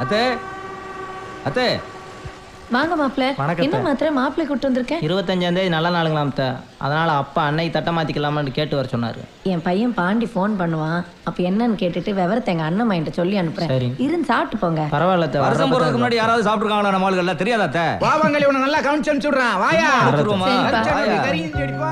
அத்தே அத்தே வாங்க மாப்பிள்ள வணக்கம் என்ன அத்தை. மாத்திரை மாப்பிள்ளை கூட்டு வந்திருக்கேன் இருபத்தஞ்சாம் தேதி நல்ல நாளுங்களாம் அத்தை. அதனால அப்பா அன்னைக்கு தட்டை மாத்திக்கலாமான்னு கேட்டு வர சொன்னாரு என் பையன் பாண்டி ஃபோன் பண்ணுவான் அப்ப என்னன்னு கேட்டுட்டு விவரத்தை எங்க அண்ணன் மைண்ட சொல்லி அனுப்புறேன் சரி. இருந்து சாப்பிட்டு போங்க பரவாயில்ல அத்தை, வருஷம் வர்றப்ப போறதுக்கு தான் முன்னாடி யாராவது சாப்பிட்டுருக்காங்களா நம்ம ஆளுகள் தெரியாதா அத்தை பாவங்களை உன்னை நல்லா கவனிச்சு அனுப்பிச்சுடுறான் வாயா கொடுத்துருவோமா? சரிப்பா. வாயா. கறியும் செடிப்பா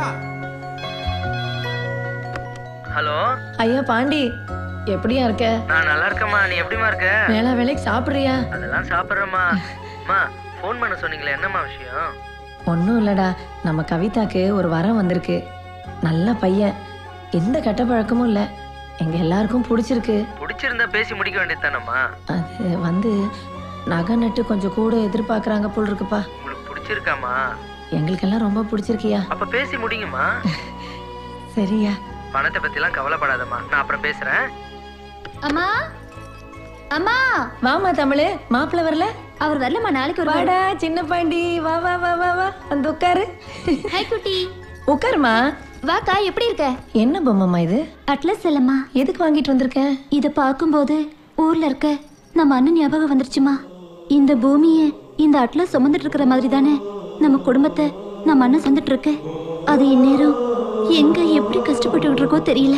ஹலோ ஐயா பாண்டி எப்படியா இருக்க நான் நல்லா இருக்கேம்மா நீ எப்படிமா இருக்க வேளா வேலைக்கு சாப்பிடுறியா அதெல்லாம் சாப்பிட்றேம்மா அம்மா ஃபோன் பண்ண சொன்னீங்களே என்னம்மா விஷயம் ஒன்றும் இல்லடா நம்ம கவிதாக்கு ஒரு வரம் வந்திருக்கு நல்ல பையன் எந்த கெட்ட பழக்கமும் இல்லை எங்க எல்லாருக்கும் பிடிச்சிருக்கு பிடிச்சிருந்தா பேசி முடிக்க வேண்டியதுதானம்மா அது வந்து நகை நட்டு கொஞ்சம் கூட எதிர்பார்க்கறாங்க போல் இருக்குப்பா உங்களுக்கு பிடிச்சிருக்காமா எங்களுக்கெல்லாம் ரொம்ப பிடிச்சிருக்கியா அப்ப பேசி முடியுமா சரியா பணத்தை பத்திலாம் கவலைப்படாதம்மா நான் அப்புறம் பேசுறேன் அம்மா அம்மா வாமா தமிழு மாப்பிள்ளை வரல அவர் வரலம்மா நாளைக்கு வருவாரு வாடா சின்ன பாண்டி வா வா வா வா வா வந்து உட்காரு ஹாய் குட்டி உட்காருமா வாக்கா எப்படி இருக்க என்ன பொம்மைமா இது அட்லஸ் இல்லம்மா எதுக்கு வாங்கிட்டு வந்திருக்கேன் இத பார்க்கும்போது ஊர்ல இருக்க நம்ம அண்ணன் ஞாபகம் வந்துருச்சுமா இந்த பூமியை இந்த அட்லஸ் சுமந்துட்டு இருக்கிற மாதிரி தானே நம்ம குடும்பத்தை நம்ம அண்ணன் சந்துட்டு இருக்கு அது இந்நேரம் எங்க எப்படி கஷ்டப்பட்டுக்கிட்டு இருக்கோ தெரியல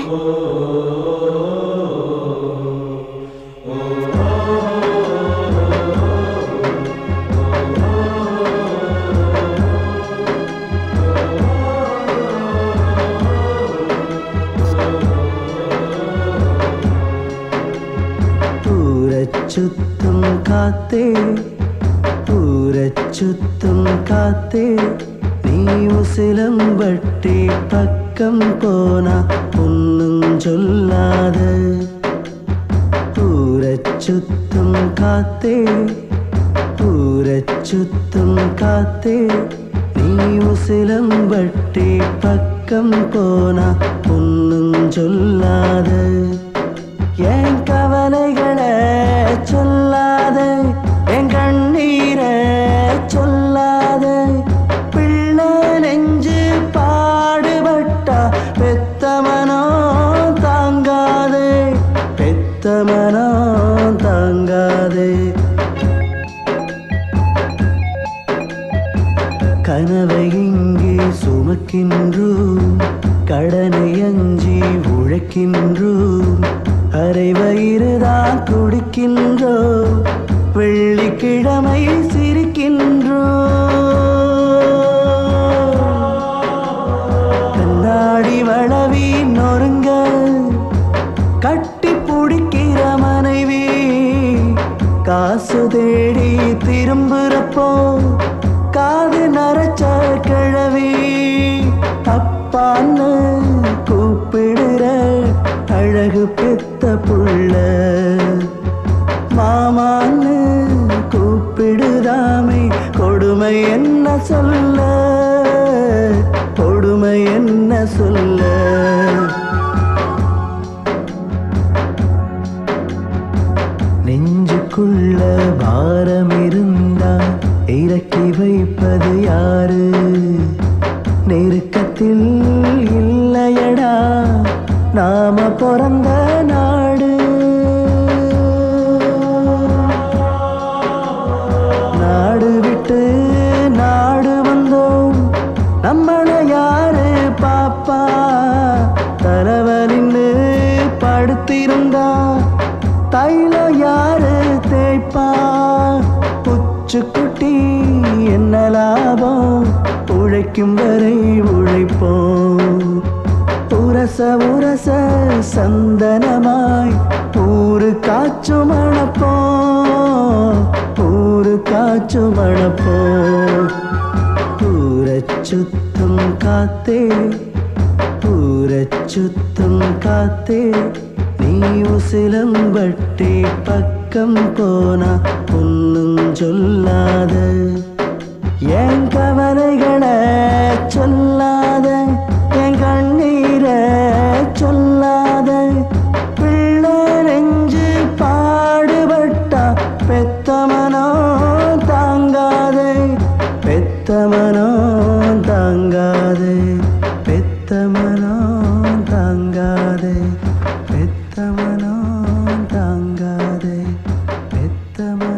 ஊரச்சுத்தும் காத்தே ஊரச்சுத்தும் காத்தே நீ உசிலம்பட்டி பக்கம் போனா ஒன்னும் சொல்லாத ஊரச்சுத்தும் காத்தே ஊரச்சுத்தும் காத்தே நீ உசிலம்பட்டி பக்கம் போனா ஒன்னும் சொல்லாத என் கவலைகளை சொல்லாத என் கண்ணீரை சொல்லாத பிள்ளை நெஞ்சு பாடுபட்டா பெத்தமனோ தாங்காதே பெத்தமனோ தாங்காதே கனவை இங்கே சுமக்கின்றோம் கடனை அஞ்சி உழைக்கின்றோம் அரை வயிறுதான் குடிக்கின்றோம் வெள்ளிக்கிழமை சிரிக்கின்றோம் கண்ணாடி வளவி நொறுங்க கட்டி பிடிக்கிற மனைவி காசு தேடி திரும்புறப்போ காது நரைச்ச கிழவி அப்பான்னு கூப்பிடுற அழகு பெத்த புள்ள மாமான்னு கூப்பிடுதாமே கொடுமை என்ன சொல்ல கொடுமை என்ன சொல்ல நெஞ்சுக்குள்ள பாரம் இருந்தா இறக்கி வைப்பது யாரு நெருக்கத்தில் இல்லையடா நாம பிறந்த நாடு நாடு விட்டு நாடு வந்தோம் நம்மள யாரு பாப்பா தலைவலின்னு படுத்திருந்தா தைலம் யாரு தேய்ப்பா புச்சுக்குட்டி என்ன லாபம் உழைக்கும் வரை உழைப்போம் உரச உரச சந்தனமாய் ஊரு காற்று மணப்போம் ஊரு காற்று மணப்போம் ஊரச்சுத்தும் காத்தே ஊரச்சுத்தும் காத்தே நீ உசிலம்பட்டி பக்கம் போனா ஒன்னும் சொல்லாத என் கவலைகளை சொல்லாத என் கண்ணீரை சொல்லாத பிள்ளை நெஞ்சு பாடுபட்டா பெத்தமனோ தாங்காதே பெத்தமனோ தாங்காதே பெத்தமனோ தாங்காதே பெத்தமனோ தாங்காதே பெத்தமனோ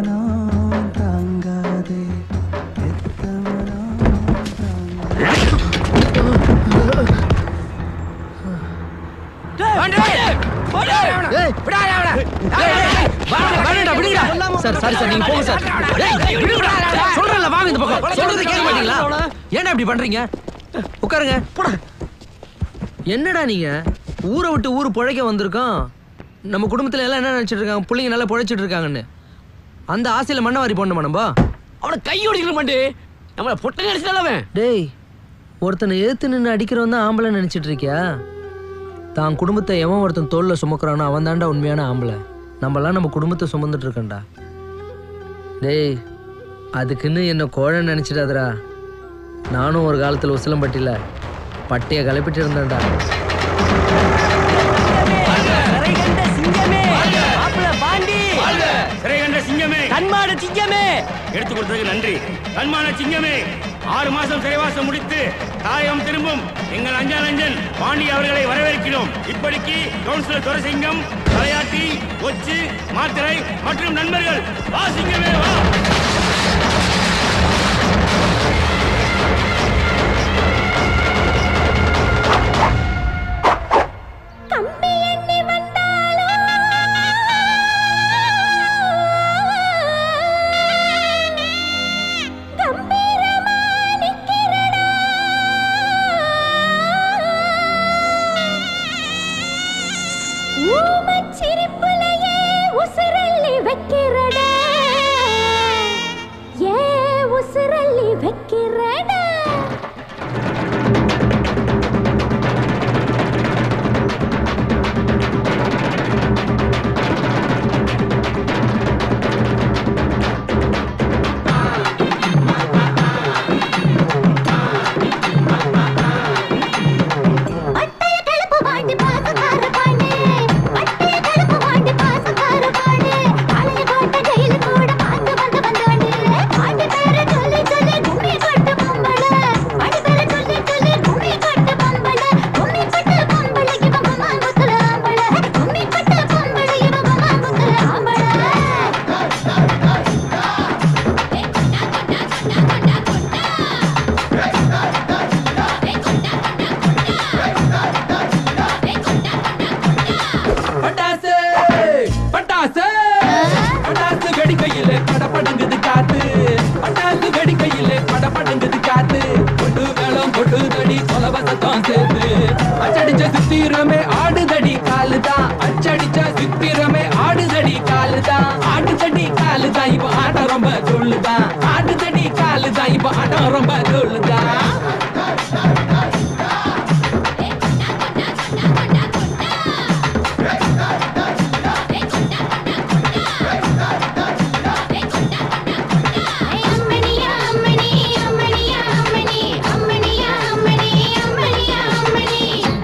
சார் சாரி சார் நீங்க போங்க சார் சொல்றேன்ல வாங்க இந்த பக்கம் சொல்றது கேட்க மாட்டீங்களா ஏன்டா இப்படி பண்றீங்க உட்காருங்க போடா என்னடா நீங்க ஊரை விட்டு ஊர் பிழைக்க வந்திருக்கோம் நம்ம குடும்பத்துல எல்லாம் என்ன நினைச்சிட்டு இருக்காங்க பிள்ளைங்க நல்லா பிழைச்சிட்டு இருக்காங்கன்னு அந்த ஆசையில மண்ணை வாரி போடணுமா நம்ம அவனை கையோடிக்கிற மாட்டே நம்மள பொட்டை நினைச்சிட்டால அவன் டேய் ஒருத்தனை எதிர்த்து நின்று அடிக்கிறவன் தான் ஆம்பளை நினைச்சிட்டு இருக்கியா தான் குடும்பத்தை எவன் ஒருத்தன் தோல்ல சுமக்கிறானோ அவன் தான்டா உண்மையான ஆம்பளை நம்மலாம் நம்ம குடும்பத்தை சுமந்துட்டு இருக்கேன்டா டேய் அதுக்குன்னு என்ன கோழை நினைச்சிடாதடா நானும் ஒரு காலத்தில் உசிலம்பட்டியில் பட்டையை கிளப்பிட்டு இருந்தேன்டா சிறைகண்ட சிங்கமே கண்மாட சிங்கமே எடுத்து கொடுத்ததுக்கு நன்றி கண்மான சிங்கமே ஆறு மாசம் சிறைவாசம் முடித்து தாயகம் திரும்பும் எங்கள் அஞ்சானஞ்சன் பாண்டி அவர்களை வரவேற்கிறோம் இப்படிக்கு கவுன்சிலர் துரசிங்கம் தலையாட்டி கொச்சு மாத்திரை மற்றும் நண்பர்கள் வா சிங்கமே வா சிரிப்புலையே உசுரள்ளி வைக்கிறடா ஏ உசுரள்ளி வைக்கிறடா பட்டைய கலப்பு வாண்டி பாசக்கார பாண்டு பட்டைய கலப்பு வாண்டி பாசக்கார பாண்டு அழகு கோட்ட ஜெயிலு கூட பார்த்து வந்து வந்தவண்டு பாட்டு பேரை சொல்லி சொல்லி கும்மி கொட்டு பொம்பள பாட்டு பேரை சொல்லி சொல்லி கும்மி கொட்டு பொம்பள கும்மி கொட்டு பொம்பள இவ மாமா முத்துல ஆம்பள கும்மி கொட்டு பொம்பள இவ மாமா முத்துல ஆம்பள பட்டாசு பட்டாசு பட்டாசு வெடிக்கையில படபடங்குது காத்து பட்டாசு வெடிக்கையில படபடங்குது காத்து கொட்டு மேளம் கொட்டு தடி கொலவசத்தம் சேர்த்து அச்சடிச்ச சித்திரமே ஆடுதடி காலுதான் அச்சடிச்ச சித்திரமே ஆடுதடி காலுதான் ஆடுதடி காலுதான் இப்ப ஆட்டம் ரொம்ப சொல்லுதான் ஆடுதடி காலுதான் இப்ப ஆட்டம் ரொம்ப சொல்லுதான் அம்மணியா அம்மணி அம்மணியா அம்மணி அம்மணியா அம்மணி அம்மணியா அம்மணி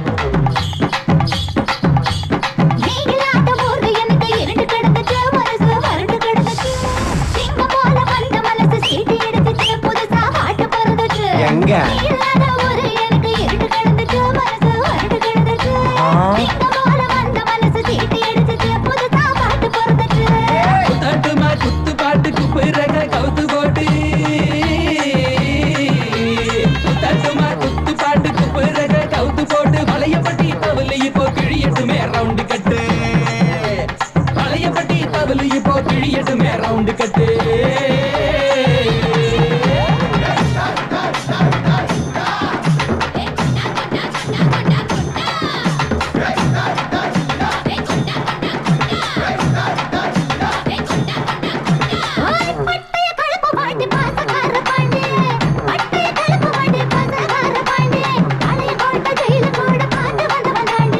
நீங்களாட்ட போது எனக்கு இரண்டு கிடந்துச்சு மனசு வறண்டு கிடந்துச்சு சிங்கம் போல வந்த மனசு சீட்டு எடுத்துச்சு புதுசா பாட்டு பிறந்துச்சு எங்க? இல்லாத போது எனக்கு இரண்டு கிடந்துச்சு மனசு வறண்டு கிடந்துச்சு சிங்கம் போல வந்த மனசு சீட்டு எடுத்துச்சு புதுசா பாட்டு பிறந்துச்சு தட்டுமா குத்து பாட்டுக்கு பிறக கவுத்து போட்டு தட்டுமா குத்து பாட்டுக்கு பிறக கவுத்து போட்டு வளையப்பட்டி தவளை இப்போ கிழியட்டுமே ரவுண்டு கட்டு வளையப்பட்டி தவளை இப்போ கிழியட்டுமே ரவுண்டு கட்டு ஓய் பட்டைய கலப்பு வாண்டி பாசக்கார பாண்டு பட்டைய கலப்பு வாண்டி பாசக்கார பாண்டு அலைய கோட்ட ஜெயிலு கூட பார்த்து வந்து வந்தாண்டு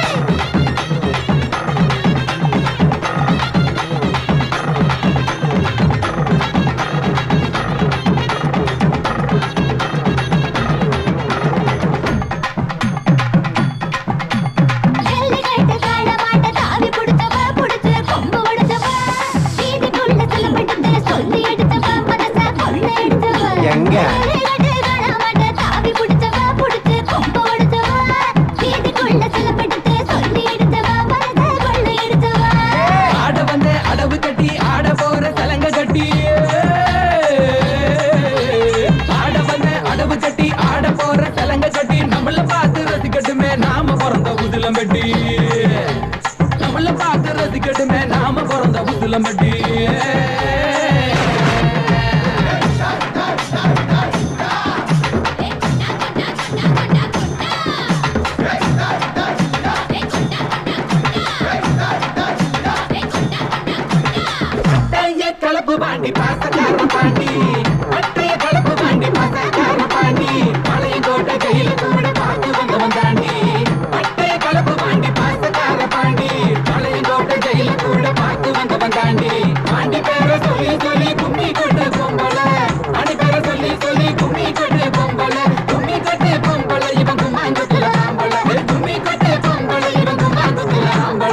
நெல்லி கட்டு காண மாட்ட தாவி புடிச்சவ புடிச்சு கொம்பு உடைச்சவ வீட்டுக்குள்ள செல்லப்பட்டதுல சொல்லி எடுத்தவ மனச கொள்ள எடுத்தவ எங்க? நெல்லி கட்டு காண மாட்ட தாவி புடிச்சவ புடிச்சு கொம்பு உடைச்சவ வீட்டுக்குள்ள செல்லப்பட்டதுல சொல்லி எடுத்தவ மனச கொள்ள எடுத்தவ ஆட வந்த அடவு கட்டி ஆட போற தலங்க கட்டி ஆட வந்த அடவு கட்டி ஆட போற தலங்க கட்டி நம்மள பார்த்து ரசிக்கட்டுமே நாம பிறந்த உதிலம் வெட்டி நம்மள பார்த்து ரசிக்கட்டுமே நாம உசிலம்பட்டி கலப்பு பாண்டி பாசக்கார பாண்டி பட்டைய கலப்பு பாண்டி பாசக்கார பாண்டி பழைய கோட்டை கையில கூட பார்த்து வந்தவன் தாண்டி பட்டைய கலப்பு பாண்டி பாசக்கார பாண்டி பழைய கோட்டை கையில கூட பார்த்து வந்தவன் தாண்டி பாண்டி பேர சொல்லி சொல்லி கும்மி கொண்டு பொம்பள பாண்டி பேர சொல்லி சொல்லி கும்மி கொண்டு பொம்பள கும்மி கொட்டு பொம்பள இவன் கும்மாங்குத்துல ஆம்பள கும்மி கொட்டு பொம்பள இவன் கும்மாங்குத்துல ஆம்பள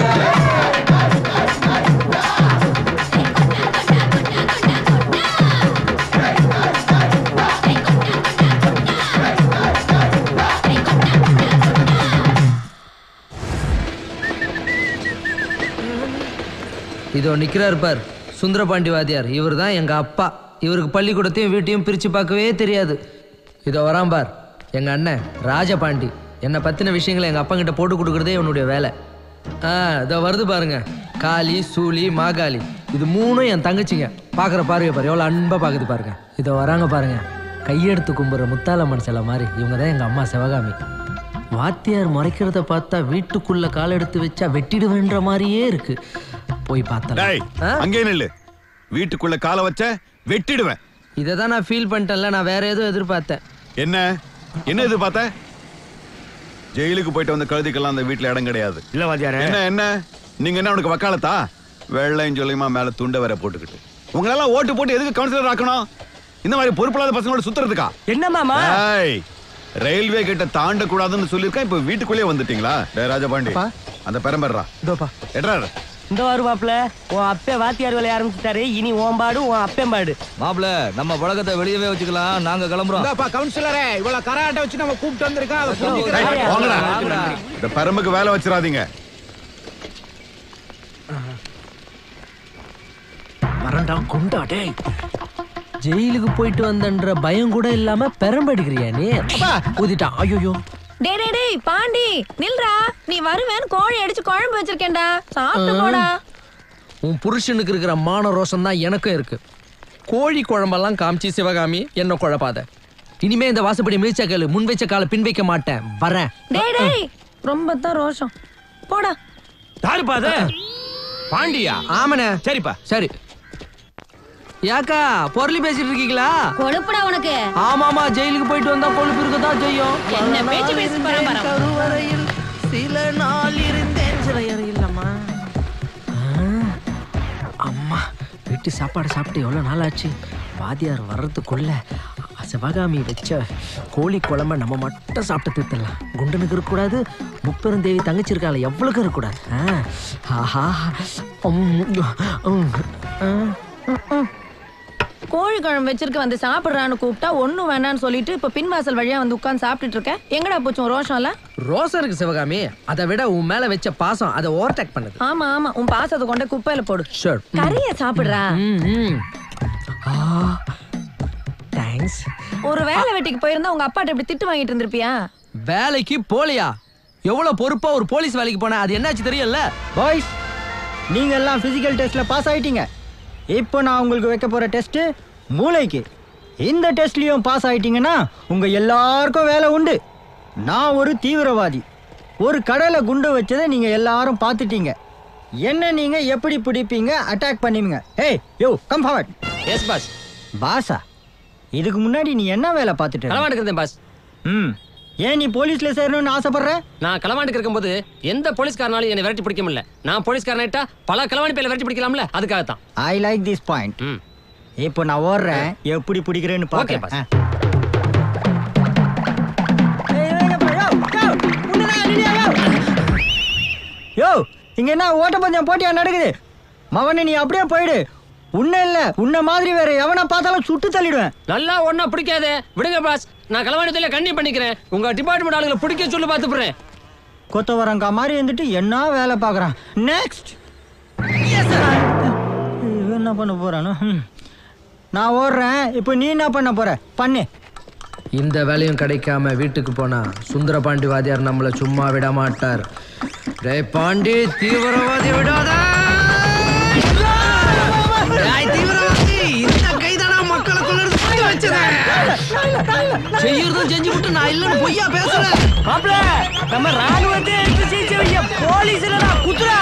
இதோ நிக்கிறார் பார் சுந்தரபாண்டி வாத்தியார் இவர் தான் எங்க அப்பா இவருக்கு பள்ளிக்கூடத்தையும் வீட்டையும் பிரிச்சு பார்க்கவே தெரியாது இதோ வரான் பார் எங்க அண்ணன் ராஜபாண்டி என்னை பத்தின விஷயங்களை எங்க அப்பா கிட்ட போட்டு கொடுக்கறதே இவனுடைய வேலை ஆ இதோ வருது பாருங்க காளி சூலி மாகாளி இது மூணும் என் தங்கச்சிங்க பார்க்குற பார்வை பாரு எவ்வளோ அன்பா பார்க்குது பாருங்க இதோ வராங்க பாருங்க கையெடுத்து கும்புற முத்தாலம்மன் சிலை மாதிரி இவங்க தான் எங்க அம்மா சிவகாமி வாத்தியார் முறைக்கிறத பார்த்தா வீட்டுக்குள்ள கால் எடுத்து வச்சா வெட்டிடுவேன்ற மாதிரியே இருக்கு போய் பார்த்தா டேய் அங்கே நில்லு வீட்டுக்குள்ள காலை வச்ச வெட்டிடுவேன் இதை தான் நான் ஃபீல் பண்ணிட்டேன்ல நான் வேற ஏதோ எதிர்பார்த்தேன் என்ன என்ன எதிர்பார்த்த ஜெயிலுக்கு போயிட்டு வந்த கழுதிக்கெல்லாம் அந்த வீட்டுல இடம் கிடையாது இல்ல வாத்தியாரே என்ன என்ன நீங்க என்ன உனக்கு வக்காலத்தா வெள்ளையும் சொல்லியுமா மேல துண்டை வேற போட்டுக்கிட்டு உங்களெல்லாம் ஓட்டு போட்டு எதுக்கு கவுன்சிலர் ஆக்கணும் இந்த மாதிரி பொறுப்பில்லாத பசங்களோட சுத்துறதுக்கா என்ன மாமா ஏய், ரயில்வே கிட்ட தாண்ட கூடாதுன்னு சொல்லியிருக்கேன் இப்ப வீட்டுக்குள்ளேயே வந்துட்டீங்களா டேய் ராஜபாண்டி அந்த பெரம்பர்றா இதோப்பா எட்ரா இந்த வருவாப்ல உன் அப்பே வாத்தியார் வேலைய ஆரம்பிச்சுட்டாரு இனி உன் பாடு உன் அப்பேம்பாடு மாப்பிள நம்ம பழக்கத்தை வெளியவே வச்சுக்கலாம் நாங்க கிளம்புறோம் இந்தாப்பா கவுன்சிலரே இவ்வளவு கராட்டை வச்சு நம்ம கூப்பிட்டு வந்திருக்கோம் அதை புரிஞ்சுக்கிறேன். வாங்கடா இந்த பெரம்புக்கு வேலை வச்சிடாதீங்க மறண்டா குண்டா டேய் ஜெயிலுக்கு போயிட்டு வந்தன்ற பயம் கூட இல்லாம பெரம்படிக்கிறியா நீ ஊதிட்டான் ஐயோ டேய் டேய் டேய் பாண்டி நில்றா நீ வருவேன் கோழி அடிச்சு குழம்பு வச்சிருக்கேன்டா சாப்பிட்டு போடா உன் புருஷனுக்கு இருக்கிற மான ரோஷம் தான் எனக்கும் இருக்கு கோழி குழம்பெல்லாம் காமிச்சு சிவகாமி என்ன குழப்பாத இனிமே இந்த வாசப்படி மிதிச்ச கேளு முன் வச்ச காலை பின் வைக்க மாட்டேன் வரேன் டேய் டேய் ரொம்ப தான் ரோஷம் போடா யாருப்பா அது பாண்டியா ஆமாண்ணே சரிப்பா சரி யாக்கா பொருளி பேசிட்டு இருக்கீங்களா கொழுப்புடா உனக்கு ஆமாமா ஜெயிலுக்கு போயிட்டு வந்தா கொழுப்பு இருக்கதான் செய்யும் என்ன பேச்சு பேசி பரம்பரம் கருவறையில் சில நாள் இருந்தேன் சிறையறை இல்லம்மா அம்மா வீட்டு சாப்பாடு சாப்பிட்டு எவ்வளோ நாள் ஆச்சு வாதியார் வர்றதுக்குள்ள சிவகாமி வச்ச கோழி குழம்ப நம்ம மட்டும் சாப்பிட்டு தீர்த்தலாம் குண்டனுக்கு இருக்கக்கூடாது முப்பெருந்தேவி தங்கச்சி இருக்கால எவ்வளோக்கு இருக்கக்கூடாது ஆ, ஆஹா உம், உம், ஆ, உம். கோழி குழம்பு வச்சிருக்க வந்து சாப்பிடுறான்னு கூப்பிட்டா ஒண்ணும் வேண்டாம்னு சொல்லிட்டு இப்ப பின்வாசல் வழியா வந்து உட்கார்ந்து சாப்பிட்டுட்டு இருக்க எங்கடா போச்சு உன் ரோஷம்ல ரோசம் இருக்கு சிவகாமி அதை விட உன் மேல வச்ச பாசம் அதை ஓவர்டேக் பண்ணுது ஆமா ஆமா உன் பாசத்தை கொண்டு குப்பையில போடு ஷூர் கறிய சாப்பிடுறா தேங்க்ஸ் ஒரு வேலை வெட்டிக்கு போயிருந்தா உங்க அப்பாட்ட இப்படி திட்டு வாங்கிட்டு இருந்திருப்பியா வேலைக்கு போலியா எவ்வளவு பொறுப்பா ஒரு போலீஸ் வேலைக்கு போன அது என்னாச்சு தெரியல பாய்ஸ் நீங்க எல்லாம் பிசிக்கல் டெஸ்ட்ல பாஸ் ஆயிட்டீங்க இப்போ நான் உங்களுக்கு வைக்க போற டெஸ்ட் மூளைக்கு இந்த டெஸ்ட்லயும் பாஸ் ஆயிட்டீங்கன்னா உங்க எல்லாருக்கும் வேலை உண்டு நான் ஒரு தீவிரவாதி ஒரு கடலை குண்டு வச்சதை நீங்க எல்லாரும் பார்த்துட்டீங்க என்ன நீங்க எப்படி பிடிப்பீங்க அட்டாக் பண்ணுவீங்க ஏய் யோ கம் ஃபார்வர்ட் எஸ் பாஸ் பாஸா இதுக்கு முன்னாடி நீ என்ன வேலை பார்த்துட்டு இருந்த? களவாண்டுக்கிறேன் பாஸ் ம் ஏன் நீ போலீஸ்ல சேரணும்னு ஆசைப்படுற நான் களவாண்டுக்கு இருக்கும்போது எந்த போலீஸ்காரனாலும் என்னை விரட்டி பிடிக்க முடியல நான் போலீஸ்காரனாயிட்டா பல களவாணி பேர்ல விரட்டி பிடிக்கலாம்ல அதுக்காகத்தான் ஐ லைக் திஸ் பாயிண்ட் இப்போ நான் ஓடுறேன் எப்படி பிடிக்கிறேன்னு Okay, பார்க்க boss. யோ இங்க என்ன ஓட்டப்பந்தயம் போட்டியா நடக்குது மவனே நீ அப்படியே போயிடு உன்ன இல்ல உன்ன மாதிரி வேற எவனை பார்த்தாலும் சுட்டு தள்ளிடுவேன் நல்லா ஒண்ணா பிடிக்காதே விடுங்க பாஸ் நான் களவாணி கண்ணி பண்ணிக்கிறேன் உங்க டிபார்ட்மெண்ட் ஆளுங்களை பிடிக்க சொல்லி பார்த்துப்புறேன் கொத்தவரங்கா மாதிரி இருந்துட்டு என்ன வேலை பார்க்கறான் நெக்ஸ்ட் என்ன பண்ண போறானோ ம். நான் ஓடுறேன் இப்போ நீ என்ன பண்ண போற பண்ணு இந்த வேலையும் கிடைக்காம வீட்டுக்கு போனா சுந்தர பாண்டி வாதியார் நம்மள சும்மா விட மாட்டார் டேய் பாண்டி தீவிரவாதி விடாத செய்யறதும் செஞ்சு விட்டு நான் இல்லைன்னு பொய்யா பேசுறேன் மாப்பிள நம்ம ராணுவத்தை எடுத்து சீச்சு வைக்க போலீஸ் இல்லடா குத்துறா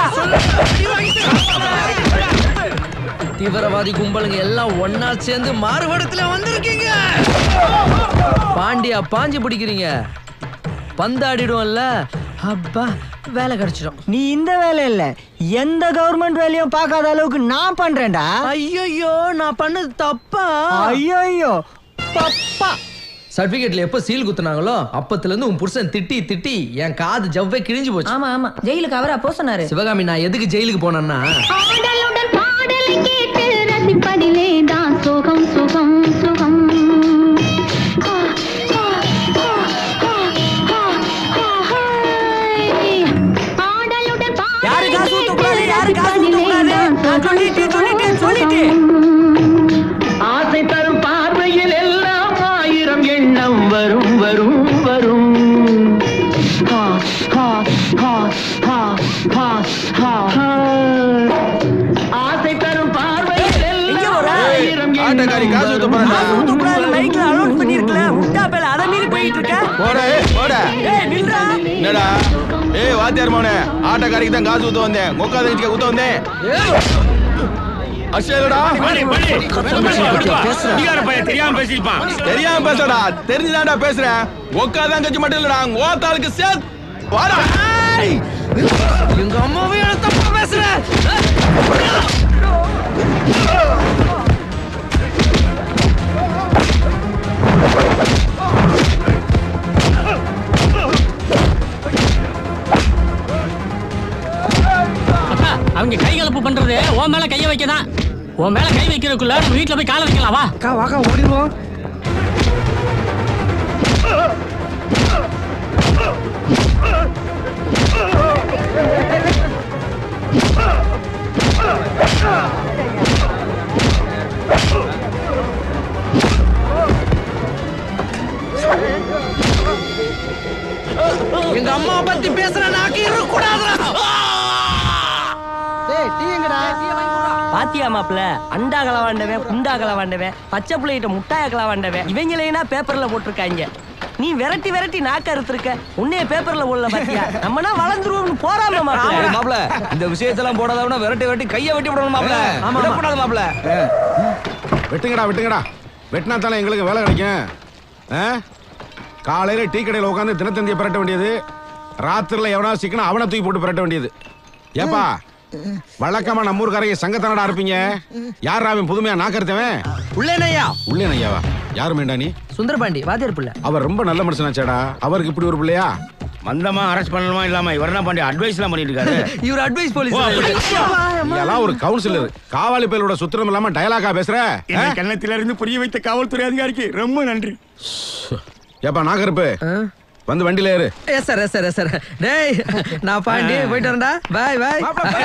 தீவிரவாதி கும்பலுங்க எல்லாம் ஒன்னா சேர்ந்து மாறுபடத்துல வந்திருக்கீங்க பாண்டியா பாஞ்சு பிடிக்கிறீங்க பந்தாடிடுவோம்ல அப்பா வேலை கிடைச்சிடும் நீ இந்த வேலை இல்ல எந்த கவர்மெண்ட் வேலையும் பார்க்காத அளவுக்கு நான் பண்றேன்டா ஐயோ நான் பண்ணது தப்பா ஐயோ பப்பா சர்டிபிகேட்ல எப்ப சீல் குத்துனாங்களோ அப்பத்துல இருந்து உன் புருஷன் திட்டி திட்டி என் காது ஜவ்வே கிழிஞ்சு போச்சு ஆமா ஆமா ஜெயிலுக்கு அவரா போ சொன்னாரு சிவகாமி நான் எதுக்கு ஜெயிலுக்கு போனேன்னா பாடலுடன் பாடலை கேட்டு ரசிப்பதிலே தான் சுகம் சுகம் சுகம் ஆ, ஆ, ஆ, ஆ, ஆ, ஆ, ஹாய். பாடலுடன் யாரு பாடலை காசு கேட்டு ஊத்தக்கூடாது யாரு காசு ஊத்தக்கூடாது நான் சொல்லிட்டேன் சொல்லிட்டேன் சொல்லிட்டேன் ஆசை தரும் பார்வையில் எல்லாம் ஆயிரம் எண்ணம் வரும் வரும் வரும் ஹா, ஹா, ஹா, ஹா, ஹா, ஹா, ஹா. ஆசை தரும் பார்வையில் எல்லாம் ஆயிரம் ஆட்டக்காரி காசு ஊத்த போறா காசு ஊத்தக்கூடாது மைக்ல அனௌன்ஸ் பண்ணிருக்கல முட்டா பேல அதை மீறி போயிட்டு இருக்க போட ஏய், போட ஏய் நில்றா என்னடா ஏய் வாத்தியார் மோனே ஆட்டக்காரிக்கு தான் காசு ஊத்த வந்தேன் மொக்கா தங்கச்சிக்கு ஊத்த வந்தேன் அஷேலடா பள்ளி, பள்ளி. குடிகார பையன் தெரியாம பேசியிருப்பான் தெரியாம பேசுறடா தெரிஞ்சுதான்டா பேசுறேன் மொக்கா தங்கச்சி மட்டும் இல்லடா ஓத்தாளுக்கு சேத் வாடா ஏய். எங்க அம்மாவே எனக்கு தப்பா பேசுற அக்கா அவங்க கை கலப்பு பண்றது உன் மேல கைய வைக்கதான் உன் மேல கை வைக்கிறதுக்குள்ள நம்ம வீட்டுல போய் காலை வைக்கலாம் வா அக்கா வாக்கா ஓடிடுவோம் எங்க அம்மா பத்தி பேசுற நாக்கு இருக்கக்கூடாதுடா டேய் டீ எங்கடா பாத்தியா மாப்ள அண்டா கலவாண்டவன் குண்டா கலவாண்டவன் பச்சை பிள்ளைகிட்ட முட்டாய கலவாண்டவன் இவங்களைனா பேப்பர்ல போட்டிருக்காங்க நீ விரட்டி விரட்டி நாக்க அறுத்திருக்க உன்னைய பேப்பர்ல போடல பாத்தியா நம்மனா வளர்ந்துருவோம்னு போறாம மாப்ள மாப்ள இந்த விஷயத்தெல்லாம் போடாதவன விரட்டி விரட்டி கையை வெட்டி விடணும் மாப்ள விடக்கூடாது மாப்ள வெட்டுங்கடா வெட்டுங்கடா வெட்டினா தானே எங்களுக்கு வேலை கிடைக்கும் ஆ? காலையில டீ கடையில் உட்காந்து தினத்தந்தியை பிரட்ட வேண்டியது ராத்திரில எவனா சிக்கனா அவனை தூக்கி போட்டு பிரட்ட வேண்டியது ஏப்பா வழக்கமா நம்ம ஊருக்காரங்க சங்கத்தனடா இருப்பீங்க யார் அவன் புதுமையா நாக்கறுத்தவன் உள்ளேனையா உள்ளே ஐயாவா யாரு மேண்டா நீ சுந்தரபாண்டி வாத்தியார் பிள்ளை அவர் ரொம்ப நல்ல மனுஷனாச்சேடா அவருக்கு இப்படி ஒரு பிள்ளையா மந்தமா அரெஸ்ட் பண்ணணுமா இல்லாம இவர் என்ன பண்ணி அட்வைஸ் எல்லாம் பண்ணிட்டு இருக்காரு இவர் அட்வைஸ் போலீஸ் ஓ, அப்படி. இதெல்லாம் ஒரு கவுன்சிலர் காவாலி பயலோட சுத்திரம் இல்லாம டயலாக்கா பேசுற என்னை கன்னத்தில இருந்து புரிய வைத்த காவல்துறை அதிகாரிக்கு ரொம்ப நன்றி ஏப்பா நாகருப்பு வந்து வண்டியில ஏறு yes sir yes sir yes sir டேய் நான் பாண்டி போயிட்டு வரேன்டா பாய் பாய்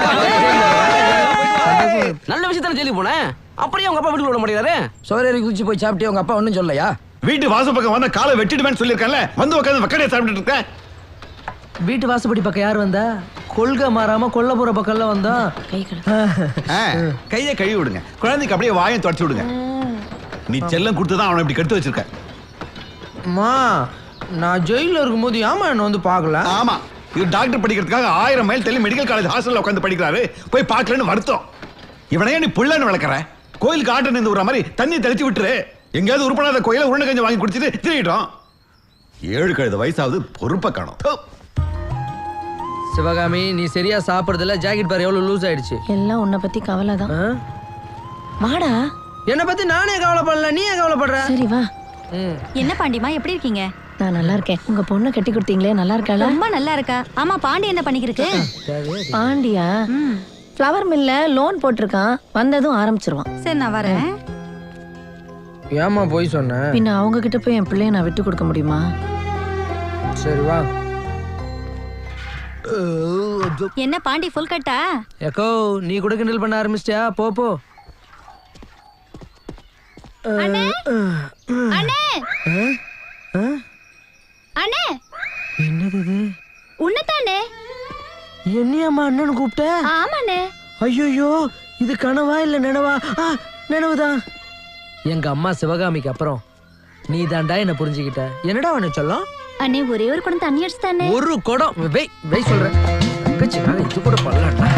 நல்ல விஷயத்தான ஜெயிலுக்கு போனேன் அப்படியே உங்க அப்பா வீட்டுக்கு விட முடியாது சோரேரி குதிச்சு போய் சாப்பிட்டு உங்க அப்பா ஒன்றும் சொல்லலையா வீட்டு வாசல் பக்கம் வந்த காலை வெட்டிடுவேன்னு சொல்லியிருக்கேன்ல வந்து உட்காந்து வக்கடையை சாப்பிட்டுட்டு இருக்கேன் வீட்டு வாசப்படி பக்கம் யார் வந்தா கொள்கை மாறாம கொல்லப்புற பக்கம்ல வந்தா கை ஆ, கையை கழுவி விடுங்க குழந்தைக்கு அப்படியே வாயம் தொடச்சு விடுங்க நீ செல்லம் கொடுத்து தான் அவனை இப்படி கெடுத்து வச்சிருக்க அம்மா நான் ஜெயில இருக்கும்போது ஏமா என்ன வந்து பார்க்கல ஆமா இது டாக்டர் படிக்கிறதுக்காக ஆயிரம் மைல் தள்ளி மெடிக்கல் காலேஜ் ஹாஸ்டல்ல உட்காந்து படிக்கிறாரு போய் பார்க்கலன்னு வருத்தம் இவனையே நீ புள்ளன்னு வளர்க்குற கோயிலுக்கு ஆட்டு நின்று விடுற மாதிரி தண்ணி தெளிச்சு விட்டுரு எங்கேயாவது உருப்படாத கோயில உருண்டை கஞ்சி வாங்கி குடிச்சிட்டு திரும்பிட்டோம் ஏழு கழுத வயசாவது பொறுப்பை காணும் தோ. சிவகாமி நீ சரியா சாப்பிடுறதுல ஜாக்கெட் பாரு எவ்வளவு லூஸ் ஆயிடுச்சு எல்லாம் உன்னை பத்தி கவலை தான் வாடா என்னை பத்தி நானே கவலைப்படல நீ ஏன் கவலைப்படுற சரி வா என்ன பாண்டிமா எப்படி இருக்கீங்க நான் நல்லா இருக்கேன் உங்க பொண்ணை கட்டி கொடுத்தீங்களே நல்லா இருக்காளா ரொம்ப நல்லா இருக்கா ஆமா பாண்டி என்ன பண்ணிக்கிருக்கு பாண்டியா ஃப்ளவர் மில்ல லோன் போட்டிருக்கான் வந்ததும் ஆரம்பிச்சிருவான் சரி நான் வரேன் ஏமா போய் சொன்ன பின்ன அவங்க கிட்ட போய் என் பிள்ளைய நான் விட்டு கொடுக்க முடியுமா சரி வா என்ன பாண்டி ஃபுல் கட்டா எக்கோ நீ கூட கிண்டல் பண்ண ஆரம்பிச்சிட்டியா போ போ அண்ணே அண்ணே ஆ? அண்ணே என்னது இது உன்னதானே என்னையாம்மா அண்ணன் கூப்பிட்ட ஆமாண்ணே ஐயோ இது கனவா இல்ல நினவா ஆ நினைவுதான் எங்க அம்மா சிவகாமிக்கு அப்புறம் நீ தாண்டா என்ன புரிஞ்சுக்கிட்ட என்னடா அவனை சொல்லும் அண்ணே ஒரே ஒரு குடம் தண்ணி அடிச்சு தானே ஒரு குடம் வெய் வெய் சொல்றேன் தங்கச்சிக்காக இது கூட பண்ணலாம்டா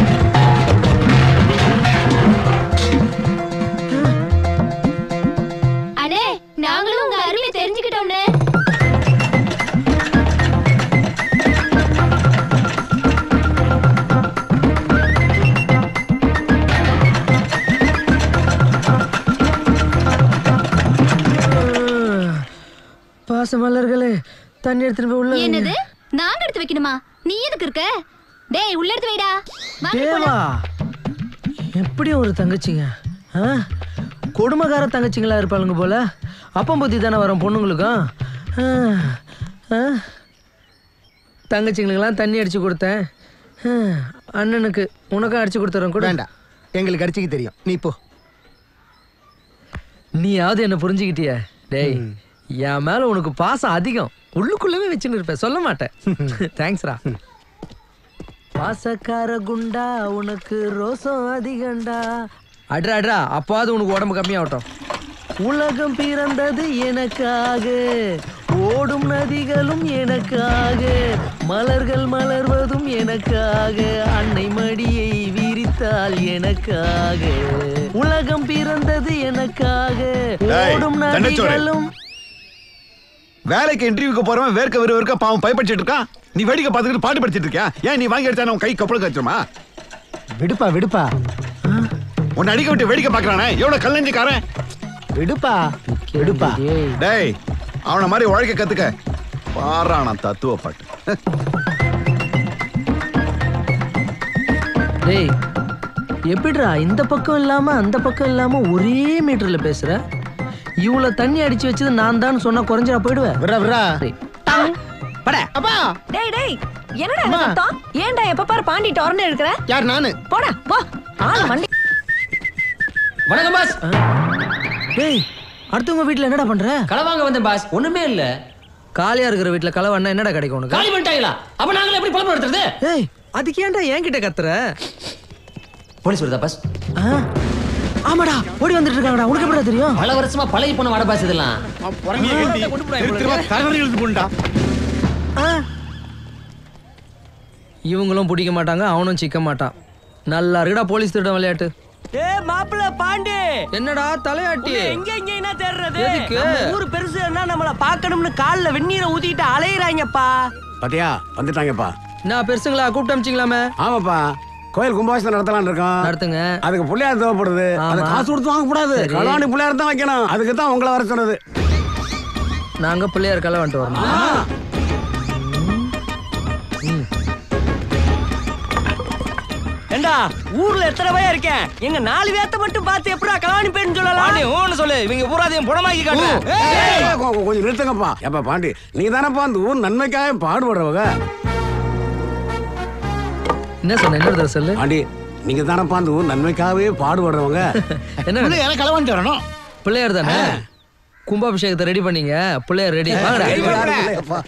அண்ணே நாங்களும் உங்க அருமை தெரிஞ்சுக்கிட்டோம்னே பாசமலர்களே தண்ணி எடுத்துட்டு போய் உள்ள வைங்க. என்னது நாங்க எடுத்து வைக்கணுமா நீ எதுக்கு இருக்க டேய் உள்ள எடுத்து வைடா வாங்க தேவா போலாம். எப்படி ஒரு தங்கச்சிங்க ஆ? கொடுமைக்கார தங்கச்சிங்களா இருப்பாளுங்க போல அப்பம் புத்தி தானே வரும் பொண்ணுங்களுக்கும் ஆ, ஆ. தங்கச்சிங்களுக்கெல்லாம் தண்ணி அடிச்சு கொடுத்தேன் ஆ, அண்ணனுக்கு உனக்கும் அடிச்சு கொடுத்துறேன் கூட வேண்டாம் எங்களுக்கு அடிச்சுக்க தெரியும் நீ போ நீயாவது என்ன புரிஞ்சுக்கிட்டிய டேய் என் மேல உனக்கு பாசம் அதிகம் உள்ளுக்குள்ளவே வச்சுன்னு இருப்பேன் சொல்ல மாட்டேன் தேங்க்ஸ்ரா பாசக்கார குண்டா உனக்கு ரோசம் அதிகண்டா அட்ரா அட்ரா அப்பாவது உனக்கு உடம்பு கம்மியாகட்டும் உலகம் பிறந்தது எனக்காக ஓடும் நதிகளும் எனக்காக மலர்கள் மலர்வதும் எனக்காக அன்னை மடியை விரித்தால் எனக்காக உலகம் பிறந்தது எனக்காக டேய், ஓடும் தண்டச்சோறு. நதிகளும் வேலைக்கு இன்டர்வியூக்கு போறவன் வேர்க்க விறுவிறுக்க பாவம் பயப்படிச்சிட்டு இருக்கான் நீ வேடிக்கை பார்த்துக்கிட்டு பாட்டு படிச்சிட்டு இருக்கியா ஏன் நீ வாங்கி எடுத்தா உன் கை கப்பல் கச்சிருமா விடுப்பா விடுப்பா உன்னை அடிக்க விட்டு வேடிக்கை பார்க்கறானே எவ்வளவு கல்லஞ்சிக்காரன் விடுப்பா விடுப்பா டேய் அவனை மாதிரி உழைக்க கத்துக்க பாரானா தத்துவ பாட்டு டேய் எப்படிடா இந்த பக்கம் இல்லாம அந்த பக்கம் இல்லாம ஒரே மீட்டர்ல பேசுற இவ்வளவு தண்ணி அடிச்சு வச்சது நான் தான் சொன்னா குறைஞ்சா போயிடுவேன் விட்றா விட்றா பட அப்பா டேய் டேய் என்னடா இந்த சத்தம் ஏன்டா எப்ப பாரு பாண்டி டொரண்ட் எடுக்கற யார் நானு போடா போ ஆள் வண்டி வணக்கம் பாஸ் டேய் அடுத்தவங்க வீட்ல என்னடா பண்ற களை வாங்க வந்தேன் பாஸ் ஒண்ணுமே இல்ல காலியா இருக்கிற வீட்ல களை வண்ணா என்னடா கிடைக்கும் உனக்கு காலி பண்ணிட்டாங்களா அப்ப நாங்கள எப்படி பழம் எடுத்துறது ஏய் அதுக்கு ஏன்டா என்கிட்ட கத்துற போலீஸ் வருதா பாஸ் ஆ? ஆமாடா ஓடி வந்துட்டு இருக்காங்கடா உனக்கு எப்படிடா தெரியும் பல வருஷமா பழகி போன வட பாஸ் இதெல்லாம் ஆ. இவங்களும் பிடிக்க மாட்டாங்க அவனும் சிக்க மாட்டான் நல்லா இருக்குடா போலீஸ் திருடம் விளையாட்டு ஏ மாப்பிள்ள பாண்டி என்னடா தலையாட்டி உன்னை எங்க எங்க என்ன தேடுறது எதுக்கு? நம்ம ஊர் பெருசுன்னா நம்மள பார்க்கணும்னு கால்ல வெந்நீரை ஊத்திட்டு அலையறாங்கப்பா பாத்தியா வந்துட்டாங்கப்பா நான் பெருசுங்களா கூப்பிட்டு அமிச்சிங்களாமே ஆமாப்பா கோயில் கும்பாபிஷேகம் நடத்தலாம்னு இருக்கோம் நடத்துங்க அதுக்கு பிள்ளையார் தேவைப்படுது அது ஆமா. காசு கொடுத்து வாங்க கூடாது சரி. கலாணி பிள்ளையார் தான் வைக்கணும் அதுக்கு தான் உங்களை வர சொன்னது நாங்க பிள்ளையார் கலை வந்துட்டு வரணும் ஏண்டா ஊர்ல எத்தனை பையன் இருக்கேன் எங்க நாலு பேத்த மட்டும் பார்த்து எப்படா கலாணி பேன்னு சொல்லலாம் பாண்டி ஓன்னு சொல்லு இவங்க பூராதையும் புடமாக்கி காட்டு ஏய், கொ- கொ- கொஞ்சம் நிறுத்துங்கப்பா எப்ப பாண்டி நீங்க தானப்பா அந்த ஊர் நன்மைக்காக பாடுபடுறவங்க என்ன சொன்ன என்ன தடவை சொல்லு பாண்டி நீங்க தானப்பா அந்த ஊர் நன்மைக்காகவே பாடுபடுறவங்க என்ன எனக்கு களவாண்டு வரணும் பிள்ளையார் தானே கும்பாபிஷேகத்தை ரெடி பண்ணீங்க பிள்ளையார் ரெடி வாங்கடா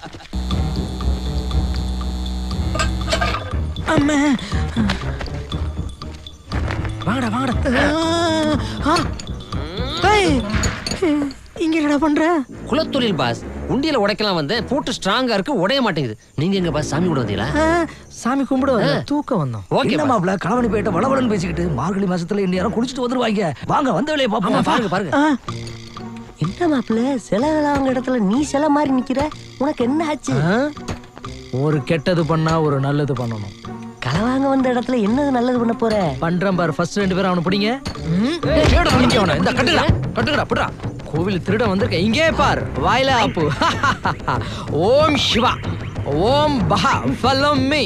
அம்மா வாங்கடா வாங்கடா ஆ. ஏய், இங்க என்னடா பண்ற குலத்தொழில் பாஸ் உண்டியல உடைக்கலாம் வந்து போட்டு ஸ்ட்ராங்கா இருக்கு உடைய மாட்டேங்குது நீங்க எங்க பாஸ் சாமி கூட வந்தீங்களா ஆ, சாமி கும்பிட வரல, தூக்கம் வந்தோம் ஓகே என்ன மாப்பிள களவணி போயிட்டு வளவளன்னு பேசிக்கிட்டு மார்கழி மாசத்துல இந்நேரம் குடிச்சிட்டு வந்துருவாங்க வாங்க வந்த வேலையை ஆமா பாப்போம் பாருங்க பாருங்க ஆ, என்ன மாப்பிள்ள சில வாங்க இடத்துல நீ சில மாதிரி நிக்கிற உனக்கு என்ன ஆச்சு ஆ? ஒரு கெட்டது பண்ணா ஒரு நல்லது பண்ணணும் களவாங்க வந்த இடத்துல என்னது நல்லது பண்ண போற பண்றேன் பாரு ஃபர்ஸ்ட் ரெண்டு பேரும் அவனை பிடிங்க ம், ஏடா பிடிங்க அவனை இந்த கட்டுடா கட்டுடா புடா கோவில் திருட வந்திருக்க இங்கே பார் வாயில ஆப்பு ஓம் சிவா ஓம் பஹா ஃபலம் மீ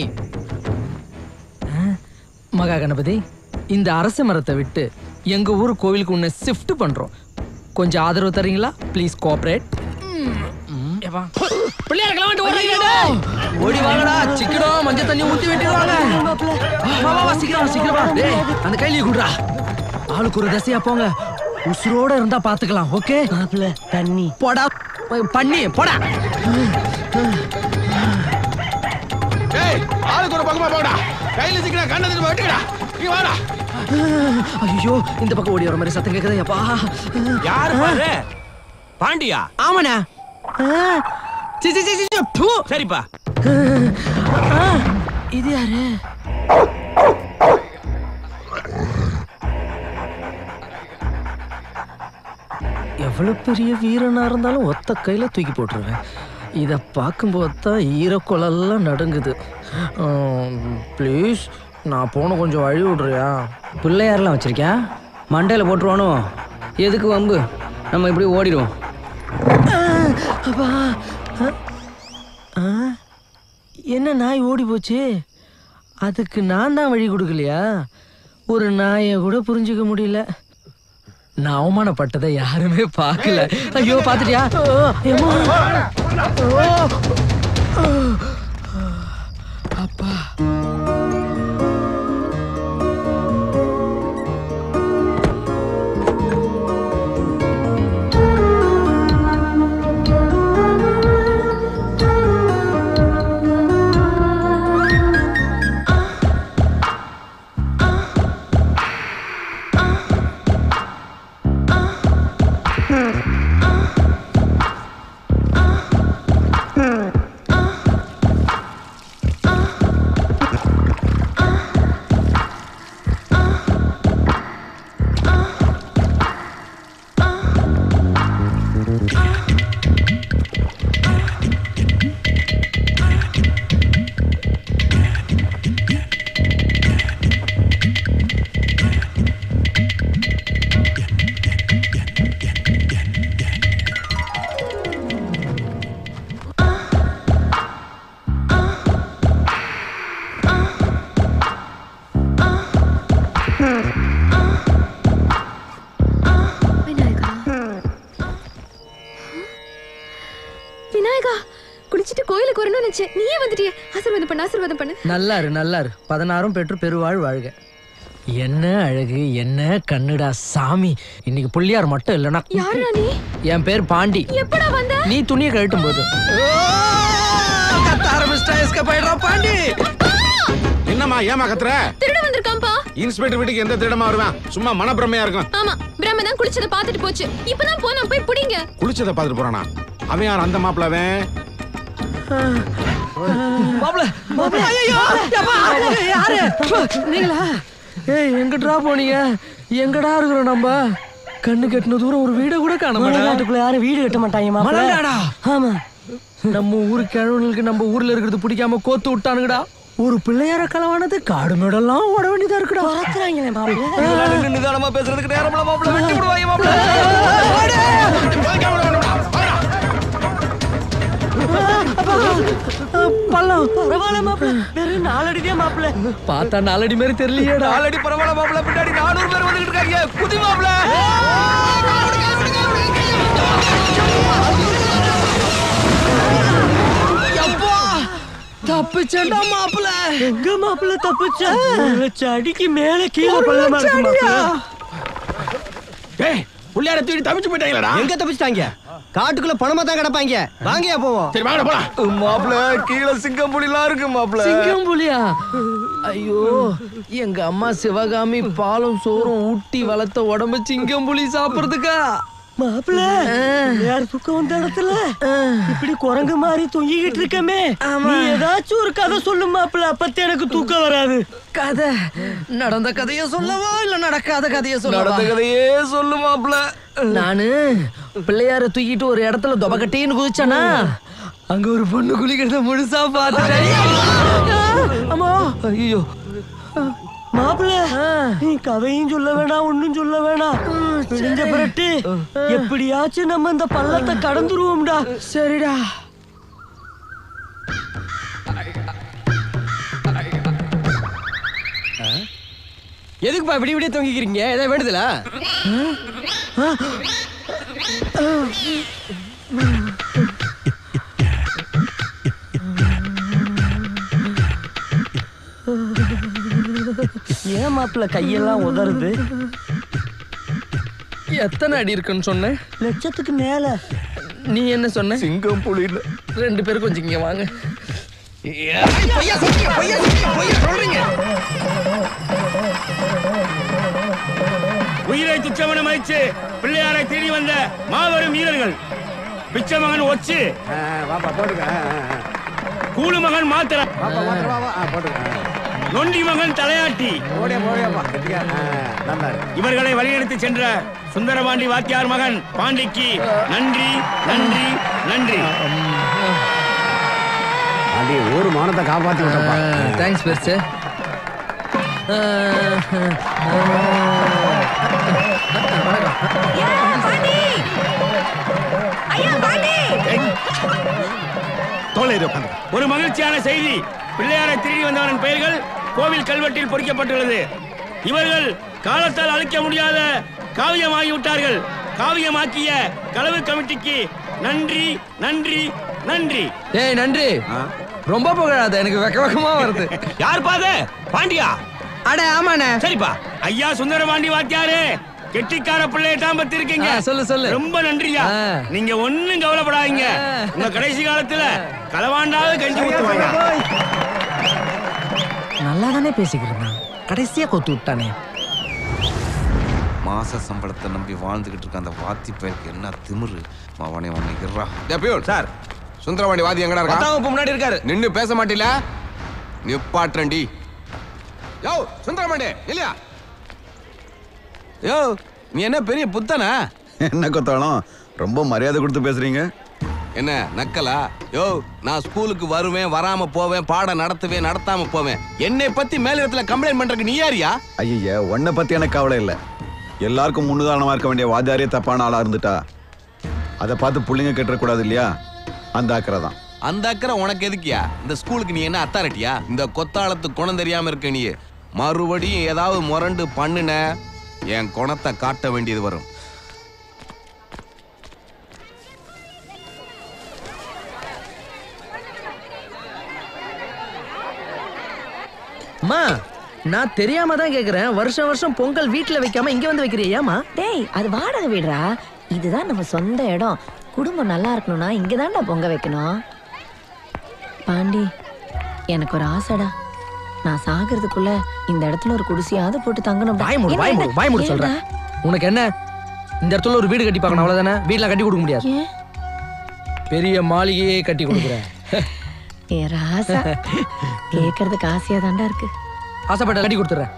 மகா கணபதி இந்த அரச மரத்தை விட்டு எங்க ஊர் கோவிலுக்கு உன்னை ஷிஃப்ட் பண்றோம் கொஞ்சம் ஆதரவு தரீங்களா ப்ளீஸ் கோஆபரேட் பிள்ளையார் கிளம்பிட்டு ஓடுறீங்க ஓடி வாங்கடா சிக்கனம் மஞ்சள் தண்ணி ஊத்தி வெட்டிடுவாங்க வா வா வா சீக்கிரம் வா, சீக்கிரம் வா டேய் அந்த கையில குடுறா ஆளுக்கு ஒரு தசையா போங்க உசுரோட இருந்தா பாத்துக்கலாம் ஓகே மாப்பிள்ள தண்ணி போடா பண்ணி போடா ஏய் ஆளுக்கு ஒரு பக்கமா போடா கையில சிக்கினா கண்ணை திரும்ப வெட்டுக்கடா நீ வாடா ஐயோ இந்த பக்கம் ஓடி வர மாதிரி சத்தம் கேக்குதே அப்பா யாரு பாரு பாண்டியா ஆமாண்ணா சி, சி, சி, சி, சி, பு. சரிப்பா இது யாரு எவ்வளவு பெரிய வீரனா இருந்தாலும் ஒத்த கையில தூக்கி போட்டுருவேன் இதை பார்க்கும்போது தான் ஈரக்குழல்லாம் நடுங்குது ப்ளீஸ் நான் போன கொஞ்சம் வழி விடுறியா பிள்ளையாரெல்லாம் வச்சிருக்கியா மண்டையில் போட்டுருவானோ எதுக்கு வம்பு நம்ம இப்படி ஓடிடுவோம் அப்பா ஆ, ஆ, என்ன நாய் ஓடி போச்சு அதுக்கு நான் தான் வழி கொடுக்கலையா ஒரு நாயை கூட புரிஞ்சுக்க முடியல நான் அவமானப்பட்டதை யாருமே பார்க்கல ஐயோ பார்த்துட்டியா ஓ, எம்மா. ஓ. அப்பா விநாயகா குளிச்சிட்டு கோயிலுக்கு வரணும்னு நினைச்சேன் நீயே வந்துட்டியே ஆசீர்வாதம் பண்ணு ஆசீர்வாதம் பண்ணு நல்லாரு நல்லாரு பதினாறும் பெற்று பெருவாழ் வாழ்க என்ன அழகு என்ன கண்ணுடா சாமி இன்னைக்கு புள்ளியார் மட்டும் இல்லைன்னா யாருடா நீ என் பேர் பாண்டி எப்படா வந்த நீ துணியை கழட்டும் போது பாண்டி என்னம்மா ஏமா கத்துற திருட வந்திருக்காம்பா இன்ஸ்பெக்டர் வீட்டுக்கு எந்த திருடமா வருவேன் சும்மா மனப்பிரமையா இருக்கும் ஆமா பிரம்ம தான் குளிச்சத பாத்துட்டு போச்சு இப்பதான் போனா போய் புடிங்க குளிச்சதை பார்த்துட்டு போறானா அவன் யார் அந்த மாப்பிளவன் மாப்ள மாப்ள ஐயோ யாரு நீங்களா ஏய் எங்கடா போனீங்க எங்கடா இருக்கிறோம் நம்ம கண்ணு கட்டின தூரம் ஒரு வீட கூட காண மலைநாட்டுக்குள்ள யாரும் வீடு கட்ட மாட்டாங்க மாப்பிள. மலண்டாடா ஆமா நம்ம ஊரு கிழவனுக்கு நம்ம ஊர்ல இருக்கிறது பிடிக்காம கோத்து விட்டானுங்கடா ஒரு பிள்ளையார களவானது காடு மேடெல்லாம் ஓட வேண்டியதா இருக்குடா நின்னு நிதானமா பேசுறதுக்கு நேரம்ல மாப்பிள வெட்டி விடுவாங்க மாப்பிள பள்ளம் பரவாயில்ல மாப்பிள வெறும் நாலடிதே மாப்பிள பார்த்தா நாலடி மாதிரி தெரியலையேடா நாலடி பரவாயில்ல மாப்பிள பின்னாடி நானூறு பேர் வந்துகிட்டு இருக்காங்க குதி மாப்பிள தப்பிச்சேன்டா மாப்பிள எங்க மாப்பிள தப்பிச்ச ஒரு லட்சம் அடிக்கு மேல கீழே பள்ளமா இருக்கு மாப்பிள ஏய் புள்ளையார தூக்கி தப்பிச்சு போயிட்டாங்களடா எங்க தப்பிச்சிட்டாங்க காட்டுக்குள்ள பணமா தான் கிடப்பாங்க வாங்கயா போவோம் சரி வாங்க போலாம் மாப்பிள கீழே சிங்கம் புலிலாம் இருக்கு மாப்பிள சிங்கம் புலியா ஐயோ எங்க அம்மா சிவகாமி பாலும் சோறும் ஊட்டி வளர்த்த உடம்பு சிங்கம் புலி சாப்பிடுறதுக்கா மாப்பிள யார் தூக்கம் வந்த இடத்துல இப்படி குரங்கு மாதிரி தொங்கிக்கிட்டு இருக்கமே நீ ஏதாச்சும் ஒரு கதை சொல்லு மாப்பிள அப்பத்தே எனக்கு தூக்கம் வராது கதை நடந்த கதைய சொல்லவா இல்ல நடக்காத கதைய சொல்லவா நடந்த கதையே சொல்லு மாப்பிள நானு பிள்ளையார தூக்கிட்டு ஒரு இடத்துல தொபகட்டின்னு குதிச்சானா அங்க ஒரு பொண்ணு குளிக்கிறத முழுசா பார்த்தேன் அம்மா ஐயோ மாப்பிள நீ கதையும் சொல்ல வேணாம் ஒண்ணும் சொல்ல வேணாம் விடிஞ்ச பிறட்டு எப்படியாச்சும் நம்ம இந்த பள்ளத்தை கடந்துருவோம்டா சரிடா எதுக்குப்பா இப்படி இப்படி தொங்கிக்கிறீங்க ஏதாவது வேண்டுதலா ஏன் மாப்பிள கையெல்லாம் உதறுது எத்தனை அடி இருக்குன்னு சொன்ன லட்சத்துக்கு மேல நீ என்ன சொன்ன சிங்கம் புலின்னு ரெண்டு பேரும் கொஞ்சம் இங்க வாங்க பொய்யா சொல்றீங்க பொய்யா சொல்றீங்க பொய்யா சொல்றீங்க உயிரை துச்சமென மதிச்சு பிள்ளையாரை தேடி வந்த மாபெரும் வீரர்கள் பிச்சை மகன் ஒச்சு வாப்பா போட்டுக்க கூலு மகன் மாத்திர வா வா போட்டுக்க நொண்டி மகன் தலையாட்டி ஓடியா போடியாப்பா கட்டிக்கா நல்லா இருக்கு. இவர்களை வழிநடத்தி சென்ற சுந்தரபாண்டி வாத்தியார் மகன் பாண்டிக்கு நன்றி நன்றி நன்றி பாண்டி ஊர் மானத்தை காப்பாத்தி விட்டப்பா தேங்க்ஸ் பெருசு தோலை உட்காந்து ஒரு மகிழ்ச்சியான செய்தி பிள்ளையாரை திருடி வந்தவரின் பெயர்கள் கோவில் கல்வெட்டில் பொறிக்கப்பட்டுள்ளது இவர்கள் காலத்தால் அழிக்க முடியாத காவியமாகி விட்டார்கள் காவியமாக்கிய களவு கமிட்டிக்கு நன்றி நன்றி நன்றி ஏய் நன்றி ரொம்ப புகழாத எனக்கு வெக்க வெக்கமா வருது யார் பாது பாண்டியா அட ஆமாண்ணே சரிப்பா ஐயா சுந்தரபாண்டி வாத்தியாரே கெட்டிக்கார பிள்ளைய தான் பத்திருக்கீங்க ஆ, சொல்லு, சொல்லு. ரொம்ப நன்றியா ஆ. நீங்க ஒண்ணும் கவலைப்படாதீங்க உங்க கடைசி காலத்துல களவாண்டாவது கஞ்சி ஊத்துவாங்க நல்லா தானே பேசிக்கிறேன் கடைசியா கொத்து விட்டானே மாச சம்பளத்தை நம்பி வாழ்ந்துகிட்டு இருக்க அந்த வாத்தி பையனுக்கு என்ன திமிரு அவனே உன்னை இருறா டேபியூன் சார் சுந்தரவாண்டி வாதி எங்கடா இருக்கா பத்தாம் வகுப்பு முன்னாடி இருக்காரு நின்னு பேச மாட்டீல நிப்பாட்டுறேன்டி யோ சுந்தரமாண்டி இல்லையா யோ நீ என்ன பெரிய புத்தனா என்ன கொத்தாலும் ரொம்ப மரியாதை கொடுத்து பேசுறீங்க என்ன நக்கலா யோ நான் ஸ்கூலுக்கு வருவேன் வராம போவேன் பாடம் நடத்துவேன் நடத்தாம போவேன் என்னை பத்தி மேலிடத்துல கம்ப்ளைண்ட் பண்றதுக்கு நீ யாரியா ஐயா உன்னை பத்தி எனக்கு கவலை இல்லை எல்லாருக்கும் முன்னுதாரணமா இருக்க வேண்டிய வாத்தியாரே தப்பான ஆளா இருந்துட்டா அதை பார்த்து புள்ளைங்க கெட்டுறக்கூடாது இல்லையா அந்த அக்கறை தான் அந்த அக்கறை உனக்கு எதுக்கியா இந்த ஸ்கூலுக்கு நீ என்ன அத்தாரிட்டியா இந்த கொத்தாளத்து குணம் தெரியாம இருக்க நீ மறுபடியும் ஏதாவது முரண்டு பண்ணுன என் குணத்தை காட்ட வேண்டியது வரும் அம்மா நான் தெரியாம தான் கேக்குறேன் வருஷம் வருஷம் பொங்கல் வீட்ல வைக்காம இங்க வந்து வைக்கிறியாமா டேய் அது வாடகை வீடுறா இதுதான் நம்ம சொந்த இடம் குடும்பம் நல்லா இருக்கணும்னா இங்கதான்டா பொங்க வைக்கணும் பாண்டி எனக்கு ஒரு ஆசைடா நான் சாகிறதுக்குள்ள இந்த இடத்துல ஒரு குடிசையாவது போட்டு தங்கணும் வாய் மூடு வாய் மூடு வாய் மூடு சொல்றேன் உனக்கு என்ன இந்த இடத்துல ஒரு வீடு கட்டி பார்க்கணும் அவ்வளவுதானே வீட்ல கட்டி கொடுக்க முடியாது பெரிய மாளிகையே கட்டி கொடுக்குறேன் ஏ ராசா கேட்கறதுக்கு ஆசையா தாண்டா இருக்கு ஆசைப்பட்ட கட்டி கொடுத்துறேன்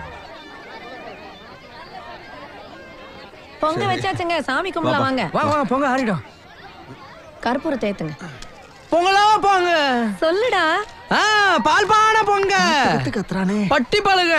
பொங்க வச்சாச்சுங்க சாமி கும்பலாம் வாங்க வா வா பொங்க ஆறிடும் கற்பூரத்தை ஏத்துங்க பொங்கலோ பொங்க சொல்லுடா ஆ பால் பானை பொங்க கத்துறானே பட்டி பழுக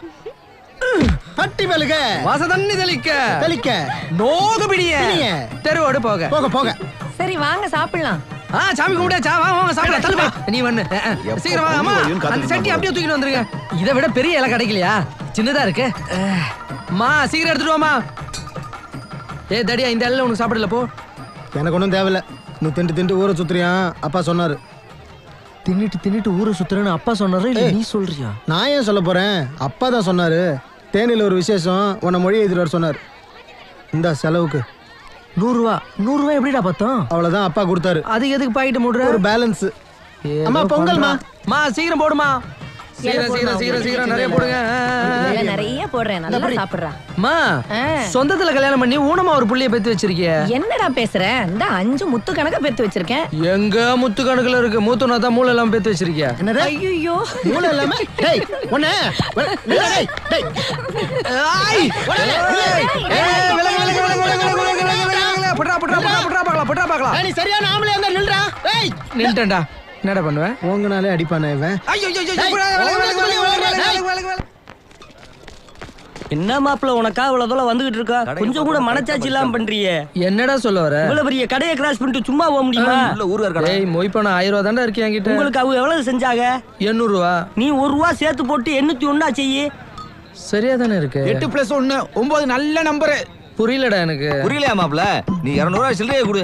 பட்டி பழுக வாச தண்ணி தெளிக்க தெளிக்க நோகு பிடிய பிடிய. தெருவோடு போக போக போக சரி வாங்க சாப்பிடலாம் ஆ சாமி கும்பிட்டாச்சா வா வாங்க சாப்பிட தள்ளுப்பா நீ வந்து எப்ப சீக்கிரம் வாங்க அம்மா பொங்கல் வரும்னு அந்த காத்துட்டு சட்டி அப்படியே தூக்கிட்டு வந்துருங்க இதை விட பெரிய இலை கிடைக்கலையா சின்னதா இருக்கு அஹ். அம்மா சீக்கிரம் எடுத்துட்டு வாமா ஏ தடியா இந்த இலையில உனக்கு சாப்பிடல போ எனக்கு ஒன்றும் தேவையில்ல நீ திண்டு திண்டு ஊரை சுத்துறியான் அப்பா சொன்னாரு தின்னுட்டு தின்னுட்டு ஊரை சுத்துறேன்னு அப்பா சொன்னாரு இல்ல ஏய். நீ சொல்றியா நான் ஏன் சொல்ல போறேன் அப்பா தான் சொன்னாரு தேனியில் ஒரு விசேஷம் உன்னை மொழி எழுதிட்டு வர சொன்னார் இந்த செலவுக்கு நூறுரூவா நூறுரூவா எப்படிடா பார்த்தோம் அவ்வளோதான் அப்பா கொடுத்தாரு அதுக்கு எதுக்கு பாக்கெட் மூடுற ஒரு பேலன்ஸ் அம்மா பொங்கல்மா மா சீக்கிரம் போடுமா சீக்கிரம் சீக்கிரம் சீக்கிரம் சீக்கிரம் நிறைய போடுங்க ஆ, ஆ, ஆ. இல்ல, நிறைய போடுறேன் நல்லா சாப்பிடுறா அம்மா சொந்தத்துல கல்யாணம் பண்ணி ஊனமா ஒரு புள்ளைய பெத்து வச்சிருக்கிய என்னடா பேசுற இந்த அஞ்சு முத்து கணக்க பெத்து வச்சிருக்கேன் எங்க முத்து கணக்குல இருக்கு மூத்துனா தான் மூளை எல்லாம் பெத்து வச்சிருக்கிய ஐயோ மூளை இல்லாம டேய் ஒண்ணு டேய் டேய் ஆய் ஏய், ஏய், விலகு, விலகு, விலகு, விலகு, விலகு, விலகு, விலகு, விலகு, விலகு. புட்ரா, புட்ரா, புட்ரா, புட்ரா பார்க்கலாம், புட்ரா பார்க்கலாம். நீ சரியான ஆம்பளையா இருந்தா நில்றா ஏய் நின்னுட்டேன்டா. என்னடா பண்ணுவேன் உங்கனாலே அடிப்பானே இவன் ஐயோ, ஐயோ, ஐயோ, விலகு, விலகு, விலகு, விலகு, விலகு, விலகு, விலகு, விலகு. என்ன மாப்பிள்ள உனக்கா இவ்வளவு தூரம் வந்துகிட்டு இருக்கா கொஞ்சம் கூட மனச்சாட்சி இல்லாம பண்றியே என்னடா சொல்ல வர இவ்வளவு பெரிய கடையை கிராஸ் பண்ணிட்டு சும்மா போக முடியுமா ஏய் மொய்ப்பணம் ஆயிரம் ரூபா தான்டா இருக்கு என்கிட்ட உங்களுக்கு அவங்க எவ்வளவு செஞ்சாங்க எண்ணூறு ரூபா நீ ஒரு ரூபா சேர்த்து போட்டு எண்ணூத்தி ஒண்ணா செய்யி சரியா தானே இருக்கு எட்டு பிளஸ் ஒன்னு ஒன்பது நல்ல நம்பரு புரியலடா எனக்கு புரியலையா மாப்ள நீ இரநூறுவா சில்லறைய கொடு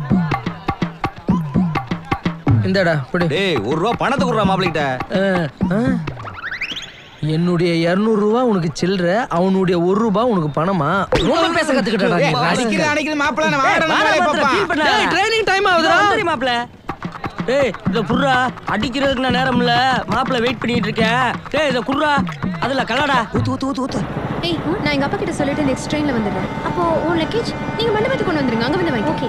இந்தடா பிடி டேய் ஒரு ரூபா பணத்தை கொடுறா மாப்பிள்ளைகிட்ட ஆ, ஆ. என்னுடைய இருநூறு ரூபா உனக்கு சில்லற அவனுடைய ஒரு ரூபா உனக்கு பணமா ரொம்ப பேச கத்துக்கிட்டடா நீ அடிக்கிற அடிக்கிற மாப்பிள்ள நான் வாடகை வாடா வேலையை மாத்திரை பார்ப்பான். feel பண்ண. டேய், training time ஆகுதுடா. வந்துரு மாப்பிள்ள டேய் இத குர்ரா அடிக்கிறதுக்கு நான் நேரம் இல்ல மாப்பிள்ள வெயிட் பண்ணிட்டு இருக்கேன் டேய் இத குர்ரா அதுல கலடா ஊத்து ஊத்து ஊத்து ஊத்து ஏய் நான் எங்க அப்பா கிட்ட சொல்லிட்டு நெக்ஸ்ட் ட்ரெயின்ல வந்துடுறேன் அப்போ உன் லக்கேஜ் நீங்க மண்டபத்துக்கு கொண்டு வந்துருங்க அங்க வந்து வாங்கி ஓகே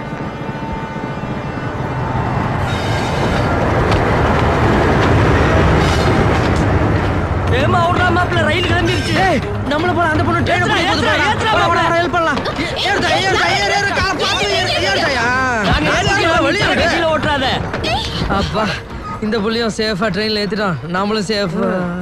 ஏமா ஓடுறா மாப்பிள்ள ரயில் கிளம்பிருச்சு ஏய் நம்மள போல அந்த பொண்ணு ட்ரெயின் போய் போகுது ஏத்துடா, ஏத்துடா, போடா போடா மாப்பிள்ளை. ஹெல்ப் பண்ணலாம் ஏறுடா ஏறுடா ஏறு ஏறு கால பாத்து ஏறு ஏறுடா நாங்க ஏத்திக்கிறோம், வெளிய மிச்சர கட்சியில ஓட்டுறாத அப்பா இந்த புள்ளியும் சேஃபா ட்ரெயின்ல ஏத்திட்டான் நாமளும் சேஃப்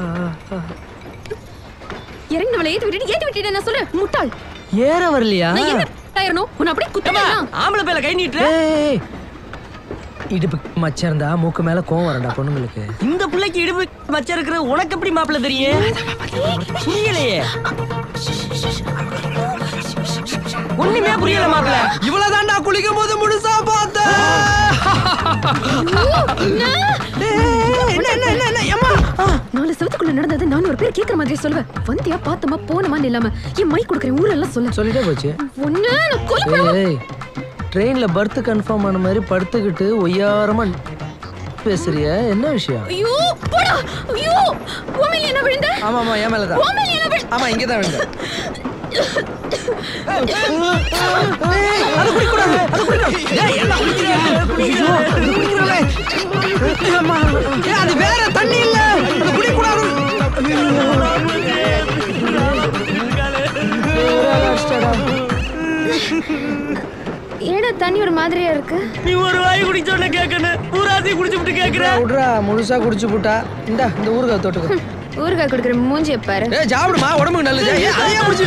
இறங்கி நம்மள ஏத்தி விட்டுட்டு ஏத்தி விட்டுட்டு நான் சொல்றேன் முட்டாள் ஏற வரலையா நான் என்ன ஆயிரணும் உன்னை அப்படியே குத்தலாம் ஆம்பளை பேல கை நீட்டுற ஏய் இடுப்பு மச்சம் இருந்தா மூக்கு மேல கோவம் வரண்டா பொண்ணுங்களுக்கு இந்த பிள்ளைக்கு இடுப்பு மச்சம் இருக்கிற உனக்கு எப்படி மாப்பிள்ள தெரியும் புரியலையே ஒண்ணுமே புரியல மாப்பிள்ள இவ்வளவுதான்டா குளிக்கும் போது முழுசா பார்த்தேன் நாலு செவத்துக்குள்ள நடந்தது நான் ஒரு பேர் கேக்குற மாதிரி சொல்லுவேன் வந்தியா பார்த்தமா போனமான்னு இல்லாம என் மைக் கொடுக்குறேன் ஊரெல்லாம் சொல்ல சொல்லிட்டே போச்சு ஒண்ணு நான் கொலை ஏய் ட்ரெயின்ல பர்த் கன்ஃபார்ம் ஆன மாதிரி படுத்துக்கிட்டு ஒய்யாரமா பேசுறிய என்ன விஷயம் ஐயோ போடா ஐயோ உண்மையில என்ன விழுந்த ஆமா ஆமா என் மேலதான் உண்மையில என்ன விழுந்த ஆமா இங்க தான் விழுந்தேன் அது குடிக்கூடாது அது குடிக்கூடாது ஏய் என்ன குடிக்கிறீங்க குடிக்கிறீங்க அது குடிக்கிறீங்களே அம்மா ஏய் அது வேற தண்ணி இல்ல அது குடிக்கூடாது ஏன்னா தண்ணி ஒரு மாதிரியா இருக்கு நீ ஒரு வாய் குடிச்சோன்னு கேட்கணும் ஊராசி குடிச்சு விட்டு கேக்குற விட்றா முழுசா குடிச்சு போட்டா இந்தா இந்த ஊறுகாய் தொட்டுக்க ஊறுகாய் கொடுக்குற மூஞ்சிய பாரு ஏய் சாப்பிடுமா உடம்புக்கு நல்லது ஏய் அதையே குடிச்சு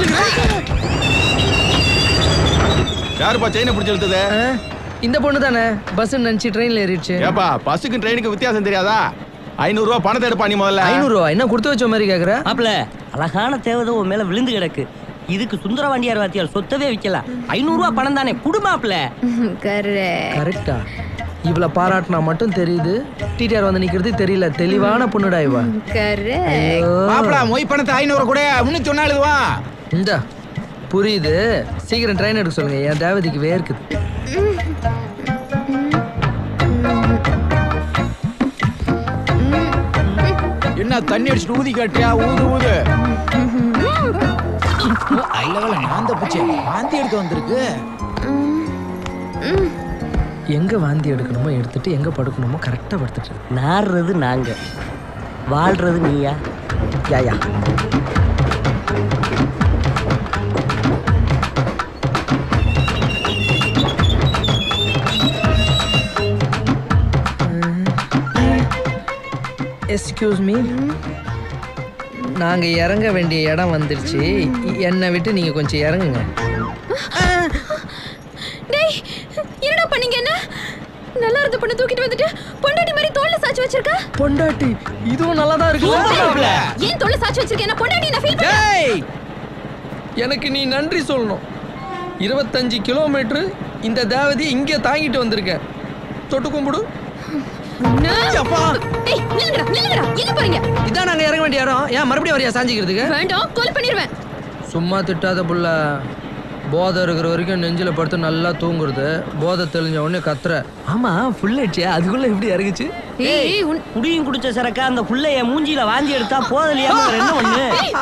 யாருப்பா செயினை பிடிச்சி இழுத்தது இந்த பொண்ணு தானே பஸ் நினைச்சு ட்ரெயின்ல ஏறிடுச்சு ஏப்பா பஸ்ஸுக்கும் ட்ரெயினுக்கு வித்தியாசம் தெரியாதா ஐநூறு ரூபா பணத்தை எடுப்பா நீ முதல்ல ஐநூறு ரூபா என்ன கொடுத்து வச்ச மாதிரி கேக்குற மாப்பிள்ள அழகான தேவதை உன் மேல விழுந்து கிடக்கு இதுக்கு சுந்தர வாண்டியார் வாத்தியார் சொத்தவே விக்கலாம் ஐநூறு ரூபாய் பணம் தானே குடு மாப்பிள்ள கரெக்ட் கரெக்டா இவள பாராட்டினா மட்டும் தெரியுது டிடிஆர் வந்து நிக்கிறது தெரியல தெளிவான பொண்ணுடா இவ கரெக்ட் மாப்பிள மொய் பணத்தை ஐநூறு கூட முன்னூத்தி ஒன்னு எழுதுவா இந்த புரியுது சீக்கிரம் ட்ரெயின் எடுக்க சொல்லுங்க என் தேவதைக்கு வேர்க்குது என்ன தண்ணி அடிச்சுட்டு ஊதி காட்டியா ஊது ஊது ஐலவல நான் தப்பிச்சே வாந்தி எடுக்க வந்திருக்கு எங்க வாந்தி எடுக்கணுமோ எடுத்துட்டு எங்க படுக்கணுமோ கரெக்டா படுத்துட்டு நாடுறது நாங்க வாழ்றது நீயா யாயா எஸ்கியூஸ் மீ நாங்க இறங்க வேண்டிய இடம் வந்துருச்சு இ- என்னை விட்டு நீங்க கொஞ்சம் இறங்குங்க டேய் என்னடா பண்ணீங்க என்ன நல்லா இருந்த பொண்ணு தூக்கிட்டு வந்துட்டு பொண்டாட்டி மாதிரி தோல்ல சாச்சு வச்சிருக்க பொண்டாட்டி இதுவும் நல்லா தான் சூப்பர். ஏன் தோல்ல சாச்சு வச்சிருக்க என்ன பொண்டாட்டி நான் ஃபீல் பண்ணேன் டேய் எனக்கு நீ நன்றி சொல்லணும் இருபத்தஞ்சு கிலோமீட்டர் இந்த தேவதி இங்கே தாங்கிட்டு வந்திருக்கேன் தொட்டு கும்பிடு அப்பா. டேய் நில்லுங்கடா நில்லுங்கடா எங்க போறீங்க இதான் நாங்க இறங்க வேண்டிய இடம் ஏன் மறுபடியும் வரியா சாஞ்சிக்கிறதுக்கு வேண்டாம் கொலை பண்ணிடுவேன் சும்மா திட்டாத புள்ள போதை இருக்கிற வரைக்கும் நெஞ்சில படுத்து நல்லா தூங்குறது போதை தெளிஞ்ச உடனே கத்துற ஆமா ஃபுல் ஆயிடுச்சு அதுக்குள்ள எப்படி இறங்குச்சு ஏய் குடியும் குடிச்ச சரக்கா அந்த புள்ள என் மூஞ்சில வாந்தி எடுத்தா போதலையா என்ன பண்ணு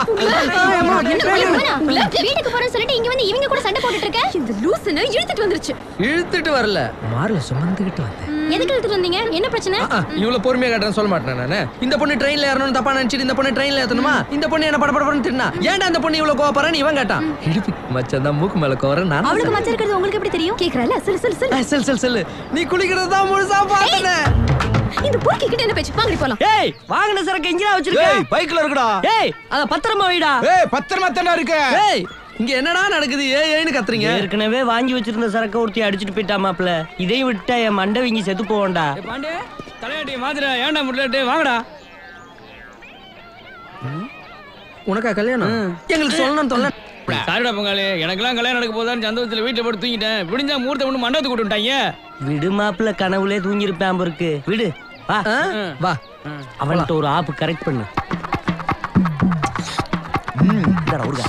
வீட்டுக்கு போறேன்னு சொல்லிட்டு இங்க வந்து இவங்க கூட சண்டை போட்டுட்டு இருக்க இந்த லூசுன்னு இழுத்துட்டு வந்துருச்சு இழுத்துட்டு வரல மார்ல சுமந்துகிட்டு வந்தேன் எதுக்கு இழுத்துட்டு வந்தீங்க என்ன பிரச்சனை ஆ, இவ்வளவு பொறுமையா கேட்டேன்னு சொல்ல மாட்டேன் நானு இந்த பொண்ணு ட்ரெயின்ல ஏறணும்னு தப்பா நினைச்சிட்டு இந்த பொண்ணு ட்ரெயின்ல ஏத்தணுமா இந்த பொண்ணு என்ன படபடன்னு தின்னா ஏன்டா அந்த பொண்ணு இவ்வளவு கோவப்படுறேன்னு இவன் கேட்டான் இடுப்பு மச்சான் தான் மூக்கு மேல கோவற நான் அவளுக்கு மச்சம் இருக்கிறது உங்களுக்கு எப்படி தெரியும் கேக்குறல சொல்லு சொல்லு சொல்லு செல் செல் செல் நீ குளிக்கிறது தான் முழுசா பார்த்தனே இந்த பொறுக்கி கிட்ட என்ன பேச்சு வாங்கடி போலாம் ஏய் வாங்கின சரக்கு எங்கடா வச்சிருக்க ஏய் பைக்ல இருக்குடா ஏய் அத பத்திரமா வைடா ஏய் பத்திரமா தானே இருக்கு ஏய் இங்க என்னடா நடக்குது ஏய் ஏன்னு கத்துறீங்க ஏற்கனவே வாங்கி வச்சிருந்த சரக்க ஒருத்தி அடிச்சிட்டு போயிட்டா மாப்ள இதையும் விட்டா என் மண்டை வீங்கி செத்து போவோம்டா பாண்டே தலையாட்டி மாதிரி ஏன்டா முடியல வாங்கடா உனக்கா கல்யாணம் எங்களுக்கு சொல்லணும் தொல்ல சாரிடா பொங்காலி எனக்கெல்லாம் கல்யாணம் நடக்க போதான்னு சந்தோஷத்துல வீட்டுல போட்டு தூங்கிட்டேன் விடிஞ்சா மூர்த்த ஒண்ணு மண்டபத்துக்கு கூட்டு விட்டாங்க விடு மாப்ள கனவுலே தூங்கி இருப்பேன் இருக்கு விடு வா வா அவன்கிட்ட ஒரு ஆப்பு கரெக்ட் பண்ணு இந்தாடா, ஊறுகாய்.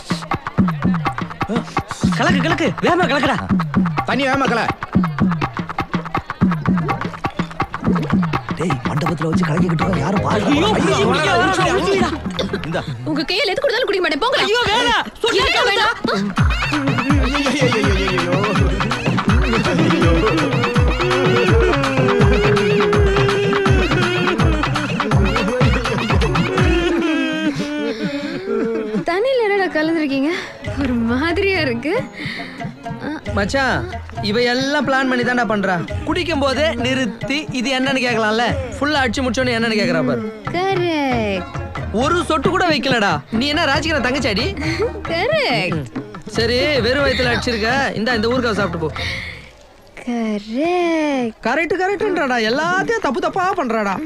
கலக்கு கலக்கு வேகமா கலக்குடா தண்ணி வேமா கல தூரத்துல வச்சு கலக்கிக்கிட்டு இருக்கோம் யாரும் ஐயோ, ஐயோ, ஐயோ, இந்த உங்க கையில எது கொடுத்தாலும் குடிக்க மாட்டேன் போங்க ஐயோ, வேணாம். சொல்லிருக்க வேணாம் தண்ணியில என்னடா கலந்துருக்கீங்க ஒரு மாதிரியா இருக்கு மச்சான் இவ எல்லாம் பிளான் பண்ணி தான்டா பண்றா குடிக்கும் போதே நிறுத்தி இது என்னன்னு கேட்கலாம்ல ஃபுல்லா அடிச்சு முடிச்சோன்னு என்னன்னு கேக்குறா பாரு கரெக்ட் ஒரு சொட்டு கூட வைக்கலடா நீ என்ன ராஜிக்கிற தங்கச்சாடி கரெக்ட் சரி வெறும் வயித்துல அடிச்சிருக்க இந்த இந்த ஊருக்காக சாப்பிட்டு போ கரெக்ட் கரெக்ட் கரெக்ட்ன்றாடா எல்லாத்தையும் தப்பு தப்பா பண்றாடா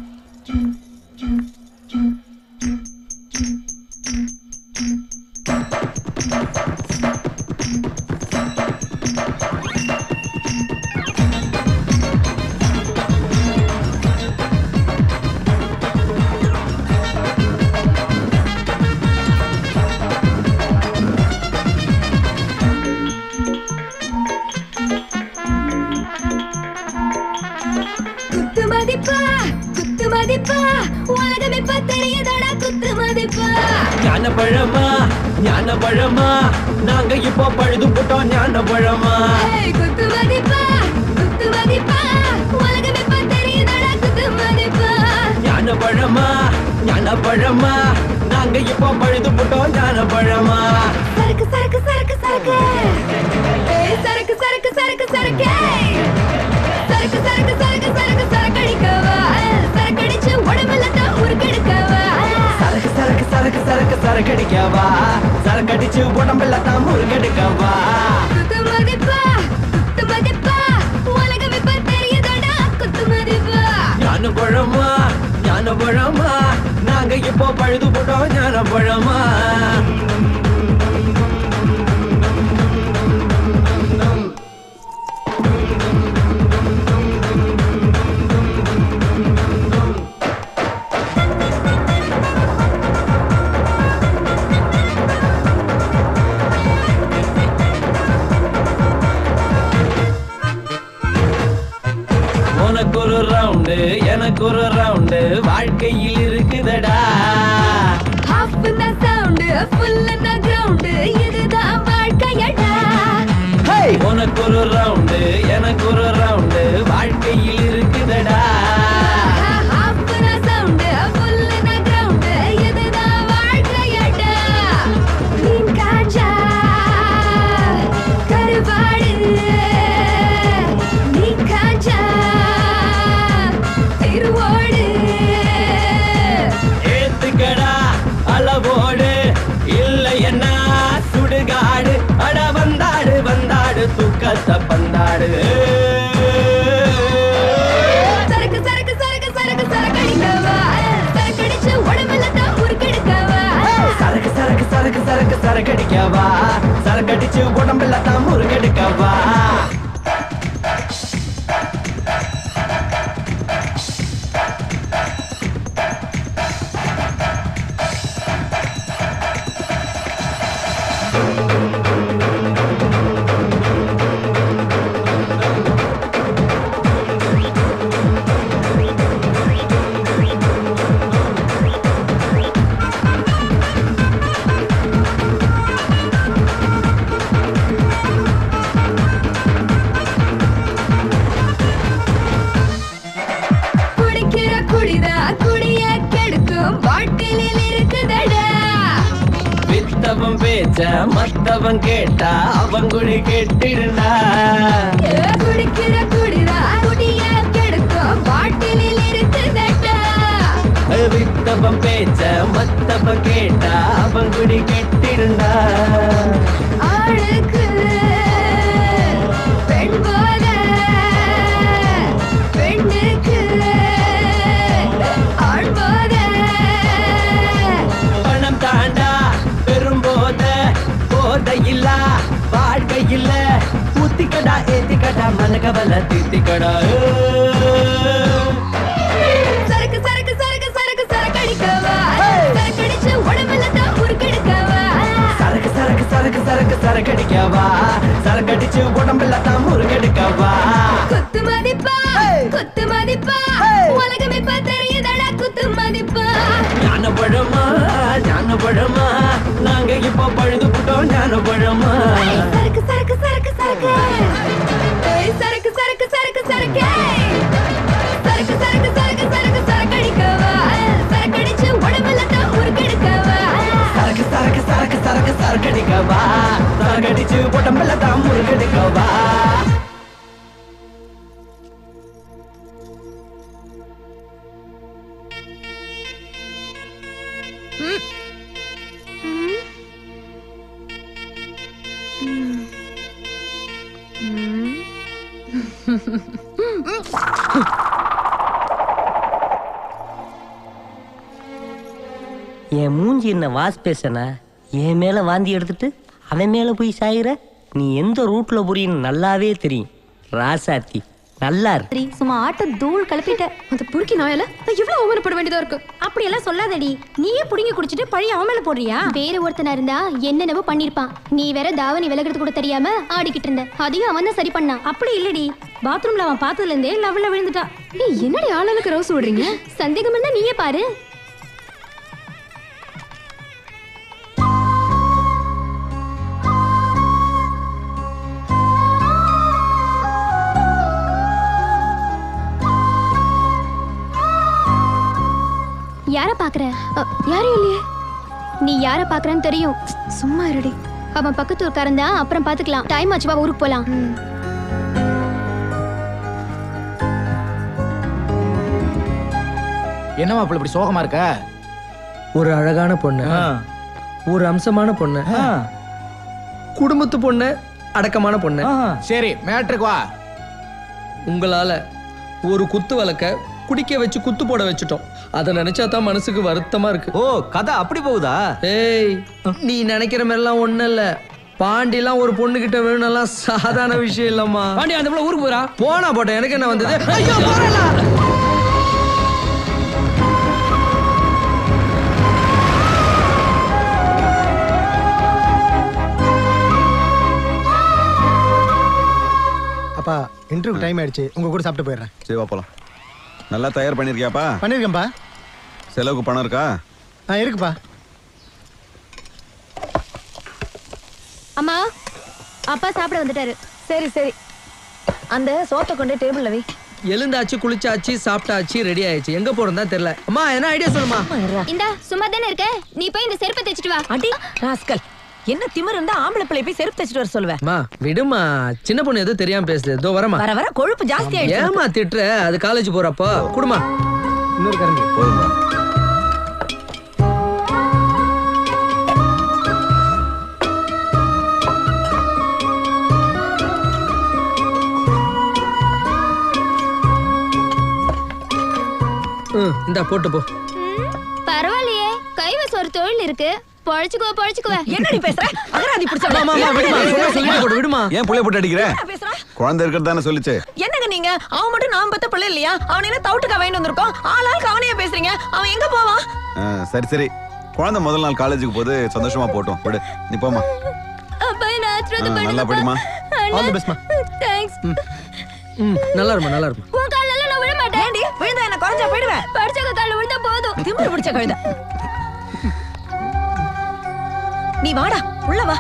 குத்து மதிப்பா குத்து மதிப்பா உலகம் இப்ப தெரியுதடா குத்து மதிப்பா ஞான பழமா ஞான பழமா நாங்க இப்போ பழுது போட்டோம் ஞான பழமா ஏய், குத்து மதிப்பா குத்து மதிப்பா உலகம் இப்ப தெரியுதடா குத்து மதிப்பா ஞான பழமா ஞான பழமா நாங்க இப்போ பழுது போட்டோம் ஞான பழமா சரக்கு சரக்கு சரக்கு சரக்கு ஏய், சரக்கு சரக்கு சரக்கு சரக்கு ஏய். சரக்கு சரக்கு சரக்கு சரக்கு சரக்கடிக்கவா சரக்கடிச்சு உடம்புல தான் உருக்கெடுக்கவா சரக்கு சரக்கு சரக்கு சரக்கு சரக்கடிக்கவா சரக்கடிச்சு உடம்புல தான் முருகெடுக்கவா குத்து மதிப்பா குத்து மதிப்பா உலகம் இப்ப தெரியுதடா குத்து மதிப்பா ஞான பழமா ஞான பழமா நாங்க இப்போ பழுது போட்டோம் ஞான பழமா உனக்கு ஒரு ரவுண்டு எனக்கு ஒரு ரவுண்டு வாழ்க்கையில் இருக்குதடா ஹாஃப் தான் சவுண்ட் ஃபுல் தான் கிரவுண்ட் இதுதான் வாழ்க்கையடா உனக்கு ஒரு ரவுண்டு எனக்கு ஒரு ரவுண்டு வாழ்க்கையில் இருக்குதடா ஹாஃப் தான் சவுண்ட் ஃபுல் தான் கிரவுண்ட் இதுதான் வாழ்க்கையடா மீன் காஞ்சா கருவாடு நீ காஞ்சா திருவோடு ஏத்துக்கடா அளவோடு இல்லை என்ன சுடுகாடு அட வந்தாடு வந்தாடு தூக்கத்தை பந்தாடு சரக்கு சரக்கு சரக்கு சரக்கு சரக்கடிக்கவா சரக்கடிச்சு உடம்புல தான் உருக்கெடுக்கவா சரக்கு சரக்கு சரக்கு சரக்கு சரக்கடிக்கவா சரக்கடிச்சு உடம்புல தான் முருகெடுக்கவா குடிக்கிற குடிதா குடிய கெடுக்கும் பாட்டிலில் இருக்குதடா வித்தவன் பேச்ச மத்தவன் கேட்டா அவன் குடி கெட்டிடுண்டா ஏ, குடிக்கிற குடிதா குடிய கெடுக்கும் பாட்டிலில் இருக்குதடா வித்தவன் பேச்ச மத்தவன் கேட்டா அவன் குடி கெட்டிடுண்டா ஆளுக்கு பெண் போல பெண்ணுக்கு ஆண் போல பணம் தாண்டா பெரும்போத போத இல்ல வாழ்க்கை இல்ல ஊத்திக்கடா ஏத்திக்கடா மனகவல தீத்திக்கடா சரக்கு சரக்கு சரக்கு சரக்கு சரக்கடிக்கவா சரக்கடிச்சு உடம்புல தான் உருக்கெடுக்கவா சரக்கு சரக்கு சரக்கு சரக்கு சரக்கடிக்கவா சரக்கடிச்சு உடம்புல தான் முருகெடுக்கவா குத்து மதிப்பா குத்து மதிப்பா உலகம் இப்ப பழமா நாங்க இப்போ பழுது புட்டோம் ஞான பழமா சரக்கு சரக்கு சரக்கு சரக்கு ஏய் சரக்கு சரக்கு சரக்கு சரக்கு சரக்கு சரக்கு சரக்கு சரக்கு சரக்கு அடிக்கவா சரக்கு அடிச்சு உடம்புல தான் உருக்கெடுக்கவா சரக்கு சரக்கு சரக்கு சரக்கு சரக்கு அடிக்கவா சரக்கு அடிச்சு உடம்புல தான் முருகெடுக்கவா என் மூஞ்சி என்ன வாஷ் பேசனா என் மேல வாந்தி எடுத்துட்டு அவன் மேல போய் சாயிற நீ எந்த ரூட்ல புரியும் நல்லாவே தெரியும் ராசாத்தி நல்லா இருக்கு சரி சும்மா ஆட்ட தூள் கலப்பிட்ட அந்த புருக்கி நாயால நான் எவ்வளவு அவமானப்பட வேண்டியதா இருக்கு அப்படி எல்லாம் சொல்லாதடி நீயே புடிங்கி குடிச்சிட்டு பழைய அவன் மேல போடுறியா வேற ஒருத்தனா இருந்தா என்னென்னவோ பண்ணிருப்பான் நீ வேற தாவணி விலகிறது கூட தெரியாம ஆடிக்கிட்டு இருந்த அதையும் அவன் தான் சரி பண்ணான் அப்படி இல்லடி பாத்ரூம்ல அவன் பார்த்ததுல இருந்தே லவ்ல விழுந்துட்டான் ஏய் என்னடி ஆளுக்கு ரோஸ் விடுறீங்க சந்தேகம் இருந்தா நீயே பாரு யார பாக்குற யாரும் இல்லையே நீ யார பாக்குறன்னு தெரியும் சும்மா இருடி அவன் பக்கத்து ஊர்க்காரன் தான் அப்புறம் பாத்துக்கலாம் டைம் ஆச்சு வா ஊருக்கு போலாம் என்ன மாப்பிள்ள இப்படி சோகமா இருக்க ஒரு அழகான பொண்ணு ஒரு அம்சமான பொண்ணு குடும்பத்து பொண்ணு அடக்கமான பொண்ணு சரி மேட்ருக்கு வா உங்களால ஒரு குத்து வழக்க குடிக்க வச்சு குத்து போட வச்சுட்டோம் அதை நினைச்சா தான் மனசுக்கு வருத்தமா இருக்கு ஓ கதை அப்படி போகுதா ஏய் நீ நினைக்கிற மாதிரிலாம் ஒண்ணும் இல்ல பாண்டிலாம் ஒரு பொண்ணு கிட்ட வேணும்லாம் சாதாரண விஷயம் இல்லம்மா பாண்டி அந்த புள்ள ஊருக்கு போறா போனா போட்டேன் எனக்கு என்ன வந்தது ஐயோ போறேன்டா. அப்பா இன்டர்வியூ டைம் ஆயிடுச்சு உங்க கூட சாப்பிட்டு போயிடுறேன் சரி வா போலாம் நல்லா தயார் பண்ணிருக்கியாப்பா பண்ணிருக்கேன்ப்பா செலவுக்கு பணம் இருக்கா ஆ இருக்குப்பா அம்மா அப்பா சாப்பிட வந்துட்டாரு சரி சரி அந்த சோத்தை கொண்டு டேபிள்ல வை எழுந்தாச்சு குளிச்சாச்சு சாப்பிட்டாச்சு ரெடி ஆயிடுச்சு எங்க போறதா தெரியல அம்மா என்ன ஐடியா சொல்லுமா இந்தா சும்மா தானே இருக்க நீ போய் இந்த செருப்பை தைச்சிட்டு வா அடி ராஸ்கல் என்ன திமிர் இருந்தா ஆம்பளை பிள்ளை போய் செருப்பு தைச்சிட்டு வர சொல்லுவேன் அம்மா விடுமா சின்ன பொண்ணு எதுவும் தெரியாம பேசுது இதோ வரமா வர வர கொழுப்பு ஜாஸ்தி ஆயிடுச்சு ஏமா திட்டுற அது காலேஜ் போறப்போ குடுமா இன்னொரு கரண்டி போதும்பா ம் இந்தா போட்டு போ பரவாயில்லையே கைவசம் ஒரு தொழில் இருக்கு பொழைச்சுக்குவ பொழைச்சுக்குவ என்னடி பேசுற அகராதி பிடிச்ச அம்மா, அம்மா, விடுமா, சொன்னா செய்ய போடு, விடுமா. ஏன் புள்ளைய போட்டு அடிக்கிற பேசுற குழந்தை இருக்கிறது தானே சொல்லிச்சு என்னங்க நீங்க அவன் மட்டும் நான் பத்த பிள்ளை இல்லையா அவன் என்ன தவிட்டுக்கா வாங்கிட்டு வந்திருக்கோம் ஆளாளுக்கு அவனையே பேசுறீங்க அவன் எங்க போவான் ஆ, சரி சரி குழந்தை முதல் நாள் காலேஜுக்கு போது சந்தோஷமா போட்டும் விடு நீ போமா அப்பா என்ன ஆசீர்வாதம் ஆ, நல்லா படிமா ஆல் தி பெஸ்ட்மா தேங்க்ஸ் ம் நல்லா இருமா நல்லா இருமா உன் கால்ல எல்லாம் நான் விழ மாட்டேன் ஏண்டி விழுந்தா என்ன குறைஞ்சா போயிடுவேன் படிச்சவங்க கால்ல விழுந்தா போதும் திமிரு பிடிச்ச கழுத நீ வாடா உள்ள வா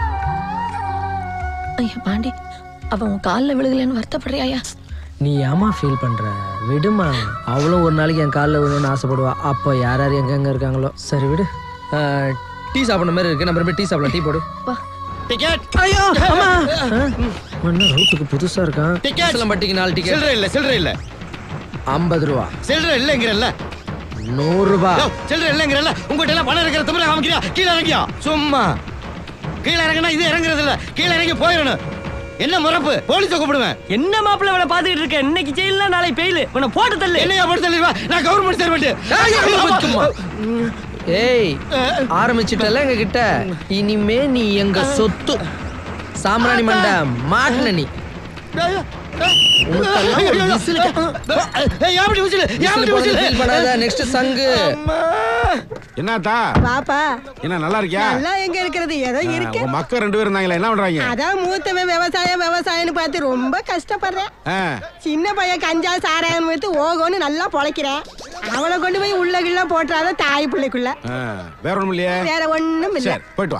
ஐயா பாண்டி அவன் உன் காலில் விழுகலன்னு வருத்தப்படுறியா நீ ஏமா ஃபீல் பண்ற விடுமா அவளும் ஒரு நாளைக்கு என் காலில் விழணும்னு ஆசைப்படுவா அப்போ யார் யார் எங்க எங்க இருக்காங்களோ சரி விடு ஆ, டீ சாப்பிட்ற மாதிரி இருக்கு நம்ம போய் டீ சாப்பிடலாம் டீ போடு டிக்கெட் ஐயோ அம்மா மண்ணா ரவுட்டுக்கு புதுசா இருக்கான் Ticket. சிலம்பட்டிக்கு நாலு டிக்கெட் சில்லறை இல்ல சில்லறை இல்ல ஐம்பது ரூபா சில்லறை இல்லங்கிறல்ல நூறு ரூபாய் யோ, சில்லறை இல்லங்கிறல்ல உங்ககிட்ட எல்லாம் பணம் இருக்கிற திமிர காமிக்கிறியா கீழே இறங்கியா சும்மா கீழே இறங்கினா இது இறங்குறது இல்ல கீழே இறங்கி போயிடணும் என்ன முறப்பு போலீஸை கூப்பிடுவேன் என்ன மாப்பிள்ள இவனை பாத்துக்கிட்டு இருக்க இன்னைக்கு ஜெயில நாளைக்கு பெயிலு இவனை போட்டு தள்ளு என்னையா போட்டு தள்ளிடுவா நான் கவர்மெண்ட் சர்வெண்ட் ஏய் ஆரம்பிச்சிட்டல எங்க கிட்ட இனிமே நீ எங்க சொத்து சாம்பிராணி மண்டை மாட்டின நீ உனக்கெல்லாம் ஒரு whistle whistle போடுறது feel பண்ணாத நெக்ஸ்ட் சங்கு என்னத்தா பாப்பா என்ன நல்லா இருக்கியா நல்லா எங்க இருக்கிறது ஏதோ ஆ, இருக்கு உங்க மக்கள் ரெண்டு பேரும் இருந்தாங்களே என்ன பண்றாங்க அதான் மூத்தவன் விவசாயம் விவசாயம்னு பார்த்து ரொம்ப கஷ்டப்படுறேன் ஆ, சின்ன பையன் கஞ்சா சாராயம் வைத்து ஓகோன்னு நல்லா பொழைக்கிறேன் அவளை கொண்டு போய் உள்ள கிள்ள போட்டாத தாய் பிள்ளைக்குள்ள ஆ, வேற ஒண்ணும் இல்லையே வேற ஒண்ணும் இல்ல சரி போயிட்டு வா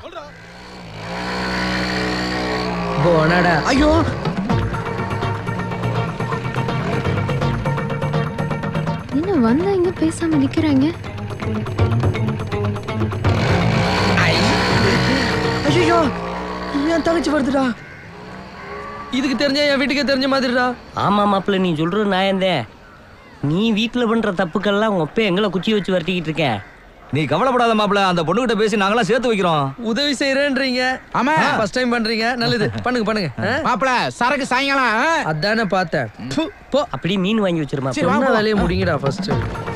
போனடா ஐயோ என்ன வந்தா இங்க பேசாம நிக்கிறாங்க ஐயோ என் தங்கச்சி வருதுடா இதுக்கு தெரிஞ்ச என் வீட்டுக்கே தெரிஞ்ச மாதிரிடா ஆமா மாப்பிள்ள நீ சொல்றது நியாயந்தேன் நீ வீட்டுல பண்ற தப்புக்கெல்லாம் உங்க அப்பா எங்களை குச்சி வச்சு வரட்டிக்கிட்டு இருக்கேன் நீ கவலைப்படாத மாப்பிள அந்த பொண்ணுகிட்ட பேசி நாங்களாம் சேர்த்து வைக்கிறோம் உதவி செய்யறேன்றீங்க ஆமா. ஃபர்ஸ்ட் டைம் பண்றீங்க நல்லது பண்ணுங்க பண்ணுங்க ஆ? மாப்பிள சரக்கு சாயங்காலம் ஆ? அதானே பார்த்தேன் ப்பு, போ அப்படியே மீன் வாங்கி வச்சிருமா சரி, வாங்க, என்ன போலாம். வேலையை முடிங்கடா ஃபர்ஸ்ட்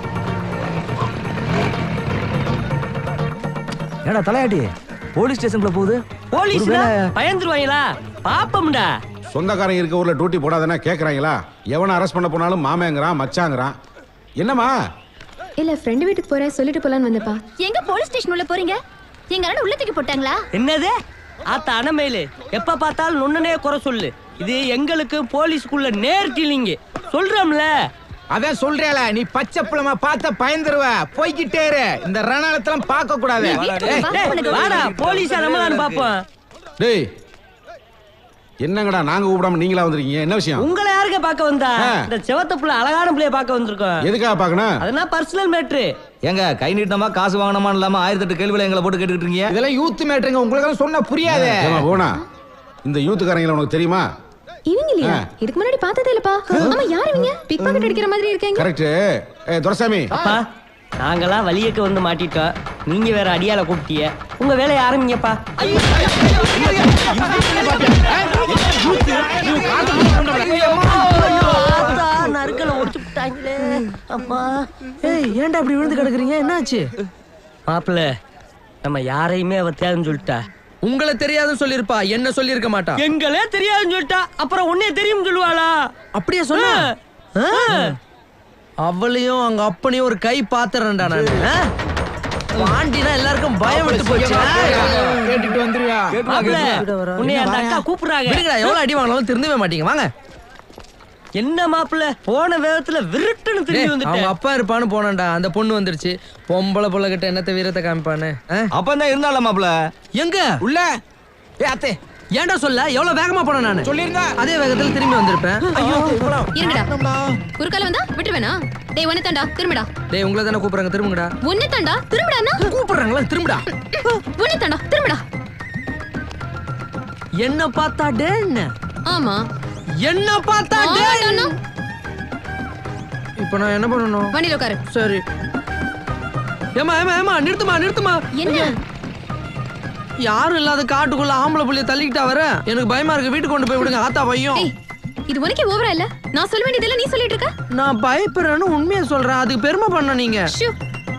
ஏடா தலையாட்டி போலீஸ் ஸ்டேஷன்ல போகுது போலீஸ்ல பயந்துருவாங்களா பாப்பம்டா சொந்தக்காரங்க இருக்க ஊர்ல டியூட்டி போடாதானே கேக்குறாங்களா எவனை அரெஸ்ட் பண்ண போனாலும் மாமேங்கிறான் மச்சாங்கிறான் என்னம்மா இல்ல ஃப்ரெண்ட் வீட்டுக்கு போறேன் சொல்லிட்டு போலான்னு வந்தப்பா எங்க போலீஸ் ஸ்டேஷன் உள்ள போறீங்க எங்க அண்ணன் உள்ள தூக்கி போட்டாங்களா என்னது ஆத்த அனமேலு எப்ப பார்த்தாலும் நொன்னனே குறை சொல்லு இது எங்களுக்கு போலீஸ்க்குள்ள நேர்ட்டிலிங்க சொல்றோம்ல அதான் சொல்றேல நீ பச்சை புள்ளமா பார்த்த பயந்துருவ போய்கிட்டே இரு இந்த ரணாலத்தெல்லாம் பார்க்க கூடாது டேய், டேய், வாடா போலீஸா நம்மளான்னு பாப்போம் டேய் என்னங்கடா நாங்க கூப்பிடாம நீங்களா வந்திருக்கீங்க என்ன விஷயம் உங்களை யாருக்க பார்க்க வந்தா ஆ. இந்த செவத்த புள்ள அழகான பிள்ளைய பார்க்க வந்திருக்கோம் எதுக்காக பார்க்கணும் அதெல்லாம் பர்சனல் மேட்ரு ஏங்க கை நீட்டமா காசு வாங்கினமா இல்லாம ஆயிரத்தி எட்டு கேள்வியில எங்களை போட்டு கேட்டுக்கிட்டு இருக்கீங்க இதெல்லாம் யூத் மேட்ருங்க உங்களுக்கு சொன்னா புரியாது ஏமா போனா இந்த யூத்துக்காரங்களை உனக்கு தெரியுமா இவங்க இல்லையா ஆ. இதுக்கு முன்னாடி பார்த்ததே இல்லப்பா ஆமா யார் இவங்க பிக் பாக்கெட் அடிக்கிற மாதிரி இருக்காங்க கரெக்ட் ஏ துரசாமி அப்பா நாங்கெல்லாம் வலியக்க வந்து மாட்டிட்டோம் நீங்க வேற அடியால கூப்பிட்டிய உங்க வேலையை ஆரம்பிங்கப்பா நறுக்கல ஒடிச்சு விட்டாங்களே அப்பா ஏய் ஏன்டா அப்படி விழுந்து கிடக்குறீங்க என்னாச்சு மாப்பிள்ள நம்ம யாரையுமே அவ தேவைன்னு சொல்லிட்டா உங்களை தெரியாதுன்னு சொல்லிருப்பா என்ன சொல்லியிருக்க மாட்டா எங்களே தெரியாதுன்னு சொல்லிட்டா அப்புறம் உன்னே தெரியும் சொல்லுவாளா அப்படியே சொன்னா அவளையும் அவங்க அப்பனையும் ஒரு கை பாத்துறேன்டா நான் பாண்டினா எல்லாருக்கும் பயம் விட்டு போச்சு கேட்டுட்டு வந்துருவியா மாப்பிள்ள, உன்னை அந்த அக்கா கூப்பிடுறாங்க விடுங்கடா எவ்வளவு அடி வாங்கினாலும் திருந்தவே மாட்டீங்க வாங்க என்ன மாப்பிள்ள போன வேகத்துல விருட்டுன்னு திரும்பி டேய், வந்துட்டேன் அவங்க அப்பா இருப்பான்னு போனான்டா அந்த பொண்ணு வந்துருச்சு பொம்பளை புள்ள கிட்ட என்னத்த வீரத்தை காமிப்பானு அப்ப தான் இருந்தால மாப்பிள எங்க உள்ள ஏ அத்தே ஏன்டா சொல்ல எவ்வளவு வேகமா போன நானு சொல்லிருந்தா அதே வேகத்துல திரும்பி வந்திருப்பேன் ஐயோ இருங்கடா ஒரு கால வந்தா விட்டுருவேனா டேய் ஒன்னு தாண்டா திரும்படா டேய் உங்களை தானே கூப்பிடுறாங்க திரும்புங்கடா ஒன்னு தாண்டா திரும்படானா கூப்பிடுறாங்களா திரும்புடா ஒன்னு தாண்டா திரும்படா என்ன பார்த்தா டேன்னு ஆமா என்ன பார்த்தா ஆமாடாண்ணா. இப்போ நான் என்ன பண்ணணும் வண்டியில உட்காரு சரி ஏமா ஏமா ஏமா நிறுத்துமா நிறுத்துமா என்ன யாரும் இல்லாத காட்டுக்குள்ள ஆம்பளை புள்ளைய தள்ளிக்கிட்டா வர எனக்கு பயமா இருக்கு வீட்டுக்கு கொண்டு போய் விடுங்க ஆத்தா பையும் ஏய் இது உனக்கே ஓவரா இல்ல நான் சொல்ல வேண்டியதெல்லாம் நீ சொல்லிட்டு இருக்க நான் பயப்படுறேன்னு உண்மையை சொல்றேன் அதுக்கு பெருமை பண்ண நீங்க ஷூ.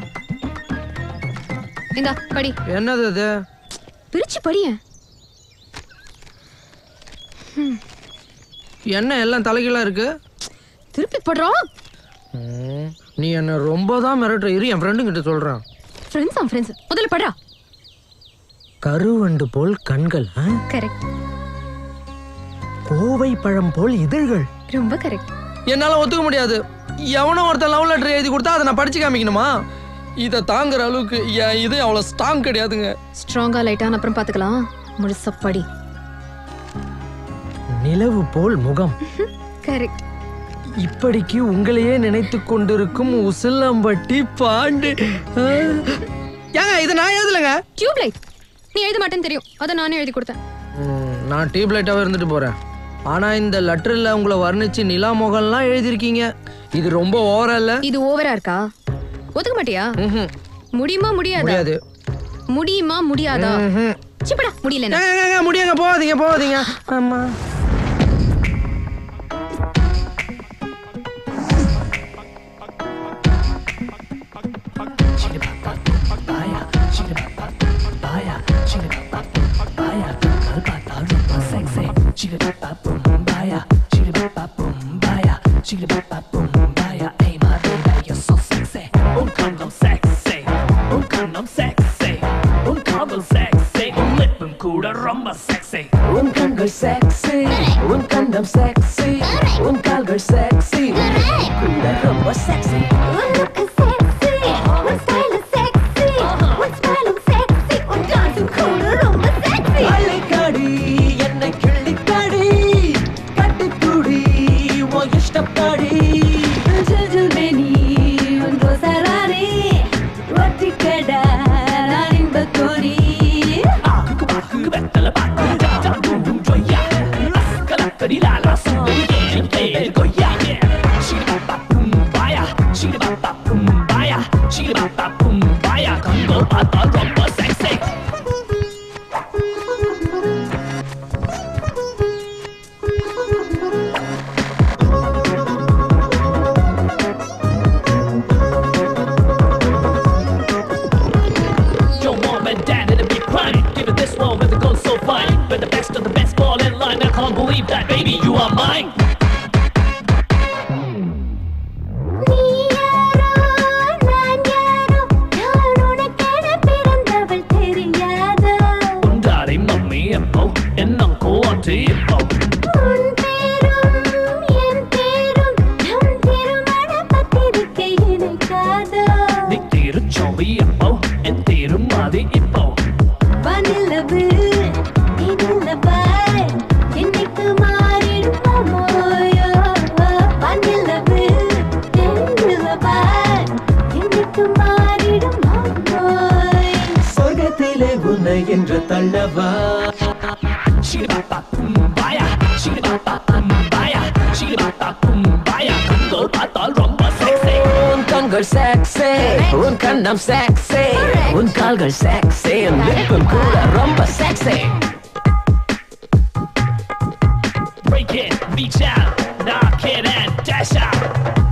இந்தா படி என்னது அது பிரிச்சு படிய என்ன எல்லாம் தலைகீழா இருக்கு திருப்பி படுறோம் ம், நீ என்ன ரொம்ப தான் மிரட்டுற இரு என் ஃப்ரெண்டு கிட்ட சொல்றேன் ஃப்ரெண்ட்ஸ் ஆம் ஃப்ரெண்ட்ஸ் முதல்ல படுறா கருவண்டு போல் கண்கள் ஆ? கரெக்ட் கோவை பழம் போல் இதழ்கள் ரொம்ப கரெக்ட் என்னால ஒத்துக்க முடியாது எவனோ ஒருத்தன் லவ் லெட்டர் எழுதி கொடுத்தா அதை நான் படிச்சு காமிக்கணுமா இதை தாங்குற அளவுக்கு என் இது அவ்வளோ ஸ்ட்ராங் கிடையாதுங்க ஸ்ட்ராங்கா லைட்டா அப்புறம் பாத்துக்கலாம் முழுசா படி நிலவு போல் முகம் கரெக்ட் இப்படிக்கு உங்களையே நினைத்து கொண்டிருக்கும் உசிலம்பட்டி பாண்டு ஆ. ஏங்க இது நான் எழுதலைங்க டியூப் லைட் நீ எழுத மாட்டேன்னு தெரியும் அதை நானே எழுதி கொடுத்தேன் ம், நான் டியூப் லைட்டாவே இருந்துட்டு போறேன் ஆனா இந்த லெட்டர்ல உங்களை வர்ணிச்சு நிலா முகம்லாம் எழுதியிருக்கீங்க இது ரொம்ப ஓவரா இல்ல இது ஓவரா இருக்கா ஒத்துக்க மாட்டியா முடியுமா முடியாதா முடியாது முடியுமா முடியாதா ம்ஹும். சிப்படா முடியல ஏங்க, ஏங்க, ஏங்க, முடியுங்க போகாதீங்க போகாதீங்க ஆமா உன் கண்கள் sexy உன் கண்டம் sexy உன் கால்கள் sexy கூட ரொம்ப sexy இஷ்டப்படி ஜல்ஜல்பேனி உன் ரோசாராரே ஒட்டிக்கடா நான் இன்பக்கோரி Your mom and dad in a big crying. Give it this one with the gold so fine. With the best of the best ball in line. I can't believe that, baby, you are mine. உண்டாரை mummy எப்போ என்ன கோவாட்டு எப்போ நீ தீரு சோம்பி எப்போ என் தீரும் மாதிரி இப்போ வானிலவு நிலவாய் என்னைக்கு மாறிடும் மாமோயோ வானிலவு நிலவாய் என்னைக்கு மாறிடும் மாமோய் சொர்க்கத்திலே உன்னை என்று தள்ளவா உன் கண்கள் sexy உன் கண்ணம் sexy உன் கால்கள் sexy உன் லிப்பும் கூட ரொம்ப sexy Break it, reach out, knock it and dash out.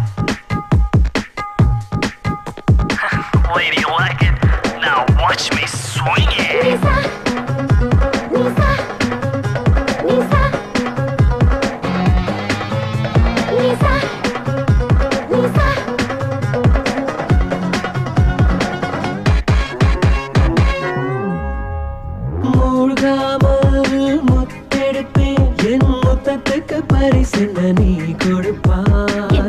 Lady, you like it? Now watch me swing it. மூழ்காமல் முத்தெடுப்பேன் என் முத்தத்துக்கு பரிசென்ன நீ கொடுப்பாய்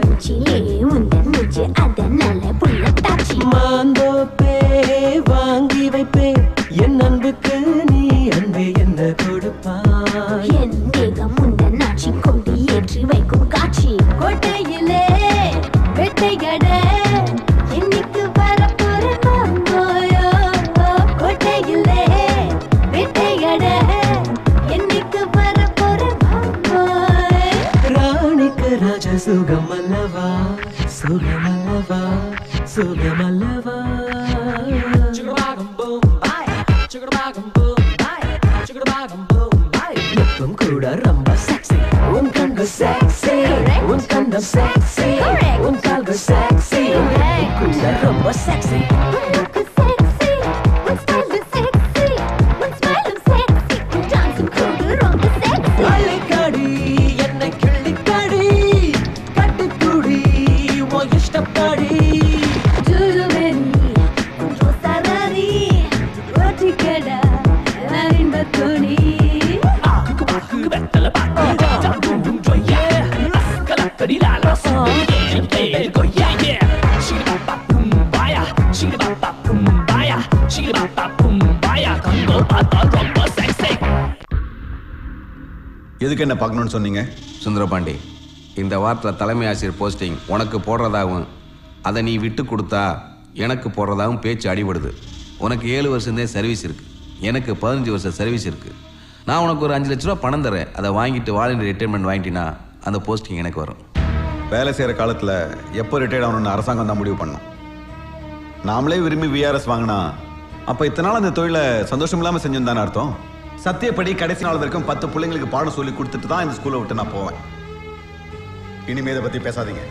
மாந்தோப்பே வாங்கி வைப்பேன் என் அன்புக்கு நீ அன்பே என்ன கொடுப்பாய் என் தேகம் முந்தன் ஆட்சி கொண்டு ஏற்றி வைக்கும் காட்சி கோட்டையிலே வெட்டைகட இன்னைக்கு வரப்போற மாம்போயோ கோட்டையிலே வெட்டைகட என்னைக்கு வரப்போற மாம்போய் ராணிக்கு ராஜ சுகம் அல்லவா சுகம் அல்லவா சுகம் அல்லவா லிப்பும் கூட ரொம்ப sexy உன் கண்கள் sexy உன் கண்டம் sexy உன் கால்கள் sexy உன் லிப்பும் கூட ரொம்ப sexy அள்ளிக்கடி, என்னை கிள்ளிக்கடி, கட்டிப்புடி, உன் இஷ்டப்படி. எதுக்கு என்ன பார்க்கணும்னு சொன்னீங்க சுந்தரபாண்டி இந்த வாரத்தில் தலைமை ஆசிரியர் போஸ்டிங் உனக்கு போடுறதாகவும் அதை நீ விட்டு கொடுத்தா எனக்கு போடுறதாகவும் பேச்சு அடிபடுது உனக்கு ஏழு வருஷந்தே சர்வீஸ் இருக்கு எனக்கு பதினஞ்சு வருஷம் சர்வீஸ் இருக்கு நான் உனக்கு ஒரு அஞ்சு லட்ச ரூபா பணம் தரேன் அதை வாங்கிட்டு வாலண்டியர் ரிட்டைர்மெண்ட் வாங்கிட்டினா அந்த போஸ்டிங் எனக்கு வரும் வேலை செய்கிற காலத்தில் எப்போ ரிட்டையர்ட் ஆகணும்னு அரசாங்கம் தான் முடிவு பண்ணும் நாமளே விரும்பி விஆர்எஸ் வாங்கினா அப்போ இத்தனை நாள் அந்த தொழிலை சந்தோஷம் இல்லாமல் செஞ்சோம் தானே அர்த்தம் சத்தியப்படி கடைசி நாள் வரைக்கும் பத்து பிள்ளைங்களுக்கு பாடம் சொல்லி கொடுத்துட்டு தான் இந்த ஸ்கூலை விட்டு நான் போவேன் இனிமே இதை பற்றி பேசாதீங்க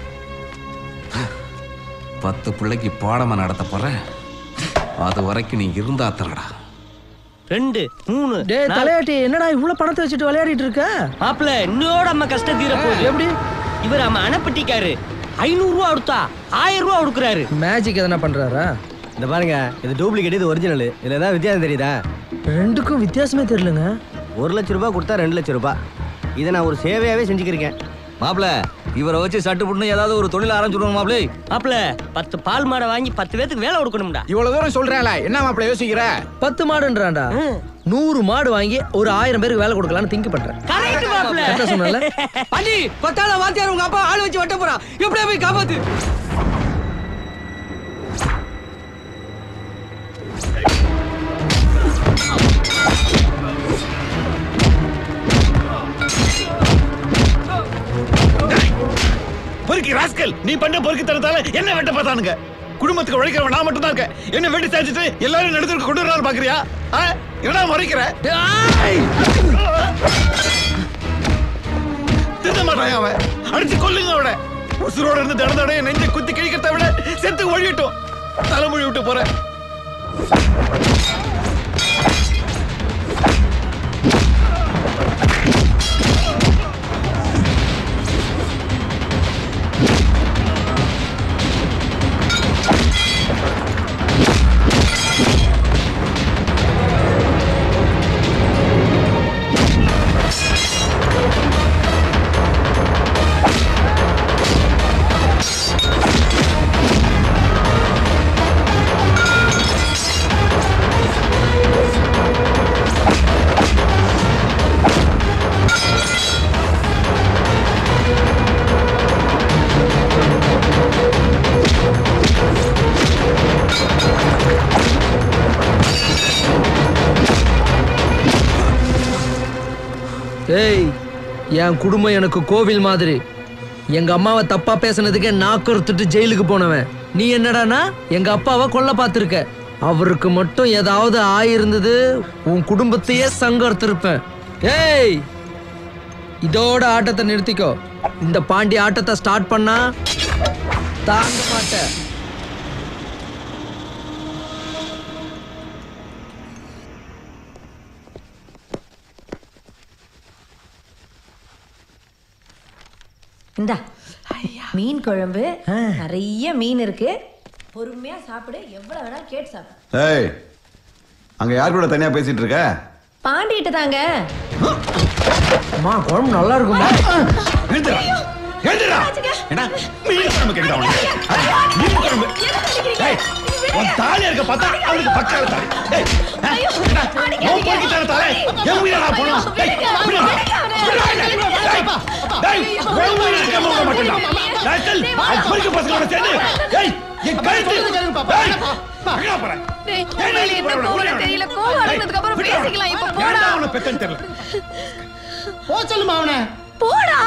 பத்து பிள்ளைக்கு பாடமாக நடத்த போகிறேன் அது வரைக்கும் நீ இருந்தா தரடா ரெண்டு மூணு டேய் தலையாட்டி என்னடா இவ்வளவு பணத்தை வச்சுட்டு விளையாடிட்டு இருக்க மாப்பிள்ள இன்னோட அம்மா கஷ்டம் தீர போகுது எப்படி இவர் அம்மா அணைப்பட்டிக்காரு ஐநூறு ரூபா கொடுத்தா ஆயிரம் ரூபா கொடுக்குறாரு மேஜிக் எதனா பண்றாரா இந்த பாருங்க இது டூப்ளிகேட் இது ஒரிஜினல் இதுல ஏதாவது வித்தியாசம் தெரியுதா ரெண்டுக்கும் வித்தியாசமே தெரியலங்க ஒரு லட்ச ரூபாய் கொடுத்தா ரெண்டு லட்ச ரூபாய் இதை நான் ஒரு சேவையாவே செஞ்சுக்கிறேன் மாப்பிள இவரை வச்சு சட்டு புட்டு ஏதாவது ஒரு தொழில் ஆரம்பிச்சுடுவோம் மாப்பிள மாப்பிள்ள பத்து பால் மாடை வாங்கி பத்து பேத்துக்கு வேலை கொடுக்கணும்டா இவ்வளவு தூரம் சொல்றேன்ல என்ன மாப்பிள்ள யோசிக்கிற பத்து மாடுன்றான்டா நூறு மாடு வாங்கி ஒரு ஆயிரம் பேருக்கு வேலை கொடுக்கலாம்னு திங்க் பண்றேன் கரெக்ட் மாப்ள கரெக்டா சொன்னேன்ல? பாண்டி பத்தாள வாத்தியார் உங்க அப்பா ஆள் வச்சு வெட்ட போறான் எப்படியா போய் காப்பாத்து பொறுக்கி ராஸ்கல் நீ பண்ண பொறுக்கி தரத்தால என்ன வெட்ட பார்த்தானுங்க குடும்பத்துக்கு உழைக்கிறவன் நான் மட்டும் தான் இருக்கேன் என்ன வெட்டி சாய்ச்சிட்டு எல்லாரும் நடுத்தருக்கு கொண்டு வரான்னு பாக்குறியா ஆ? என்னடா முறைக்கிற திட்ட மாட்டான் அவன் அடிச்சு கொல்லுங்க அவனை உசுரோட இருந்து தட தடைய நெஞ்சை குத்தி கிழிக்கிறத விட செத்து ஒழியட்டும் தலைமொழி விட்டு போறேன் ஏய் என் குடும்பம் எனக்கு கோவில் மாதிரி எங்க அம்மாவை தப்பா பேசுனதுக்கே நாக்கறுத்துட்டு ஜெயிலுக்கு போனவன் நீ என்னடானா எங்க அப்பாவை கொல்ல பார்த்திருக்க அவருக்கு மட்டும் ஏதாவது ஆயிருந்தது உன் குடும்பத்தையே சங்கர்த்திருப்பேன் ஏய் இதோட ஆட்டத்தை நிறுத்திக்கோ இந்த பாண்டி ஆட்டத்தை ஸ்டார்ட் பண்ணா தாங்க மாட்டேன் இந்தா மீன் குழம்பு நிறைய மீன் இருக்கு பொறுமையா சாப்பிடு எவ்வளவு வேணாலும் கேட்டு சாப்பிடு ஏய் அங்க யார் கூட தனியா பேசிட்டு இருக்க பாண்டிட்டு தாங்க அம்மா குழம்பு நல்லா இருக்குமா எழுந்துடா எழுந்துடா என்ன மீன் குழம்பு கேக்குதா உனக்கு ஆ? மீன் குழம்பு ஏய் உன் தாலி இருக்க பார்த்தா அவனுக்கு பக்கால தாலி ஏய் ஆ? என்ன? உன் பொறுக்கி தர தாலே என் உயிரை நான் போனோம் ஏய் விடுடா. விடுடா என்ன? ஏய், ஏய், உன் உயிரை இருக்க போக மாட்டேன்டா. ராஸ்கல், அவன் பொறுக்கி பசங்களோட சேர்ந்து ஏய் என் கழுத்து ஏய், எங்கடா போற? டேய், ஏன் உண்மையில நீ என்ன போற? கோவம்னு உள்ள தெரியல. வா. கோவம் ஏய், அடங்கினதுக்கு அப்புறம் விடுடா. பேசிக்கலாம். இப்ப போடா. ஏன்டா அவனை பெத்தன்னு தெரியல போ சொல்லுமா அவனை போடா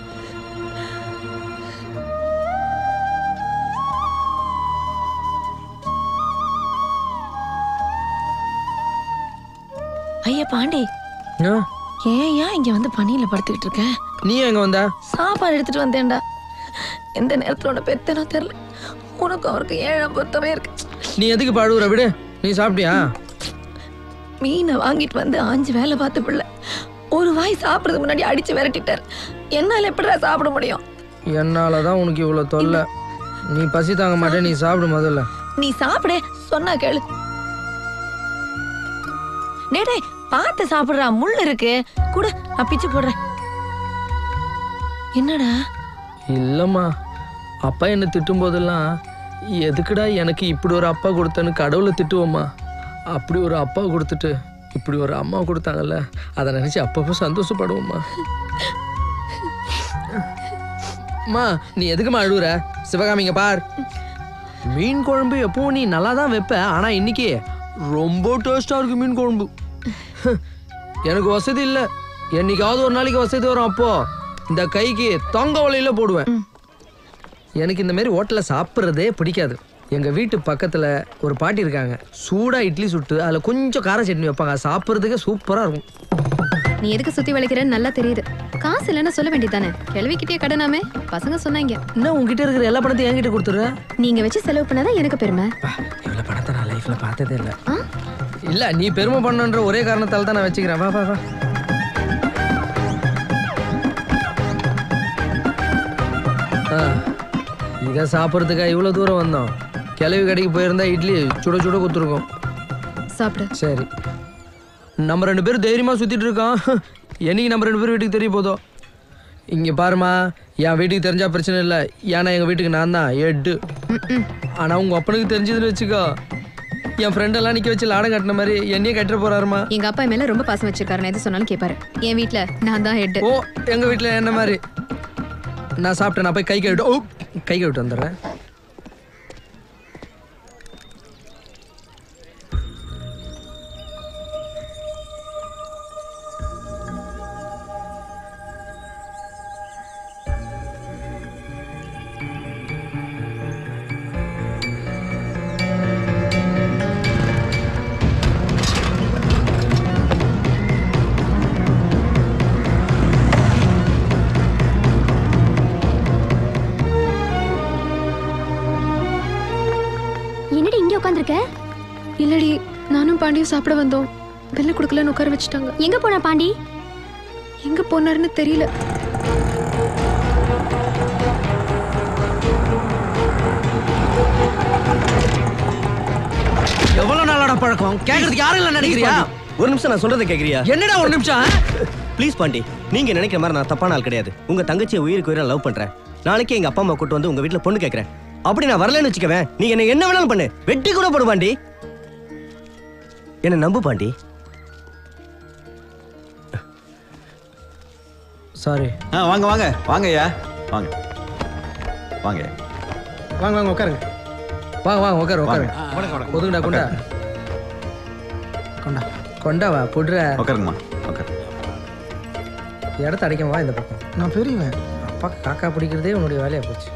ஐயா பாண்டி ஏன் ஏன் இங்க வந்து பனியில படுத்துக்கிட்டு இருக்க நீ எங்க வந்த சாப்பாடு எடுத்துட்டு வந்தேன்டா எந்த நேரத்துல உன்னை பெத்தனோ தெரியல உனக்கும் அவருக்கு ஏழாம் பொருத்தமே இருக்கு நீ எதுக்கு பாடுற விடு நீ சாப்பிட்டியா மீனை வாங்கிட்டு வந்து அஞ்சு வேலை பார்த்த பிள்ளை ஒரு வாய் சாப்பிடுறதுக்கு முன்னாடி அடிச்சு விரட்டிட்டார் என்னால எப்படிடா சாப்பிட முடியும் என்னால தான் உனக்கு இவ்வளவு தொல்லை நீ பசி தாங்க மாட்டே நீ சாப்பிடு முதல்ல நீ சாப்பிடு சொன்னா கேளு டேய் டேய் பார்த்து சாப்பிடுறா முள் இருக்கு கூட நான் பிச்சு போடுறேன் என்னடா இல்லம்மா அப்பா என்ன திட்டும் போதெல்லாம் எதுக்குடா எனக்கு இப்படி ஒரு அப்பா கொடுத்தேன்னு கடவுளை திட்டுவோம்மா அப்படி ஒரு அப்பா கொடுத்துட்டு இப்படி ஒரு அம்மா கொடுத்தாங்கல்ல அதை நினைச்சு அப்பப்போ சந்தோஷப்படுவோம்மா அம்மா நீ எதுக்குமா அழுகுற சிவகாமிங்க பார் மீன் குழம்பு எப்பவும் நீ நல்லா தான் வைப்ப ஆனா இன்னைக்கு ரொம்ப டேஸ்டா இருக்கு மீன் குழம்பு எனக்கு வசதி இல்லை என்னைக்காவது ஒரு நாளைக்கு வசதி வரும் அப்போ இந்த கைக்கு தொங்க வலையில போடுவேன் எனக்கு இந்த மாதிரி ஹோட்டலில் சாப்பிட்றதே பிடிக்காது எங்கள் வீட்டு பக்கத்தில் ஒரு பாட்டி இருக்காங்க சூடாக இட்லி சுட்டு அதில் கொஞ்சம் கார சட்னி வைப்பாங்க அது சாப்பிட்றதுக்கே சூப்பராக இருக்கும் நீ எதுக்கு சுத்தி வளைக்கிறேன்னு நல்லா தெரியுது காசு இல்லைன்னா சொல்ல வேண்டியதானே கிழவிக்கிட்டே கடனாமே பசங்க சொன்னாங்க என்ன உங்ககிட்ட இருக்கிற எல்லா பணத்தையும் என்கிட்ட கொடுத்துரு நீங்க வச்சு செலவு பண்ணாதான் எனக்கு பெருமை இவ்வளோ பணத்தை நான் லைஃப்பில் பார்த்ததே இல்லை இல்லை நீ பெருமை பண்ணுன்ற ஒரே காரணத்தால் தான் நான் வச்சுக்கிறேன் வா வா வா ஆ இதை சாப்பிட்றதுக்கா இவ்வளோ தூரம் வந்தோம் கிளவி கடைக்கு போயிருந்தா இட்லி சுட சுட கொடுத்துருக்கோம் சாப்பிடு சரி நம்ம ரெண்டு பேரும் தைரியமாக சுற்றிட்டு இருக்கோம் என்னைக்கு நம்ம ரெண்டு பேரும் வீட்டுக்கு தெரிய போதோ இங்கே பாருமா என் வீட்டுக்கு தெரிஞ்சா பிரச்சனை இல்லை ஏன்னா எங்கள் வீட்டுக்கு நான் தான் எட்டு ஆனால் உங்கள் அப்பனுக்கு தெரிஞ்சதுன்னு வச்சுக்கோ என் ஃப்ரெண்ட் எல்லாம் நிக்க வச்சு லாடம் கட்டின மாதிரி என்னையே கட்டிட்டு போறாருமா எங்க அப்பா என் மேல ரொம்ப பாசம் வச்சிருக்காரு நான் எது சொன்னாலும் கேட்பாரு என் வீட்ல நான் தான் ஹெட் ஓ எங்க வீட்ல என்ன மாதிரி நான் சாப்பிட்டேன் நான் போய் கை கழுவிட்டு ஓ கை கழுவிட்டு வந்துடுறேன் என்னடி இங்க உட்காந்துருக்க இல்லடி நானும் பாண்டியும் சாப்பிட வந்தோம் வெளில கொடுக்கலன்னு உட்கார வச்சுட்டாங்க எங்க போன பாண்டி எங்க போனாருன்னு தெரியல எவ்வளவு நாளாட பழக்கம் கேக்குறதுக்கு யாரும் இல்ல நினைக்கிறியா ஒரு நிமிஷம் நான் சொல்றதை கேக்குறியா என்னடா ஒரு நிமிஷம் ப்ளீஸ் பாண்டி நீங்க நினைக்கிற மாதிரி நான் தப்பான ஆள் கிடையாது உங்க தங்கச்சியை உயிருக்கு உயிரா லவ் பண்றேன் நாளைக்கு எங்க அப்பா அம்மா கூட்டு வந்து உங்க வீட்ல பொண்ணு கேக்குறேன் அப்படி நான் வரலன்னு வச்சுக்கவேன் நீ என்ன என்ன வேணாலும் பண்ணு வெட்டி கூட போடு பாண்டி என்ன நம்பு பாண்டி சாரி ஆ வாங்க வாங்க வாங்க ஐயா வாங்க வாங்க வாங்க வாங்க உட்காருங்க வாங்க வாங்க உட்காரு உட்காரு வாங்க. ஒதுங்கடா கொண்டா கொண்டா கொண்டா வா புடுற உட்காருங்கம்மா உட்காரு இடத்த அடைக்க வா இந்த பக்கம் நான் பெரியவன் அப்பா காக்கா பிடிக்கிறதே உன்னுடைய வேலையா போச்சு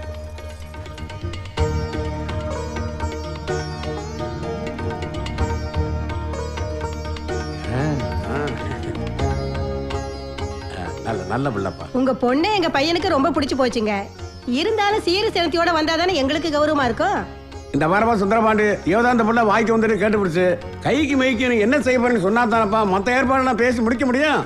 நல்ல நல்ல பிள்ளைப்பா உங்க பொண்ணு எங்க பையனுக்கு ரொம்ப பிடிச்சு போச்சுங்க இருந்தாலும் சீரு செலுத்தியோட வந்தாதானே எங்களுக்கு கௌரவமா இருக்கும் இந்த வாரமா சுந்தரபாண்டி ஏதோ அந்த புள்ள வாய்க்கு வந்துட்டு கேட்டு பிடிச்சு கைக்கு மைக்கு நீ என்ன செய்ய போறேன்னு சொன்னா தானப்பா மற்ற ஏற்பாடு நான் பேசி முடிக்க முடியும்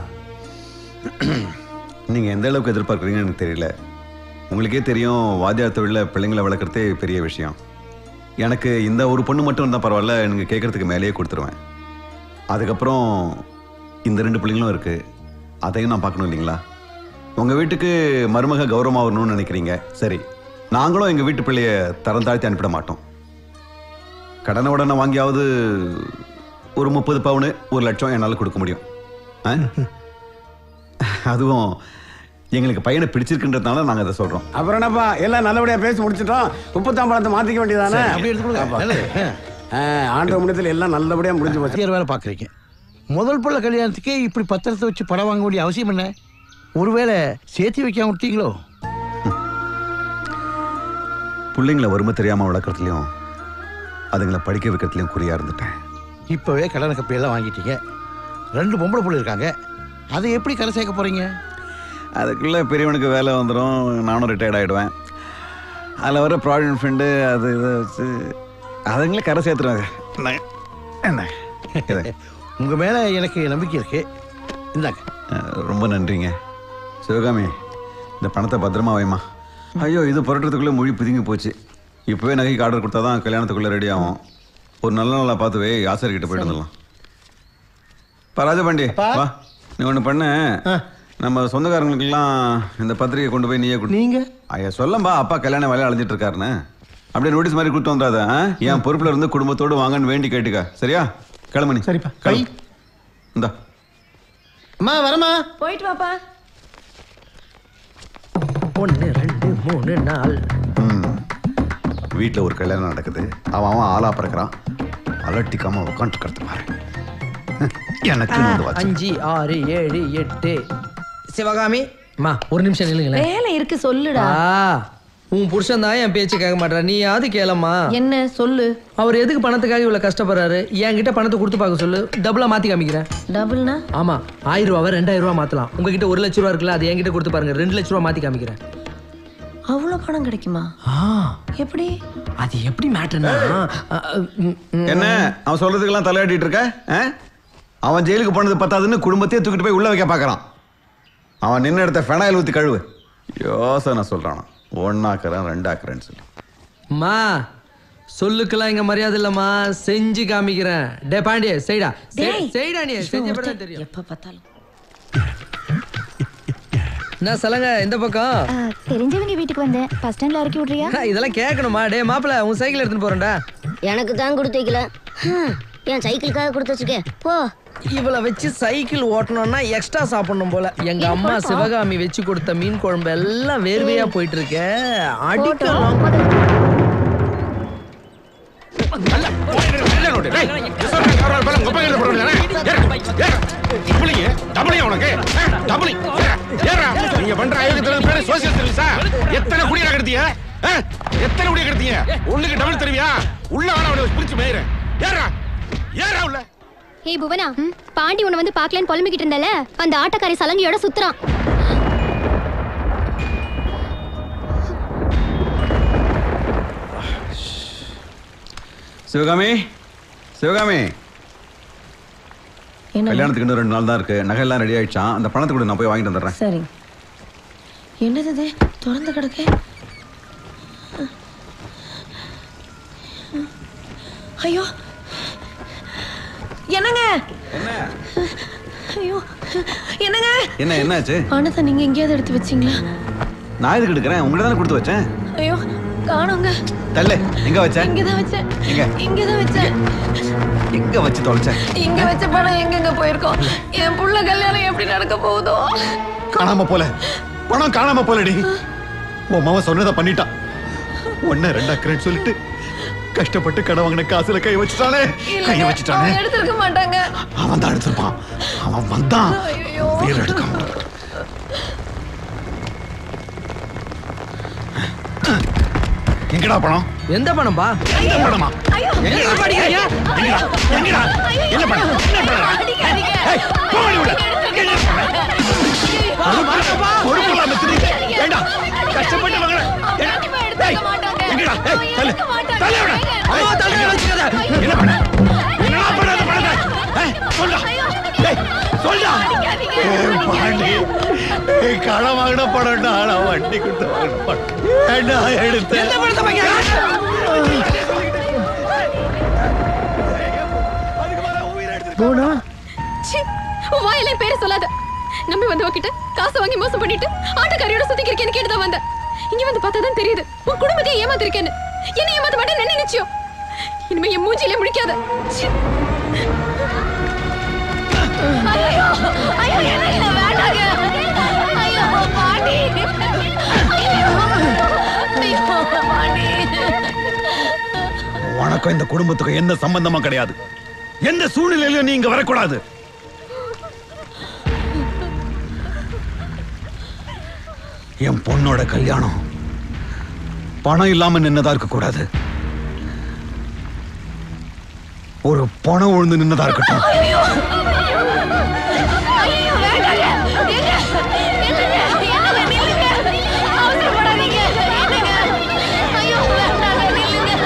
நீங்க எந்த அளவுக்கு எதிர்பார்க்குறீங்கன்னு எனக்கு தெரியல உங்களுக்கே தெரியும் வாத்தியார் தொழிலில் பிள்ளைங்களை வளர்க்குறதே பெரிய விஷயம் எனக்கு இந்த ஒரு பொண்ணு மட்டும் இருந்தால் பரவாயில்ல எனக்கு கேட்கறதுக்கு மேலேயே கொடுத்துருவேன் அதுக்கப்புறம் இந்த ரெண்டு பிள்ளைங்களும் இருக்கு அதையும் நான் பார்க்கணும் இல்லைங்களா உங்கள் வீட்டுக்கு மருமக கௌரவமாக வரணும்னு நினைக்கிறீங்க சரி நாங்களும் எங்கள் வீட்டு பிள்ளைய தரம் தாழ்த்தி அனுப்பிட மாட்டோம் கடனை உடனே வாங்கியாவது ஒரு முப்பது பவுனு ஒரு லட்சம் என்னால் கொடுக்க முடியும் ஆ? அதுவும் எங்களுக்கு பையனை பிடிச்சிருக்குன்றதுனால நாங்கள் அதை சொல்கிறோம் அப்புறம் என்னப்பா எல்லாம் நல்லபடியா பேசி முடிச்சிட்டோம் உப்புத்தாம் பழத்தை மாத்திக்க வேண்டியதானே சரி, அப்படி எடுத்துக்கொள்ளுங்க. ஆப்பா. நல்லது. ஆ, ஆண்டவ முடியத்தில் எல்லாம் நல்லபடியா முடிஞ்சு போச்சு வாத்தியார் வேலை பார்க்குறீங்க முதல் பிள்ளை கல்யாணத்துக்கே இப்படி பத்திரத்தை வச்சு படம் வாங்க வேண்டிய அவசியம் என்ன ஒருவேளை சேர்த்து வைக்காம விட்டீங்களோ பிள்ளைங்களை வறுமை தெரியாமல் வளர்க்குறதுலையும் அதுங்களை படிக்க வைக்கிறதுலையும் குறியாக இருந்துட்டேன் இப்போவே கடனை கப்பையெல்லாம் வாங்கிட்டீங்க ரெண்டு பொம்பளை பிள்ளை இருக்காங்க அதை எப்படி கரை சேர்க்க போறீங்க அதுக்குள்ளே பெரியவனுக்கு வேலை வந்துடும் நானும் ரிட்டையர்ட் ஆகிடுவேன் அதில் வர ப்ராவிடன்ட் ஃபண்டு அது இதை வச்சு அதுங்களே கரை சேர்த்துருவாங்க என்ன என்ன இது. உங்க மேல எனக்கு நம்பிக்கை இருக்கு இந்தாங்க அஹ், ரொம்ப நன்றிங்க சிவகாமி இந்த பணத்தை பத்திரமா வைமா ஐயோ இது புரட்டுறதுக்குள்ளே மொழி பிதுங்கி போச்சு இப்போவே நகைக்கு ஆர்டர் கொடுத்தா தான் கல்யாணத்துக்குள்ளே ரெடி ஆகும் ஒரு நல்ல நாளாக பார்த்து வை ஆசிரியர்கிட்ட போயிட்டு வந்துடலாம் பா ராஜபாண்டி வா நீ ஒன்று பண்ண நம்ம சொந்தக்காரங்களுக்கெல்லாம் இந்த பத்திரிகை கொண்டு போய் நீயே கொடு நீங்க ஐயா சொல்லம்பா அப்பா கல்யாண வேலையை அழைஞ்சிட்டு இருக்காருன்னு அப்படியே நோட்டீஸ் மாதிரி கொடுத்து வந்துடாத ஆ? என் பொறுப்புல இருந்து குடும்பத்தோடு வாங்கன்னு வேண்டி கேட்டுக்க சரியா கிளம்பு நீ சரிப்பா கை இந்தா அம்மா வரமா போயிட்டு வாப்பா ஒன்று ரெண்டு மூணு நாலு வீட்டில் ஒரு கல்யாணம் நடக்குது அவன் அவன் ஆளா பிறக்கிறான் அலட்டிக்காம உட்காந்துருக்கிறது பாரு எனக்கு வந்து வாச்சு. அஞ்சு ஆறு ஏழு எட்டு சிவகாமி அம்மா ஒரு நிமிஷம் நில்லுங்களேன் வேலை இருக்கு சொல்லுடா ஆ, உன் புருஷன் தான் என் பேச்சு கேட்க மாட்டார் நீயாவது கேளம்மா என்ன சொல்லு அவர் எதுக்கு பணத்துக்காக இவ்வளவு கஷ்டப்படுறாரு என்கிட்ட பணத்தை கொடுத்து பார்க்க சொல்லு டபுளா மாத்தி காமிக்கிறேன் டபுள்னா ஆமா ஆயிரம் ரூபாவை ரெண்டாயிரம் ரூபா மாத்தலாம் உங்ககிட்ட ஒரு லட்ச ரூபா இருக்குல்ல அது என்கிட்ட கொடுத்து பாருங்க ரெண்டு லட்ச ரூபா மாத்தி காமிக்கிறேன் அவ்வளவு பணம் கிடைக்குமா எப்படி அது எப்படி மேட்டர்னா என்ன அவன் சொல்றதுக்கெல்லாம் தலையாட்டிட்டு இருக்க ஆ? அவன் ஜெயிலுக்கு போனது பத்தாதுன்னு குடும்பத்தையே தூக்கிட்டு போய் உள்ள வைக்க பார்க்கறான் அவன் நின்ன இடத்த ஃபெனாயில் ஊத்தி கழுவு யோசனை சொல்றான் ஒன்னாக்குறேன் ரெண்டாக்குறேன்னு சொல்லி அம்மா சொல்லுக்கெல்லாம் இங்க மரியாதை இல்லம்மா செஞ்சு காமிக்கிறேன் டே பாண்டிய செய்டா செய்- டேய். செய்டா நீ செஞ்ச பிறகு தான் தெரியும் எப்ப பார்த்தாலும் என்ன சொல்லுங்க இந்த பக்கம் ஆ, தெரிஞ்சவங்க வீட்டுக்கு வந்தேன் பஸ் ஸ்டாண்ட்ல இறக்கி விட்றியா இதெல்லாம் கேட்கணுமா டே மாப்பிள உன் சைக்கிள் எடுத்துன்னு போறேன்டா எனக்கு தான் கொடுத்து வைக்கல என் சைக்கிளுக்காக கொடுத்து வச்சிருக்கேன் போ இவளை வச்சு சைக்கிள் ஓட்டணும்னா எக்ஸ்ட்ரா சாப்பிடணும் போல எங்க அம்மா சிவகாமி வச்சு கொடுத்த மீன் குழம்பு எல்லாம் வேர்வையா போயிட்டு இருக்க அடிக்கலாம் நீங்க பண்ற அயோக்கியத்தன பேரு சோசியல் சர்வீஸா எத்தனை குடியா கெடுத்தீங்க ஆ? எத்தனை குடியா கெடுத்தீங்க ஒண்ணுக்கு டபுள் தருவியா உள்ள வேணா அவனை பிரிச்சு மேயிறேன் ஏறா ஏறா உள்ள ஏய் புவனா பாண்டி உன்னை வந்து பார்க்கலன்னு புலம்பிக்கிட்டு இருந்தல அந்த ஆட்டக்காரி சலங்கையோட சுத்துறான் சிவகாமி சிவகாமி என்ன கல்யாணத்துக்கு இன்னும் ரெண்டு நாள் தான் இருக்கு நகையெல்லாம் ரெடி ஆயிடுச்சான் அந்த பணத்தை கூட நான் போய் வாங்கிட்டு வந்துடுறேன் சரி என்னது இது திறந்து கிடக்கு ஐயோ என்னங்க ஐயோ என்னங்க என்ன என்னாச்சு பணத்தை நீங்க எங்கேயாவது எடுத்து வச்சீங்களா நான் எதுக்கு எடுக்கிறேன் உங்கள்ட்ட தானே கொடுத்து வச்சேன் ஐயோ காணோங்க தள்ளு எங்க வச்சேன் இங்கதான் வச்சேன் எங்க இங்கதான் வச்சேன் எங்க வச்சு தொலைச்சேன் இங்க வச்ச பணம் எங்கெங்க போயிருக்கோம் என் புள்ள கல்யாணம் எப்படி நடக்க போகுதோ காணாம போல பணம் காணாம போலடி உன் மாமா சொன்னதை பண்ணிட்டான் ஒன்னு ரெண்டாக்குறேன்னு சொல்லிட்டு கஷ்டப்பட்டு கடை வாங்கின காசுல கை வச்சுட்டானே கை இல்லைங்க, வச்சுட்டானே அவங்க எடுத்திருக்க மாட்டாங்க அவன் தான் எடுத்திருப்பான் அவன் வந்தான் ஐயோ. வீர எடுக்க மாட்டான் எங்கடா பணம் எந்த பணம்பா எந்த பணமா எங்க படிக்கிறீங்க எங்கடா எங்கடா என்ன பணம் என்ன பணம் ஏய், போடி உள்ள. பொறுப்பு இல்லாம திரிக்க. ஏண்டா, கஷ்டப்பட்டு வாங்குற. ஏண்டா, ஏய், எங்கடா? ஏய், தள்ளு. தள்ளு அவனை. ஏய், என்ன பண்ண? என்னடா பண்ண அந்த பணத்தை? ஏய், சொல்டா. ஏய், சொல்டா. ஏய், பாண்டி. ஏய், கடன் வாங்கின பணம்டா. நான் வட்டி கொடுத்து வாங்கின பணம். ஏண்டா எடுத்த? போனா ச்சீ, உன் வாயிலே பேரை சொல்லாத நம்பி வந்தவ கிட்ட காசை வாங்கி மோசம் பண்ணிட்டு ஆட்டக்காரியோட சுத்தி இருக்கேன்னு கேட்டு தான் வந்தேன் இங்க வந்து பார்த்தா தான் தெரியுது உன் குடும்பத்தையே ஏமாத்திருக்கேன்னு என்ன ஏமாத்த மாட்டேன் என்ன நிச்சயம் இனிமே என் மூஞ்சிலே முடிக்காத ச்சீ. ஐயோ ஐயோ எனக்கு வேண்டாங்க ஐயோ பாட்டி ஐயோ ஐயோ பாட்டி உனக்கும் இந்த குடும்பத்துக்கும் எந்த சம்பந்தமும் கிடையாது எந்த சூழ்நிலையிலும் நீ இங்க வரக்கூடாது என் பொண்ணோட கல்யாணம் பணம் இல்லாம நின்னதா இருக்க கூடாது ஒரு பணம் விழுந்து நின்னதா இருக்கட்டும் ஐயோ ஐயோ வேண்டாங்க ஏங்க என்னங்க என்னங்க நில்லுங்க அவசரப்படாதீங்க என்னங்க ஐயோ வேண்டாங்க நில்லுங்க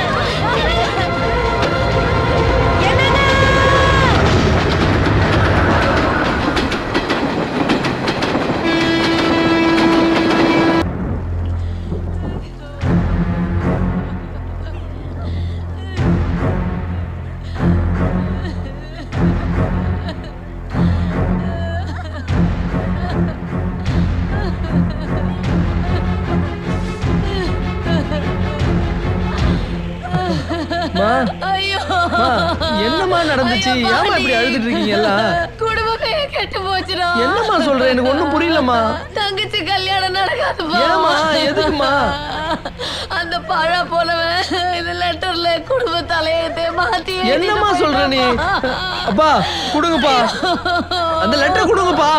மா ஐயோ மா, என்னம்மா நடந்துச்சு ஐயோ, ஏமா இப்படி பாட்டி. அழுதுட்டு இருக்கீங்க எல்லாம் குடும்பமே கெட்டு போச்சுடா என்னம்மா சொல்ற? எனக்கு ஒண்ணும் புரியலம்மா. தங்கச்சி கல்யாணம் நடக்காதுப்பா ஏம்மா? எதுக்கும்மா? அந்த பழா போனவன் இந்த லெட்டர்ல குடும்ப தலையத்தை மாத்தி என்னம்மா சொல்ற நீ அப்பா கொடுங்கப்பா அந்த லெட்டர் கொடுங்கப்பா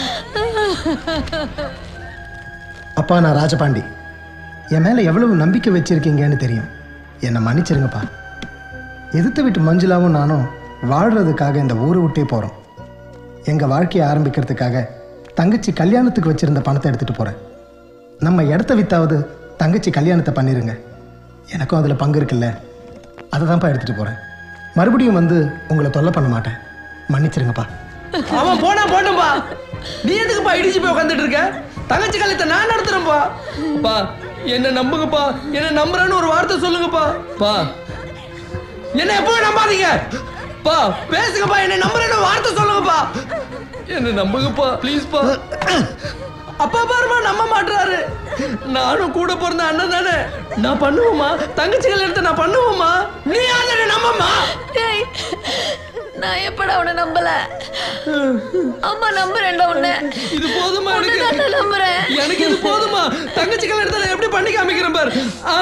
அப்பா நான் ராஜபாண்டி என் மேலே எவ்வளவு நம்பிக்கை வச்சிருக்கீங்கன்னு தெரியும் என்னை மன்னிச்சிருங்கப்பா எதிர்த்து விட்டு மஞ்சுளாவும் நானும் வாழ்கிறதுக்காக இந்த ஊரை விட்டே போகிறோம் எங்கள் வாழ்க்கையை ஆரம்பிக்கிறதுக்காக தங்கச்சி கல்யாணத்துக்கு வச்சிருந்த பணத்தை எடுத்துகிட்டு போகிறேன் நம்ம இடத்த வித்தாவது தங்கச்சி கல்யாணத்தை பண்ணிருங்க எனக்கும் அதில் பங்கு இருக்குல்ல அதை தான்ப்பா எடுத்துகிட்டு போகிறேன் மறுபடியும் வந்து உங்களை தொல்லை பண்ண மாட்டேன் மன்னிச்சிருங்கப்பா அவன் போனா போட்டும்பா நீ எதுக்குப்பா இடிச்சு போய் உட்காந்துட்டு இருக்க தங்கச்சி கல்யாணத்தை நான் நடத்துறேன்ப்பா பா என்ன நம்புங்கப்பா என்ன நம்புறேன்னு ஒரு வார்த்தை சொல்லுங்கப்பா பா என்ன எப்பவும் நம்பாதீங்க பா பேசுங்கப்பா என்ன நம்புறேன்னு ஒரு வார்த்தை சொல்லுங்கப்பா என்ன நம்புங்கப்பா ப்ளீஸ்ப்பா அப்பா பாருமா நம்ப மாட்டுறாரு நானும் கூட பிறந்த அண்ணன் தானே நான் பண்ணுவோமா தங்கச்சி கல்யாணத்தை நான் பண்ணுவோமா நீ யாரு நம்பம்மா டேய் நான் எப்படா உன்னை நம்பல அம்மா நம்புறேன்டா உன்னை இது போதுமா எனக்கு உன்னை நம்புறேன் எனக்கு இது போதுமா தங்கச்சி கல்யாணத்தை நான் எப்படி பண்ணி காமிக்கிறேன் பாரு ஆ.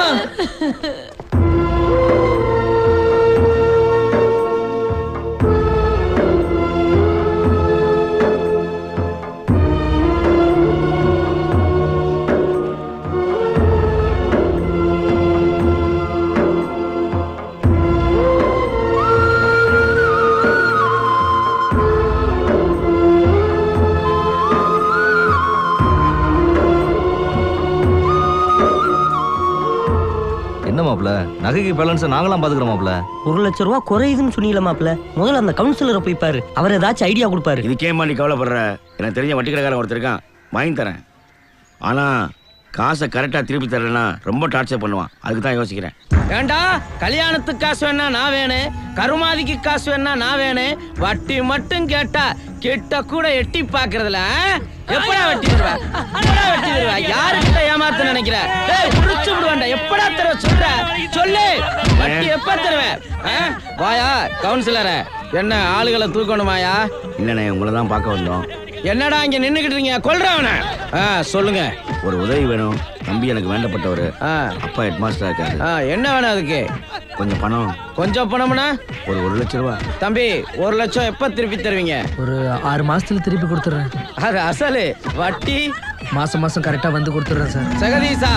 என்ன மாப்ள நகைக்கு பேலன்ஸ் நாங்களாம் பாத்துக்கிறோம் மாப்ள ஒரு லட்ச ரூபா குறையுதுன்னு சொன்னீங்களா மாப்ள முதல்ல அந்த கவுன்சிலரை போய் பாரு அவர் ஏதாச்சும் ஐடியா கொடுப்பாரு இதுக்கேம்மா நீ கவலைப்படுற எனக்கு தெரிஞ்ச வட்டி கடைக்காரன் ஒருத்தர் இருக்கான் வாங்கி தரேன் ஆனா காசை கரெக்டா திருப்பி தரலன்னா ரொம்ப டார்ச்சர் பண்ணுவான் அதுக்கு தான் யோசிக்கிறேன் ஏண்டா கல்யாணத்துக்கு காசு வேணா நான் வேணும் கருமாதிக்கு காசு வேணா நான் வேணும் வட்டி மட்டும் கேட்டா கிட்ட கூட எட்டி பாக்குறதுல எப்படா வெட்டி தருவ எப்படா வெட்டி தருவ யாருக்கிட்ட ஏமாத்த நினைக்கிற டேய் புடிச்சு விடுவேன்டா எப்படா தருவ சொல்ற சொல்லு வட்டி எப்ப தருவேன் வாயா கவுன்சிலர என்ன ஆளுகளை தூக்கணுமாயா இல்லைண்ணே உங்களை தான் பார்க்க வந்தோம் என்னடா இங்க நின்னுகிட்டு இருக்கீங்க கொல்றவன சொல்லுங்க ஒரு உதவி வேணும் தம்பி எனக்கு வேண்டப்பட்டவர் அப்பா ஹெட் மாஸ்டரா இருக்காரு ஆ, என்ன வேணும் அதுக்கு கொஞ்சம் பணம் கொஞ்சம் பணம்னா ஒரு ஒரு லட்சம் ரூபா தம்பி ஒரு லட்சம் எப்ப திருப்பி தருவீங்க ஒரு ஆறு மாசத்துல திருப்பி கொடுத்துட்றேன் அது அசலு வட்டி மாசம் மாசம் கரெக்டா வந்து கொடுத்துட்றேன் சார் ஜெகதீசா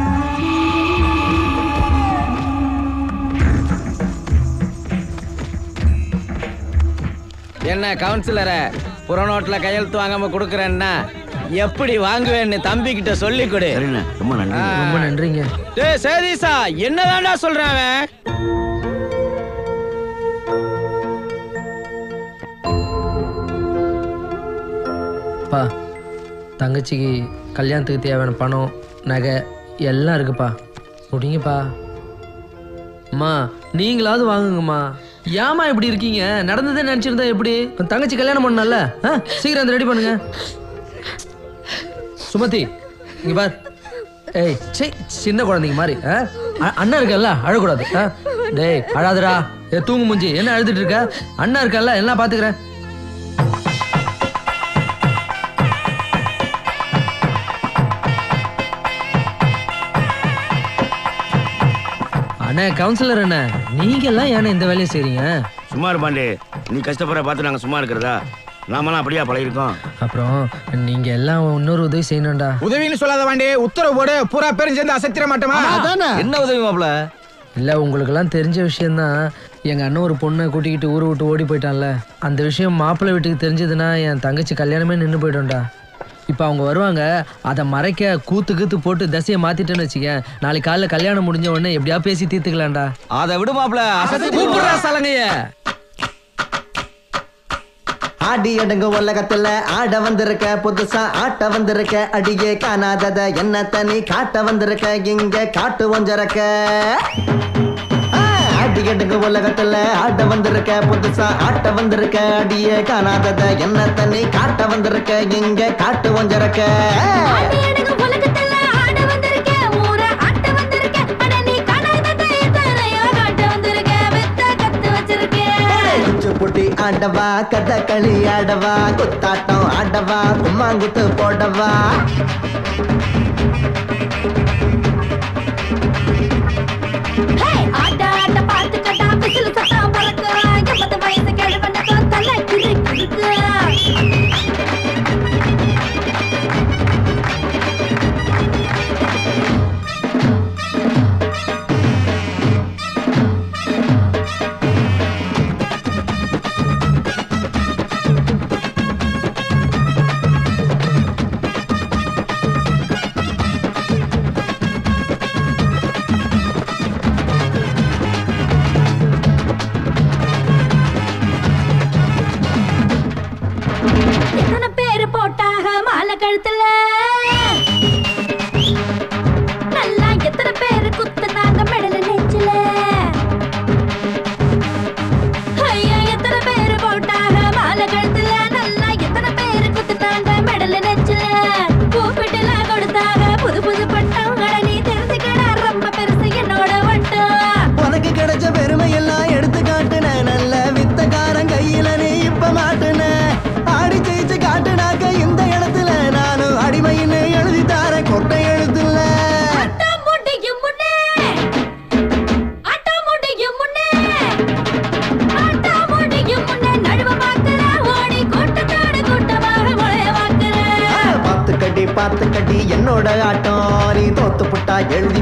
என்ன கவுன்சிலர புறநோட்ல கையெழுத்து வாங்காம கொடுக்குறேன்னா எப்படி வாங்குவேன்னு தம்பி கிட்ட சொல்லி கொடு ரொம்ப நன்றி ரொம்ப நன்றிங்க டேய் சேதீசா என்னதான்டா சொல்றான் அவன் பா தங்கச்சிக்கு கல்யாணத்துக்கு தேவையான பணம் நகை எல்லாம் இருக்குப்பா முடிங்கப்பா அம்மா நீங்களாவது வாங்குங்கம்மா ஏமா இப்படி இருக்கீங்க நடந்ததே நினைச்சிருந்தா எப்படி உன் தங்கச்சி கல்யாணம் பண்ணல ஆ சீக்கிரம் அந்த ரெடி பண்ணுங்க சுமதி இங்க பார் ஏய் சே சின்ன குழந்தைங்க மாதிரி ஆ? அ- அண்ணன் இருக்கல்ல அழக்கூடாது ஆ? டேய் அழாதடா ஏ தூங்கு மூஞ்சி என்ன அழுதுட்டு இருக்க அண்ணன் இருக்கல்ல எல்லாம் பாத்துக்கிறேன் அண்ணே கவுன்சிலர் அண்ணே நீங்க எல்லாம் ஏன்னா இந்த வேலையை செய்றீங்க சும்மா இரு பாண்டி நீ கஷ்டப்படுற பார்த்து நாங்க சும்மா இருக்கிறதா நாமெல்லாம் அப்படியா பழகிருக்கோம் அப்புறம் நீங்க எல்லாம் இன்னொரு உதவி செய்யணும்டா உதவின்னு சொல்லாத வாண்டி உத்தரவு போடு பூரா பேரும் சேர்ந்து அசத்திர மாட்டோமா என்ன உதவி மாப்ள இல்ல உங்களுக்கெல்லாம் தெரிஞ்ச விஷயம்தான் எங்க அண்ணன் ஒரு பொண்ணை கூட்டிக்கிட்டு ஊரை விட்டு ஓடி போயிட்டான்ல அந்த விஷயம் மாப்பிள்ளை வீட்டுக்கு தெரிஞ்சதுன்னா என் தங்கச்சி கல்யாணமே நின்று போயிடும்டா இப்போ அவங்க வருவாங்க அதை மறைக்க கூத்து கூத்து போட்டு தசையை மாத்திட்டேன்னு வச்சுக்க நாளைக்கு காலைல கல்யாணம் முடிஞ்ச உடனே எப்படியா பேசி தீர்த்துக்கலாம்டா அதை விடு மாப்ள கூப்பிடுறா சலங்கைய ஆடி அடங்க உலகத்துல ஆட வந்திருக்க புதுசா ஆட்ட வந்திருக்க அடியே காணாதத என்ன தனி காட்ட வந்திருக்க இங்க காட்டு ஒஞ்சரக்க ஆ, ஆடி அடங்க உலகத்துல ஆட வந்திருக்க புதுசா ஆட்ட வந்திருக்க அடியே காணாதத என்ன தனி காட்ட வந்திருக்க இங்க காட்டு ஒஞ்சரக்க குச்சிப்புட்டி ஆடவா கதகளி ஆடவா குத்தாட்டம் ஆடவா கும்மாங்குத்து போடவா ஆட்ட ஆட்ட பாட்டு கட்டா பிசில் சத்தா பறக்குறா எண்பது வயசு கிழவனுக்கு தலை கிறு கிறுக்குறா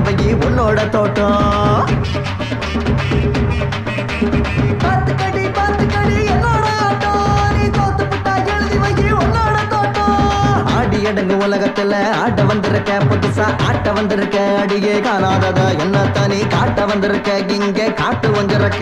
வை உன்னோட தோட்டம் பாத்துக்கடி பாத்துக்கடி என்னோட ஆட்டம் நீ தோத்து புட்டா எழுதி வை உன்னோட தோட்டம் ஆடி அடங்கு உலகத்துல ஆட்ட வந்திருக்க புதுசா ஆட்ட வந்திருக்க அடியே காணாதத என்ன தனி காட்ட வந்திருக்க இங்க காட்டு வந்திருக்க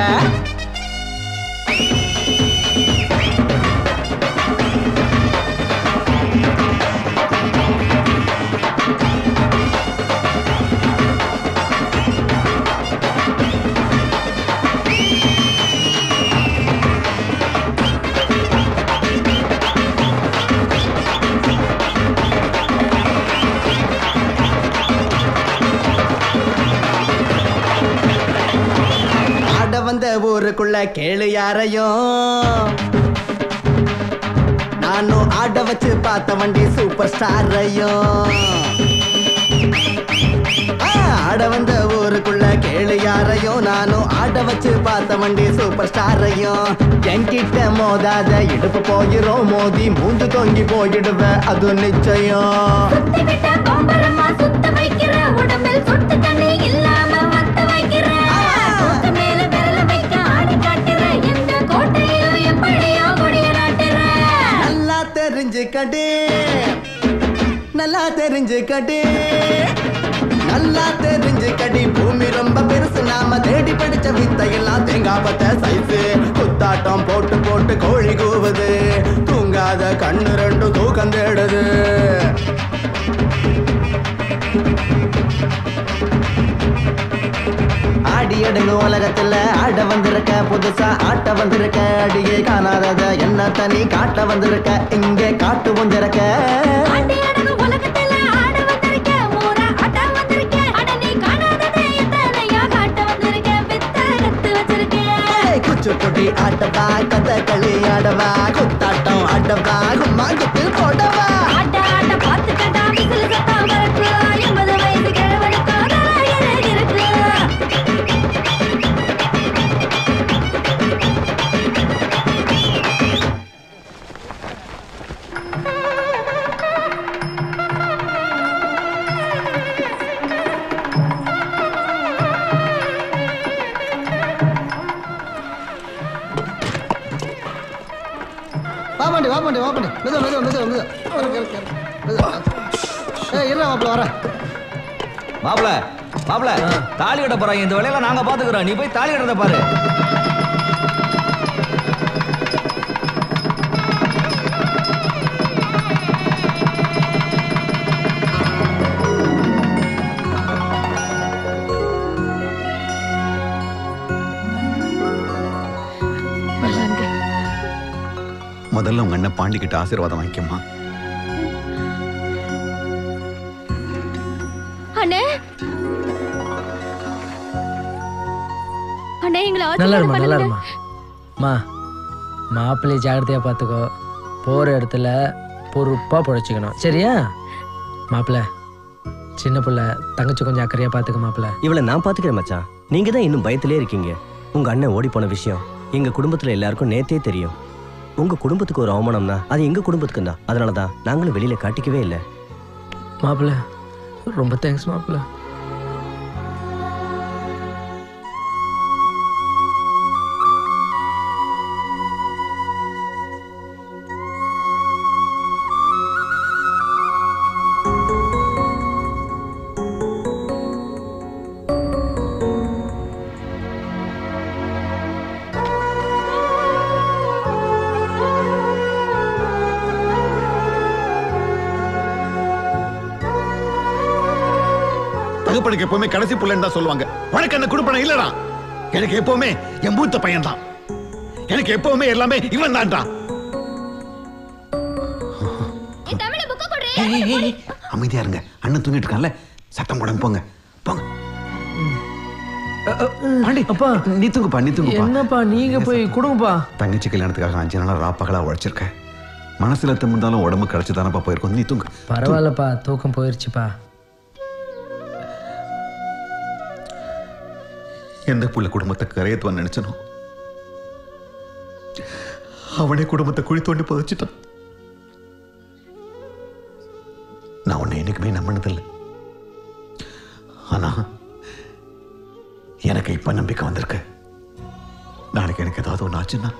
ஆட வந்த ஊருக்குள்ள கேளு யாரையும் நானும் ஆட வச்சு பார்த்த வண்டி சூப்பர் ஸ்டாரையும் ஆட வந்த ஊருக்குள்ள கேளு யாரையும் நானும் ஆட வச்சு பார்த்த வண்டி சூப்பர் ஸ்டாரையும் என்கிட்ட மோதாத இடுப்பு போயிரும் மோதி மூந்து தொங்கி போயிடுவ அது நிச்சயம் பம்பரமா சுத்த வைக்கிற உடம்பில் சொட்டு தண்ணி இல்லாம வத்த வைக்கிற தூக்கு மேல விரல வைக்க ஆடி காட்டுற எந்த கோட்டையிலும் எப்படியோ கொடிய நாட்டுற நல்லா தெரிஞ்சுக்கடே நல்லா தெரிஞ்சுக்கடே நல்லா தெரிஞ்சுக்கடி பூமி ரொம்ப பெருசு நாம தேடி படிச்ச வித்தையெல்லாம் தேங்காய் பத்த சைஸு குத்தாட்டம் போட்டு போட்டு கோழி கூவுது தூங்காத கண்ணு ரெண்டும் தூக்கம் தேடுது ஆடி அடுங்க உலகத்துல ஆட வந்திருக்க புதுசா ஆட்ட வந்திருக்க அடியே காணாதத என்ன தனி காட்ட வந்திருக்க இங்கே காட்டு வந்திருக்க ஆண்டி அடங்கு உலகத்துல ஆட வந்திருக்க மூரா ஆட்ட வந்திருக்க அட நீ காணாததை எத்தனையோ காட்ட வந்திருக்க வித்த கத்து வச்சிருக்கேன் குச்சு குட்டி ஆட்டவா கதை களி ஆடவா குத்தாட்டம் ஆடவா கும்மா குத்து போடவா ஆட்ட ஆட்ட பார்த்து கண்டா விசில் சத்தம் வரக்கு எண்பது வயசு கிழவனுக்கு அதெல்லாம் இருக்கு வா பாண்டி வா பாண்டி வா பாண்டி மெதுவா மெதுவா மெதுவா மெதுவா இருக்கு, இருக்கு, இருக்கு. மெதுவா. ஏய் இருடா மாப்பிள்ள வரேன் மாப்பிள மாப்பிள தாலி கட்ட போறாங்க இந்த வேலையில நாங்க பாத்துக்கிறோம் நீ போய் தாலி கட்டுறத பாரு முதல்ல உங்க அண்ணன் பாண்டி கிட்ட ஆசீர்வாதம் வாங்கிக்கம்மா அண்ணே அண்ணே எங்களை நல்லா ஆசீர்வாதம் இருமா நல்லா பண்ணுங்க இருமா மா மாப்பிள்ளையை ஜாக்கிரதையா பார்த்துக்கோ போற இடத்துல பொறுப்பா பொழைச்சிக்கணும் சரியா மாப்பிள்ளை சின்ன பிள்ளை தங்கச்சி கொஞ்சம் அக்கறையா பார்த்துக்க மாப்பிள்ளை இவளை நான் பாத்துக்கிறேன் மச்சான் நீங்க தான் இன்னும் பயத்திலே இருக்கீங்க உங்க அண்ணன் ஓடி போன விஷயம் எங்க குடும்பத்துல எல்லாருக்கும் நேத்தே தெரியும் உங்க குடும்பத்துக்கு ஒரு அவமானம்னா அது எங்க குடும்பத்துக்கு தான் அதனால தான் நாங்களும் வெளியில காட்டிக்கவே இல்லை மாப்பிள்ளை ரொம்ப தேங்க்ஸ் மாப்பிள்ளை தகப்பனுக்கு எப்பவுமே கடைசி புள்ளன்னு தான் சொல்லுவாங்க உனக்கு அந்த குடுப்பனம் இல்லடா எனக்கு எப்பவுமே என் மூத்த பையன் தான் எனக்கு எப்பவுமே எல்லாமே இவன் தான்டா ஏய், ஏய், ஏய், அமைதியா இருங்க அண்ணன் தூங்கிட்டு இருக்கான்ல சத்தம் போடாம போங்க போங்க பாண்டி அப்பா நீ தூங்குப்பா நீ தூங்குப்பா என்னப்பா நீங்க போய் கொடுங்கப்பா தங்கச்சி கல்யாணத்துக்காக அஞ்சு நாளா ராப்பகலா உழைச்சிருக்க மனசுல இருந்தாலும் உடம்பு கிடைச்சு தானப்பா போயிருக்கோம் நீ தூங்கு பரவாயில்லப்பா தூக்கம் போயிருச்சுப்பா எந்த புள்ள குடும்பத்தை கரையத்துவான்னு நினைச்சனோ அவனே குடும்பத்தை குழி தோண்டி புதைச்சிட்டான் நான் உன்னை என்னைக்குமே நம்பினதில்லை ஆனா எனக்கு இப்ப நம்பிக்கை வந்திருக்கு நாளைக்கு எனக்கு ஏதாவது ஒன்று ஆச்சுன்னா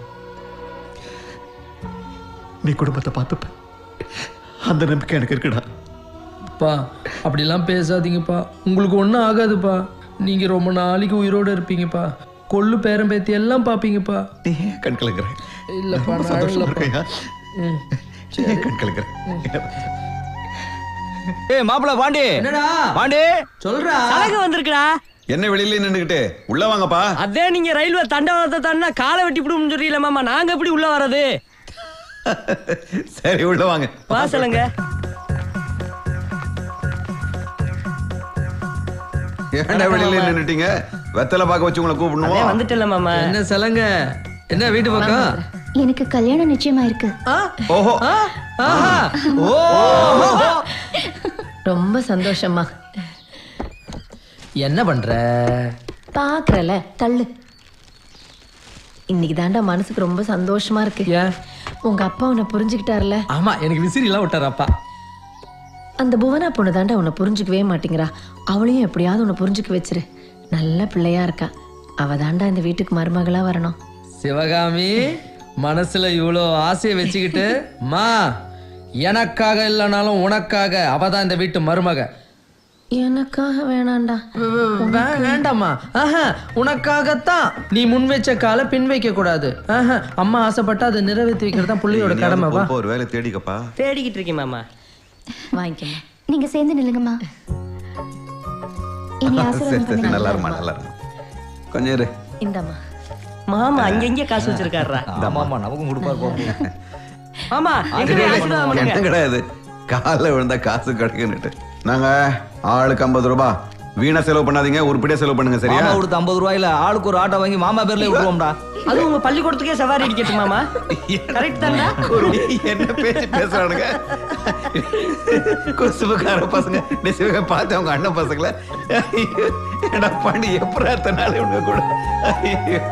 நீ குடும்பத்தை பார்த்துப்ப அந்த நம்பிக்கை எனக்கு இருக்குடா பா அப்படிலாம் பேசாதீங்கப்பா உங்களுக்கு ஒன்றும் ஆகாதுப்பா நீங்க ரொம்ப நாளைக்கு உயிரோட இருப்பீங்கப்பா கொள்ளு பேரம் பேத்தி எல்லாம் பாப்பீங்கப்பா நீ ஏன் கண் கலங்குற இல்லப்பா ரொம்ப நான் சந்தோஷமா இல்லப்பா. இருக்கையா ம், நீ ஏன் கண் கலங்குற ஏய் மாப்பிள பாண்டி என்னடா பாண்டி சொல்றா அழகு வந்திருக்குடா என்ன வெளியில நின்னுகிட்டு உள்ள வாங்கப்பா அதே நீங்க ரயில்வே தண்டவாளத்தை தாண்டா காலை வெட்டி விடும்னு சொல்றீங்களே மாமா நாங்க எப்படி உள்ள வர்றது சரி உள்ள வாங்க வாசலுங்க ஏன்டா வெளியில நின்னுட்டீங்க வெத்தலை பார்க்க வச்சு உங்களை கூப்பிடணும் வந்துட்டல மாமா என்ன சலங்க என்ன வீட்டு பக்கம் எனக்கு கல்யாணம் நிச்சயமா இருக்கு ஓஹோ ரொம்ப சந்தோஷமா என்ன பண்ற பாக்குறல தள்ளு இன்னைக்கு தாண்டா மனசுக்கு ரொம்ப சந்தோஷமா இருக்கு உங்க அப்பா உன்னை புரிஞ்சுக்கிட்டாருல ஆமா எனக்கு விசிறிலாம் விட்டாரு அப்பா அந்த புவனா பொண்ணு தாண்டா உன்னை புரிஞ்சுக்கவே மாட்டேங்கிறா அவளையும் எப்படியாவது உன்னை புரிஞ்சுக்க வச்சிரு நல்ல பிள்ளையா இருக்கா அவ தாண்டா இந்த வீட்டுக்கு மருமகளா வரணும் சிவகாமி மனசுல இவ்வளோ ஆசையை வச்சுக்கிட்டு மா எனக்காக இல்லைனாலும் உனக்காக அவதான் இந்த வீட்டு மருமக எனக்காக வேணாண்டா வே- வேண்டாம்மா ஆஹா உனக்காகத்தான் நீ முன் வச்ச காலை பின் வைக்க கூடாது ஆஹா அம்மா ஆசைப்பட்டா அதை நிறைவேற்றி வைக்கிறது தான் புள்ளியோட கடமை வா ஒரு வேலை தேடிக்கப்பா தேடிக்கிட்டு இருக்கேன் மாமா வாங்கிக்கமா நீங்க சேர்ந்து நில்லுங்கம்மா இனி சரி ஆசீர்வாதம் சரி பண்ணுங்க நல்லா இருமா நல்லா இருமா கொஞ்சம் இரு இந்தாம்மா மாமா அங்கங்க காசு வச்சிருக்காருடா ஆமாமா நமக்கும் கொடுப்பாரு மாமா எங்க ஆசீர்வாதம் பண்ணுங்க என்ன கிடையாது காலில் விழுந்தா காசு கிடைக்குன்னுட்டு நாங்க ஆளுக்கு ஐம்பது ரூபாய் வீணா செலவு பண்ணாதீங்க உருப்படியா செலவு பண்ணுங்க சரியா மாமா கொடுத்த ஐம்பது ரூபாயில ஆளுக்கு ஒரு ஆட்டோ வாங்கி மாமா பேர்ல விட்டுருவோம்டா அது உங்க பள்ளிக்கூடத்துக்கே சவாரி அடிக்கட்டும் மாமா கரெக்ட் தானே என்ன பேச்சு பேசுறானுங்க குசுபுக்கார பசங்க நீ சிவக பார்த்து அவங்க அண்ணன் பசங்கள என்ன பண்ணி எப்படா நாள் இவங்க கூட ஐயோ.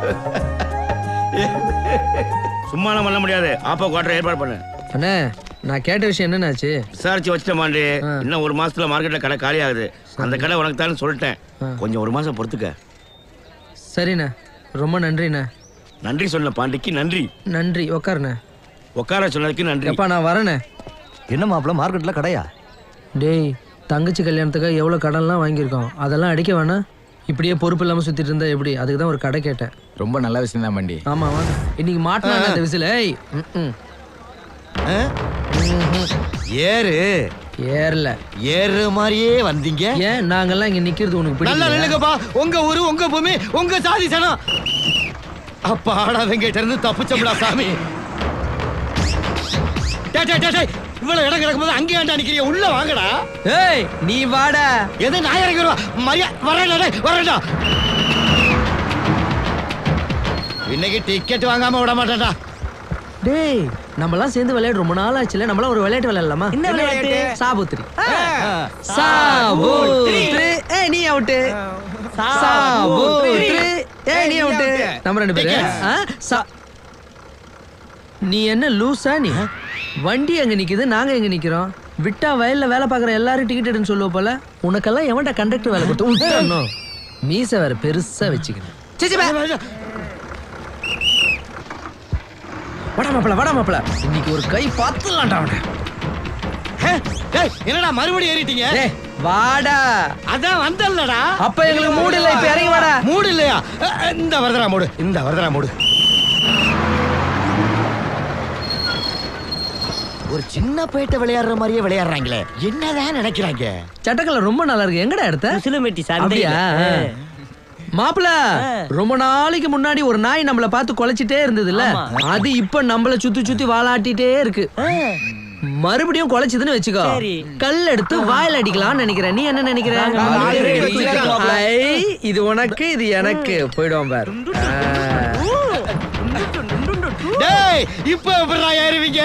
சும்மாலாம் பண்ண முடியாது ஆப்போ குவார்டர் ஏற்பாடு பண்ணு அண்ணே நான் கேட்ட விஷயம் என்னன்னாச்சு விசாரிச்சு வச்சிட்டேன் மாண்டி இன்னும் ஒரு மாசத்துல மார்க்கெட்ல கடை காலி ஆகுது அந்த கடை உனக்கு தான் சொல்லிட்டேன் கொஞ்சம் ஒரு மாசம் பொறுத்துக்க சரிண்ணே ரொம்ப நன்றிண்ணே நன்றி சொன்ன பாண்டிக்கு நன்றி நன்றி உக்காருண்ணே உட்கார சொன்னதுக்கு நன்றி எப்பா நான் வரேண்ணே என்ன மாப்பிள மார்க்கெட்ல கடையா டேய் தங்கச்சி கல்யாணத்துக்காக எவ்வளோ கடன்லாம் வாங்கியிருக்கோம் அதெல்லாம் அடிக்க வேணாம் இப்படியே பொறுப்பு இல்லாமல் சுற்றிட்டு இருந்தா எப்படி அதுக்கு தான் ஒரு கடை கேட்டேன் ரொம்ப நல்ல விஷயம் தான் பண்டி ஆமாம் வாங்க இன்னைக்கு மாட்டினா அந்த விசில் ஏய் ம், ம். ஏறு ஏறல ஏறு மாதிரியே வந்தீங்க ஏன் நாங்கெல்லாம் இங்க நிக்கிறது உனக்கு நல்லா பிடிக்கல நில்லுங்கப்பா உங்க ஊரு உங்க பூமி உங்க சாதி சனம் அப்பா ஆடாதங்க இருந்து தப்பிச்சோம்டா சாமி டேய், டேய், டேய், டேய், இவ்வளவு இடம் கிடக்கும்போது அங்கே ஏன்டா நிக்கிறீங்க உள்ள வாங்கடா ஏய் நீ வாடா எது நான் இறங்கி வருவா மரியா வரேன்டா டேய், வரேன்டா இன்னைக்கு டிக்கெட் வாங்காம விட மாட்டேன்டா டேய் நம்மலாம் சேர்ந்து விளையாட ரொம்ப நாள் ஆச்சுல நம்மளாம் ஒரு விளையாட்டு விளையாடலாமா என்ன விளையாட்டு? சாபுத்திரி சாபுத்திரி ஏய் நீ அவுட்டு சாபுத்திரி ஏய் நீ அவுட்டு நம்ம ரெண்டு பேரும் ஆ? சா நீ என்ன லூசா நீ வண்டி எங்க நிக்குது நாங்க எங்க நிக்கிறோம் விட்டா வயல்ல வேலை பார்க்குற எல்லாரும் டிக்கெட் எடுன்னு சொல்லுவ போல உனக்கெல்லாம் எவன்டா கண்டக்டர் வேலை கொடுத்து விட்டுறணும் மீசை வேற பெருசா வச்சுக்கணும் சீ, சீ, பே. வாடா மாப்பிள வாடா மாப்பிள இன்னைக்கு ஒரு கை பார்த்துலாம்டா அவனை டேய் என்னடா மறுபடியும் ஏறிட்டீங்க டேய் வாடா அதான் வந்தல்லடா அப்ப எங்களுக்கு மூடு இல்ல, இப்ப இறங்கி வாடா. மூடு இல்லையா அ, அ, இந்த வரதரா மூடு இந்த வரதரா மூடு ஒரு சின்ன பேட்டை விளையாடுற மாதிரியே விளையாடுறாங்களே என்னதான் நினைக்கிறாங்க சட்டக்கலை ரொம்ப நல்லா இருக்கு எங்கடா எடுத்த சிலுமெட்டி அப்படியா மாப்பிள ரொம்ப நாளைக்கு முன்னாடி ஒரு நாய் நம்மள பார்த்து குலைச்சிட்டே இருந்ததுல்ல அது இப்ப நம்மள சுத்தி சுத்தி வாலாட்டிட்டே இருக்கு மறுபடியும் குலைச்சதுன்னு வச்சுக்கோ சரி. கல் எடுத்து வாயில அடிக்கலாம்னு நினைக்கிறேன் நீ என்ன நினைக்கிற ஐ, இது உனக்கு இது எனக்கு போயிடுவோம் பாரு டேய் இப்போ எப்படிடா ஏறுவீங்க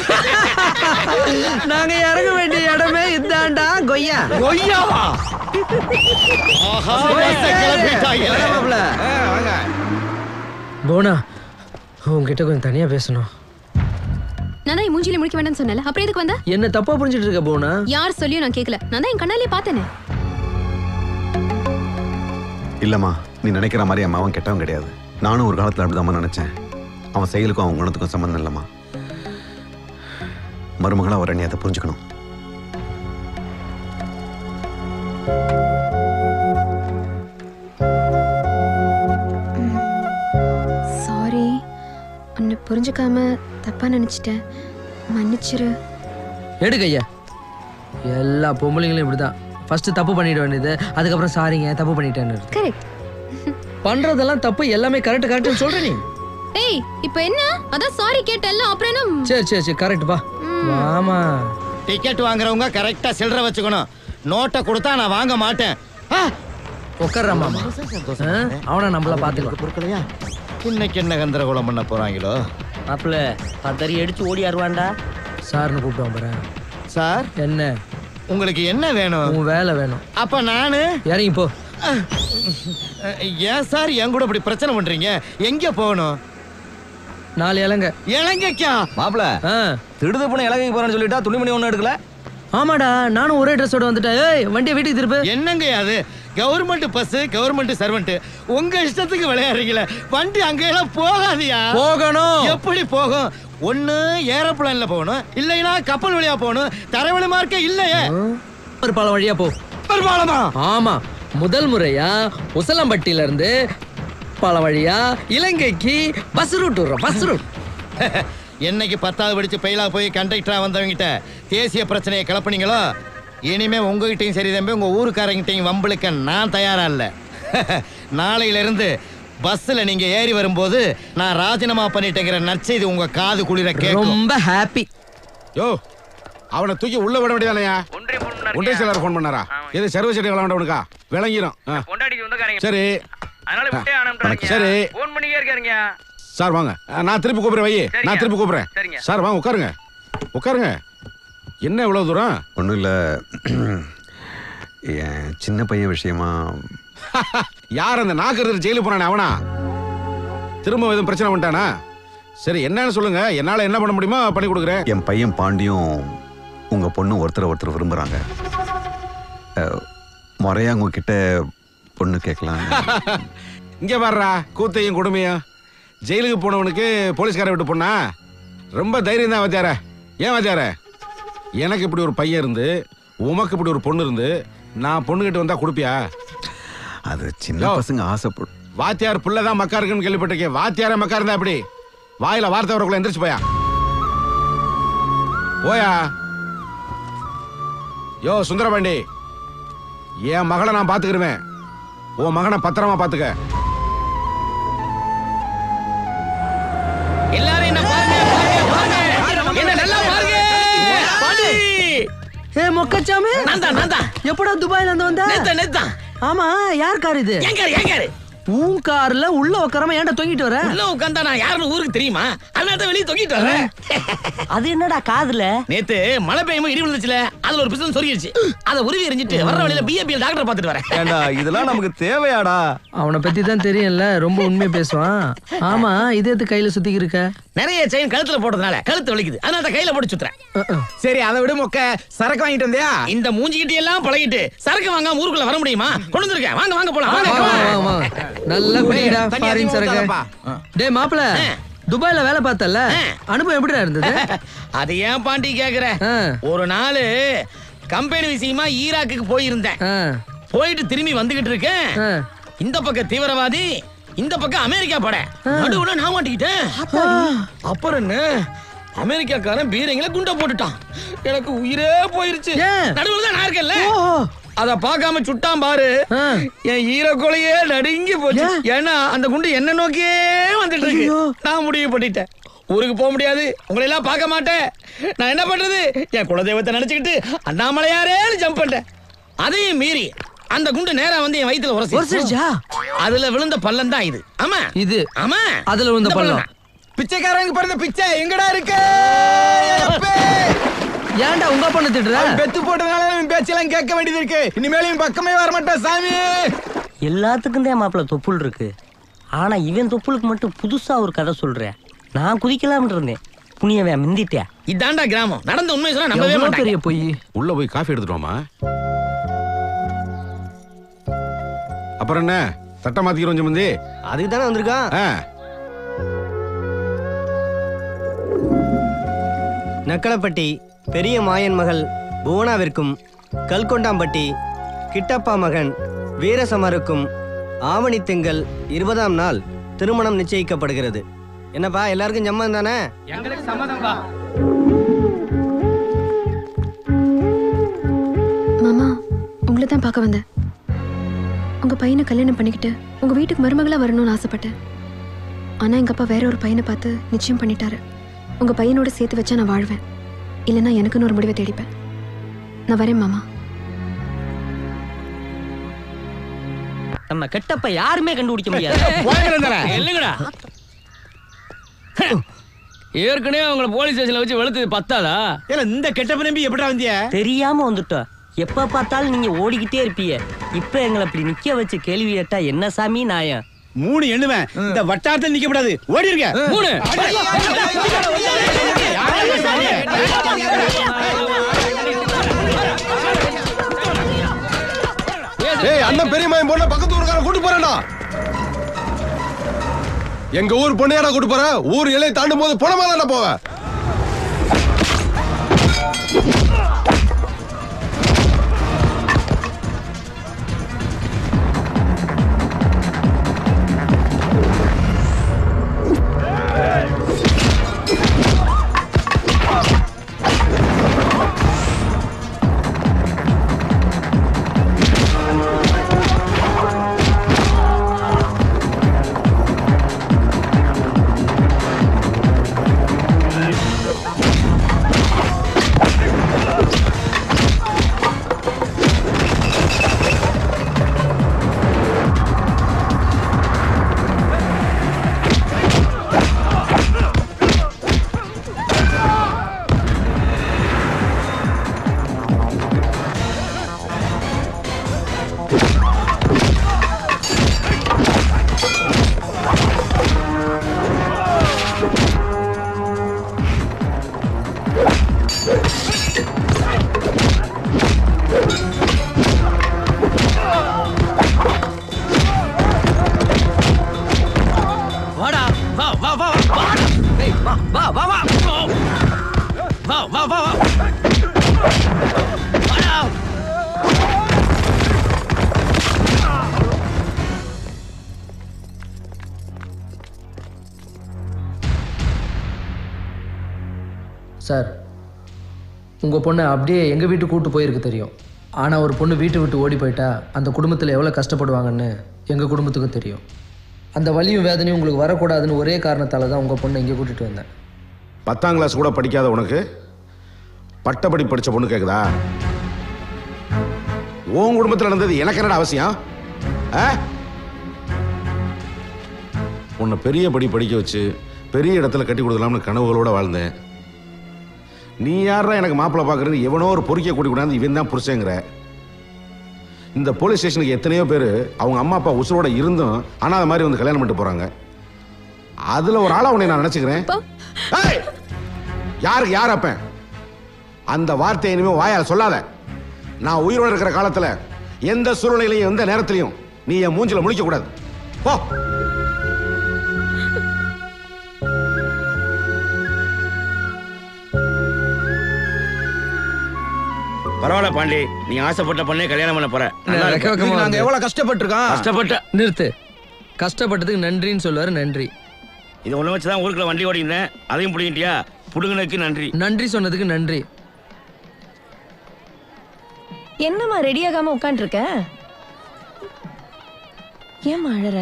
நாங்க இறங்க வேண்டிய இடமே இதாண்டா கொய்யா கொய்யாவா ஆஹா பஸ்ஸை கிளப்பிட்டாங்க. வாடா மாப்பிள. போனா உன்கிட்ட கொஞ்சம் தனியா பேசணும் நான் தான் என் மூஞ்சில முடிக்க வேண்டாம்னு சொன்னல அப்புறம் எதுக்கு வந்த என்ன தப்பா புரிஞ்சிட்டு இருக்க போனா யார் சொல்லியும் நான் கேட்கல நான் தான் என் கண்ணாலே பார்த்தேனே இல்லம்மா நீ நினைக்கிற மாதிரி என் அவன் கெட்டவன் கிடையாது நானும் ஒரு காலத்தில் அப்படிதாம்மா நினைச்சேன் அவன் செயலுக்கும் அவன் குணத்துக்கும் சம்மந்தம் இல்லைம்மா மருமகளா வர நீ அதை புரிஞ்சுக்கணும் சாரி உன்னை புரிஞ்சுக்காம தப்பா நினைச்சிட்டேன் மன்னிச்சிரு எடுக்க ஐயா எல்லா பொம்பளைங்களும் இப்படிதான் ஃபர்ஸ்ட் தப்பு பண்ணிட வேண்டியது அதுக்கப்புறம் சாரிங்க தப்பு பண்ணிட்டேன்னு கரெக்ட் பண்றதெல்லாம் தப்பு எல்லாமே கரெக்ட் கரெக்ட்னு சொல்ற நீ ஏய் இப்போ என்ன அதான் சாரி கேட்டல்ல அப்புறம் என்ன சரி சரி சரி கரெக்ட் வா வாமா டிக்கெட் வாங்குறவங்க கரெக்டா சில்லற வச்சுக்கணும் நோட்டை கொடுத்தா நான் வாங்க மாட்டேன் ஆ! உட்கார்றா மாமா ஆ, அவனை நம்மள பாத்துக்கலாம் இன்னைக்கு என்ன கந்தரகோலம் பண்ண போறாங்களோ மாப்பிள்ள பத்தறி அடிச்சு ஓடியாருவான்டா சார்னு கூப்பிடுவான் பாரு சார் என்ன உங்களுக்கு என்ன வேணும் உன் வேலை வேணும் அப்ப நானு இறங்கி போ ஏன் சார் என் கூட இப்படி பிரச்சனை பண்றீங்க எங்க போகணும் நாலு இலங்க இலங்கைக்கா மாப்பிள திடுது போன இலங்கைக்கு போறேன்னு சொல்லிட்டா துணிமணி ஒன்றும் எடுக்கல ஆமாடா நானும் ஒரே ட்ரெஸ்ஸோட வந்துட்டேன் ஏய் வண்டியை வீட்டுக்கு திருப்பு என்னங்க அது கவர்மெண்ட் பஸ் கவர்மெண்ட் சர்வெண்ட் உங்க இஷ்டத்துக்கு விளையாடுறீங்களே வண்டி அங்கெல்லாம் போகாதியா போகணும். எப்படி போகும் ஒண்ணு ஏரோப்ளேன்ல போகணும் இல்லைன்னா கப்பல் வழியா போகணும் தரைவழி மார்க்க இல்லையே ஒரு பாலம் வழியா போ ஒரு பாலமா ஆமா முதல் முறையா உசலம்பட்டியில இருந்து பல வழியா இலங்கைக்கு பஸ் ரூட் விடுறோம் பஸ் ரூட் என்னைக்கு பத்தாவது படிச்சு பெயிலா போய் கண்டக்டரா வந்தவங்கிட்ட தேசிய பிரச்சனையை கிளப்புனீங்களோ இனிமே உங்ககிட்டயும் சரி தம்பி உங்க ஊருக்காரங்கிட்டையும் வம்பளுக்க நான் தயாரா இல்ல நாளையில இருந்து பஸ்ல நீங்க ஏறி வரும்போது நான் ராஜினாமா பண்ணிட்டேங்கிற நற்செய்தி உங்க காது குளிர கேட்கும் ரொம்ப ஹாப்பி யோ அவனை தூக்கி உள்ள விட வேண்டியதானயா ஒன்றை சிலர் ஃபோன் பண்ணாரா எது சர்வ செடி விளாண்டவனுக்கா விளங்கிரும் ஆ. சரி அதனால விட்டே வணக்கம். சரி ஃபோன் பண்ணியே இருக்காருங்க சார் வாங்க ஆ, நான் திருப்பி கூப்பிடுறேன் வை சரிங்க. நான் திருப்பி கூப்பிடுறேன் சரிங்க. சார் வாங்க உட்காருங்க உட்காருங்க என்ன இவ்வளவு தூரம் ஒன்றும் இல்லை என் சின்ன பையன் விஷயமா யார் அந்த நாக்கு ஜெயிலு போனானே அவனா திரும்ப எதுவும் பிரச்சனை பண்ணிட்டானா சரி என்னன்னு சொல்லுங்க என்னால என்ன பண்ண முடியுமோ பண்ணி கொடுக்குறேன் என் பையன் பாண்டியும் உங்கள் பொண்ணு ஒருத்தரை ஒருத்தர் விரும்புகிறாங்க முறையா உங்ககிட்ட பொண்ணு கேட்கலாம் இங்க பாருடா கூத்தையும் கொடுமையும் ஜெயிலுக்கு போனவனுக்கு போலீஸ்கார விட்டு பொண்ணா ரொம்ப தைரியம் தான் வாத்தியார ஏன் வாத்தியார எனக்கு இப்படி ஒரு பையன் இருந்து உமக்கு இப்படி ஒரு பொண்ணு இருந்து நான் பொண்ணுகிட்ட வந்தா கொடுப்பியா அது சின்ன பசங்க ஆசைப்படும் வாத்தியார் புள்ள தான் மக்கா இருக்குன்னு கேள்விப்பட்டிருக்கேன் வாத்தியார மக்கா இருந்தா எப்படி வாயில வார்த்தை வரக்குள்ள எந்திரிச்சு போயா போயா யோ சுந்தரபாண்டி என் மகளை நான் பாத்துக்கிருவேன் உன் மகனை பத்திரமா பாத்துக்க எல்லாரும் என்ன பாருங்க பாருங்க பாருங்க என்ன நல்லா பாருங்க பாடி ஏ மொக்கச்சாமி நான் தான் நான் தான் எப்படா துபாயில இருந்து வந்த நேத்தா நேத்தா ஆமா யார் கார் இது என் காரு என் காரு உன் கார்ல உள்ள உட்காராம ஏன்டா தொங்கிட்டு வர உள்ள உட்காந்தா நான் யாருன்னு ஊருக்கு தெரியுமா அதனால தான் வெளியே தொங்கிட்டு வரேன் அது என்னடா காதுல நேத்து மழை பெய்யும்போது இடி விழுந்துச்சுல அதுல ஒரு பிசன் சொருகிருச்சு அதை உருவி எரிஞ்சிட்டு வர வழியில பிஏபிஎல் டாக்டர் பார்த்துட்டு வரேன் ஏண்டா இதெல்லாம் நமக்கு தேவையாடா அவனை பத்தி தான் தெரியும்ல ரொம்ப உண்மையை பேசுவான் ஆமா இது எது கையில சுத்திக்கு இருக்க நிறைய செயின் கழுத்துல போட்டதுனால கழுத்து வலிக்குது அதனால தான் கையில போட்டு சுத்துறேன் சரி அதை விட மொக்க சரக்கு வாங்கிட்டு வந்தியா இந்த மூஞ்சிக்கிட்டி எல்லாம் பழகிட்டு சரக்கு வாங்காம ஊருக்குள்ள வர முடியுமா கொண்டு வந்திருக்கேன் வாங்க வாங்க போலாம் வாங்க, வாங்க, வாங்க. வாங்க, வாங்க. நல்லா குடிடா தண்ணி ஃபாரின் அதிகமா சரக்கு ஊத்தாதப்பா. டேய் மாப்பிள துபாய்ல வேலை பார்த்தல அனுபவம் எப்படிடா இருந்தது அது ஏன் பாண்டி கேக்குற ஒரு நாள் கம்பெனி விஷயமா ஈராக்குக்கு போயிருந்தேன் போயிட்டு திரும்பி வந்துகிட்டு இருக்கேன் இந்த பக்கம் தீவிரவாதி இந்த பக்கம் அமெரிக்கா படை நடுவுல நான் மாட்டிக்கிட்டேன் அப்புறம் என்ன அமெரிக்காக்காரன் பீரங்களை குண்ட போட்டுட்டான் எனக்கு உயிரே போயிருச்சு நடுவுல தான் நான் இருக்கேன்ல அத பார்க்காம சுட்டான் பாரு என் ஈரக்கொலையே நடுங்கி போச்சு ஏன்னா அந்த குண்டு என்ன நோக்கியே வந்துட்டு இருக்கு நான் முடிவு பண்ணிட்டேன் ஊருக்கு போக முடியாது உங்களை எல்லாம் பார்க்க மாட்டேன் நான் என்ன பண்றது என் குலதெய்வத்தை நினைச்சுக்கிட்டு அண்ணாமலையாரேன்னு ஜம்ப் பண்ணிட்டேன் அதையும் மீறி அந்த குண்டு நேரா வந்து என் வயித்துல உரசி உரசிருச்சா? அதுல விழுந்த பள்ளம் தான் இது ஆமா இது ஆமா அதுல விழுந்த இந்த பள்ளம். தான். பிச்சைக்காரங்க பிறந்த பிச்சை எங்கடா இருக்கு ஏன்டா உங்க பொண்ணு திட்டுற அவன் பெத்து போட்டதுனால இவன் பேச்செல்லாம் கேட்க வேண்டியது இருக்கு இனிமேல் இவன் பக்கமே வர மாட்டான் சாமி எல்லாத்துக்கும் தான் மாப்பிள்ள தொப்புள் இருக்கு ஆனா இவன் தொப்புளுக்கு மட்டும் புதுசா ஒரு கதை சொல்றேன் நான் குதிக்கலாம்னு இருந்தேன் புனியவன் மிந்திட்டியா இதாண்டா கிராமம் நடந்த உண்மை சொன்னா நம்பவே எவ்வளவு மாட்டாங்க பெரிய பொய் உள்ள போய் காஃபி எடுத்துட்டோமா அப்புறம் என்ன சட்டம் மாத்திக்கிறோம் சம்பந்தி அதுக்கு தானே வந்திருக்கான் ஆ நக்கலப்பட்டி பெரிய மாயன் மகள் புவனாவிற்கும் கல்கொண்டாம்பட்டி கிட்டப்பா மகன் வீரசமருக்கும் ஆவணி திங்கள் இருபதாம் நாள் திருமணம் நிச்சயிக்கப்படுகிறது என்னப்பா எல்லாருக்கும் சம்மதம் தானே எங்களுக்கு சம்மதம்பா மாமா உங்களை தான் பார்க்க வந்தேன் உங்க பையனை கல்யாணம் பண்ணிக்கிட்டு உங்க வீட்டுக்கு மருமகளா வரணும்னு ஆசைப்பட்டேன் ஆனா எங்க அப்பா வேற ஒரு பையனை பார்த்து நிச்சயம் பண்ணிட்டாரு உங்க பையனோட சேர்த்து வச்சா நான் வாழ்வேன் இல்லைன்னா எனக்குன்னு ஒரு முடிவை தேடிப்பேன் நான் வரேன் மாமா நம்ம கெட்டப்ப யாருமே கண்டுபிடிக்க முடியாது இல்லைங்கடா ஏற்கனவே அவங்கள போலீஸ் ஸ்டேஷன்ல வச்சு வெளுத்தது பத்தாதா ஏல இந்த கெட்டப்ப நம்பி எப்படா வந்திய தெரியாம வந்துட்டோம் எப்ப பார்த்தாலும் நீங்க ஓடிக்கிட்டே இருப்பீங்க இப்ப எங்களை அப்படி நிக்க வச்சு கேள்வி கேட்டா என்ன சாமி நாயம் மூணு எண்ணுவேன் இந்த வட்டாரத்தில் நிக்க கூடாது ஓடி இருக்க மூணு ஏய் அண்ணன் பெரிய மாயன் பொண்ணை பக்கத்து ஊருக்காரன் கூட்டு போறேன்டா எங்க ஊர் பொண்ணையாடா கூட்டு போற ஊர் இலையை தாண்டும் போது பணமா தானே போவ வாடா வா வா வா வா ஏய், வா வா வா வா வா வா வா வா வாடா சார் உங்கள் பொண்ணை அப்படியே எங்கள் வீட்டுக்கு கூட்டு போயிருக்கு தெரியும் ஆனால் ஒரு பொண்ணு வீட்டை விட்டு ஓடி போயிட்டா அந்த குடும்பத்தில் எவ்வளோ கஷ்டப்படுவாங்கன்னு எங்கள் குடும்பத்துக்கு தெரியும் அந்த வலியும் வேதனையும் உங்களுக்கு வரக்கூடாதுன்னு ஒரே காரணத்தால் தான் உங்கள் பொண்ணை இங்கே கூட்டிகிட்டு வந்தேன் பத்தாம் கிளாஸ் கூட படிக்காத உனக்கு பட்டப்படி படிச்ச பொண்ணு கேக்குதா உன் குடும்பத்தில் நடந்தது எனக்கு என்னடா அவசியம் ஆ? உன்னை பெரிய படி படிக்க வச்சு பெரிய இடத்துல கட்டி கொடுக்கலாம்னு கனவுகளோட வாழ்ந்தேன் நீ யாரா எனக்கு மாப்பிள்ளை பார்க்கறது எவனோ ஒரு பொறுக்கிய கூட்டி கொண்டாந்து இவன் தான் புருஷங்கிற இந்த போலீஸ் ஸ்டேஷனுக்கு எத்தனையோ பேர் அவங்க அம்மா அப்பா உசுரோட இருந்தும் ஆனால் அது மாதிரி வந்து கல்யாணம் பண்ணிட்டு போறாங்க அதுல ஒரு ஆளா உன்னை நான் நினைச்சுக்கிறேன் ஏய்! யாருக்கு யார் அப்பன் அந்த வார்த்தையை இனிமே வாயால் சொல்லாத நான் உயிரோட இருக்கிற காலத்துல எந்த சூழ்நிலையிலையும் எந்த நேரத்திலையும் நீ என் மூஞ்சில முழிக்க கூடாது போ பரவாயில்ல பாண்டி நீ ஆசைப்பட்ட பொண்ணே கல்யாணம் பண்ண போற நல்லா இருக்கு. இதுக்கு நாங்க எவ்வளவு கஷ்டப்பட்டிருக்கோம் கஷ்டப்பட்ட நிறுத்து கஷ்டப்பட்டதுக்கு நன்றின்னு சொல்லுவார் நன்றி இது ஒண்ணு வச்சு தான் ஊருக்குள்ள வண்டி ஓடிந்தேன் அதையும் பிடிங்கிட்டியா புடுங்கினதுக்கு நன்றி நன்றி சொன்னதுக்கு நன்றி என்னம்மா ரெடி ஆகாம உட்காந்துருக்க ஏம்மா அழற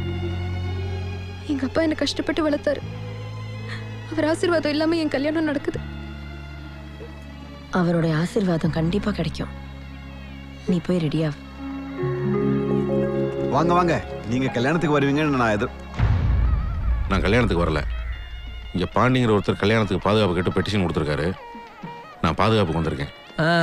எங்க அப்பா என்ன கஷ்டப்பட்டு வளர்த்தாரு அவர் ஆசீர்வாதம் இல்லாம என் கல்யாணம் நடக்குது அவருடைய ஆசீர்வாதம் கண்டிப்பா கிடைக்கும் நீ போய் ரெடியா வாங்க வாங்க நீங்க கல்யாணத்துக்கு வருவீங்கன்னு நான் எதிர் நான் கல்யாணத்துக்கு வரல இங்க பாண்டிங்கிற ஒருத்தர் கல்யாணத்துக்கு பாதுகாப்பு கேட்டு பெட்டிஷன் கொடுத்துருக்காரு நான் பாதுகாப்புக்கு வந்திருக்கேன்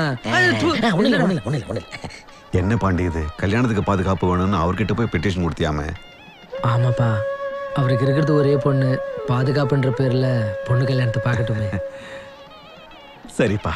என்ன பாண்டி இது கல்யாணத்துக்கு பாதுகாப்பு வேணும்னு அவர்கிட்ட போய் பெட்டிஷன் கொடுத்தியாமே ஆமாப்பா அவருக்கு இருக்கிறது ஒரே பொண்ணு பாதுகாப்புன்ற பேர்ல பொண்ணு கல்யாணத்தை பார்க்கட்டுமே சரிப்பா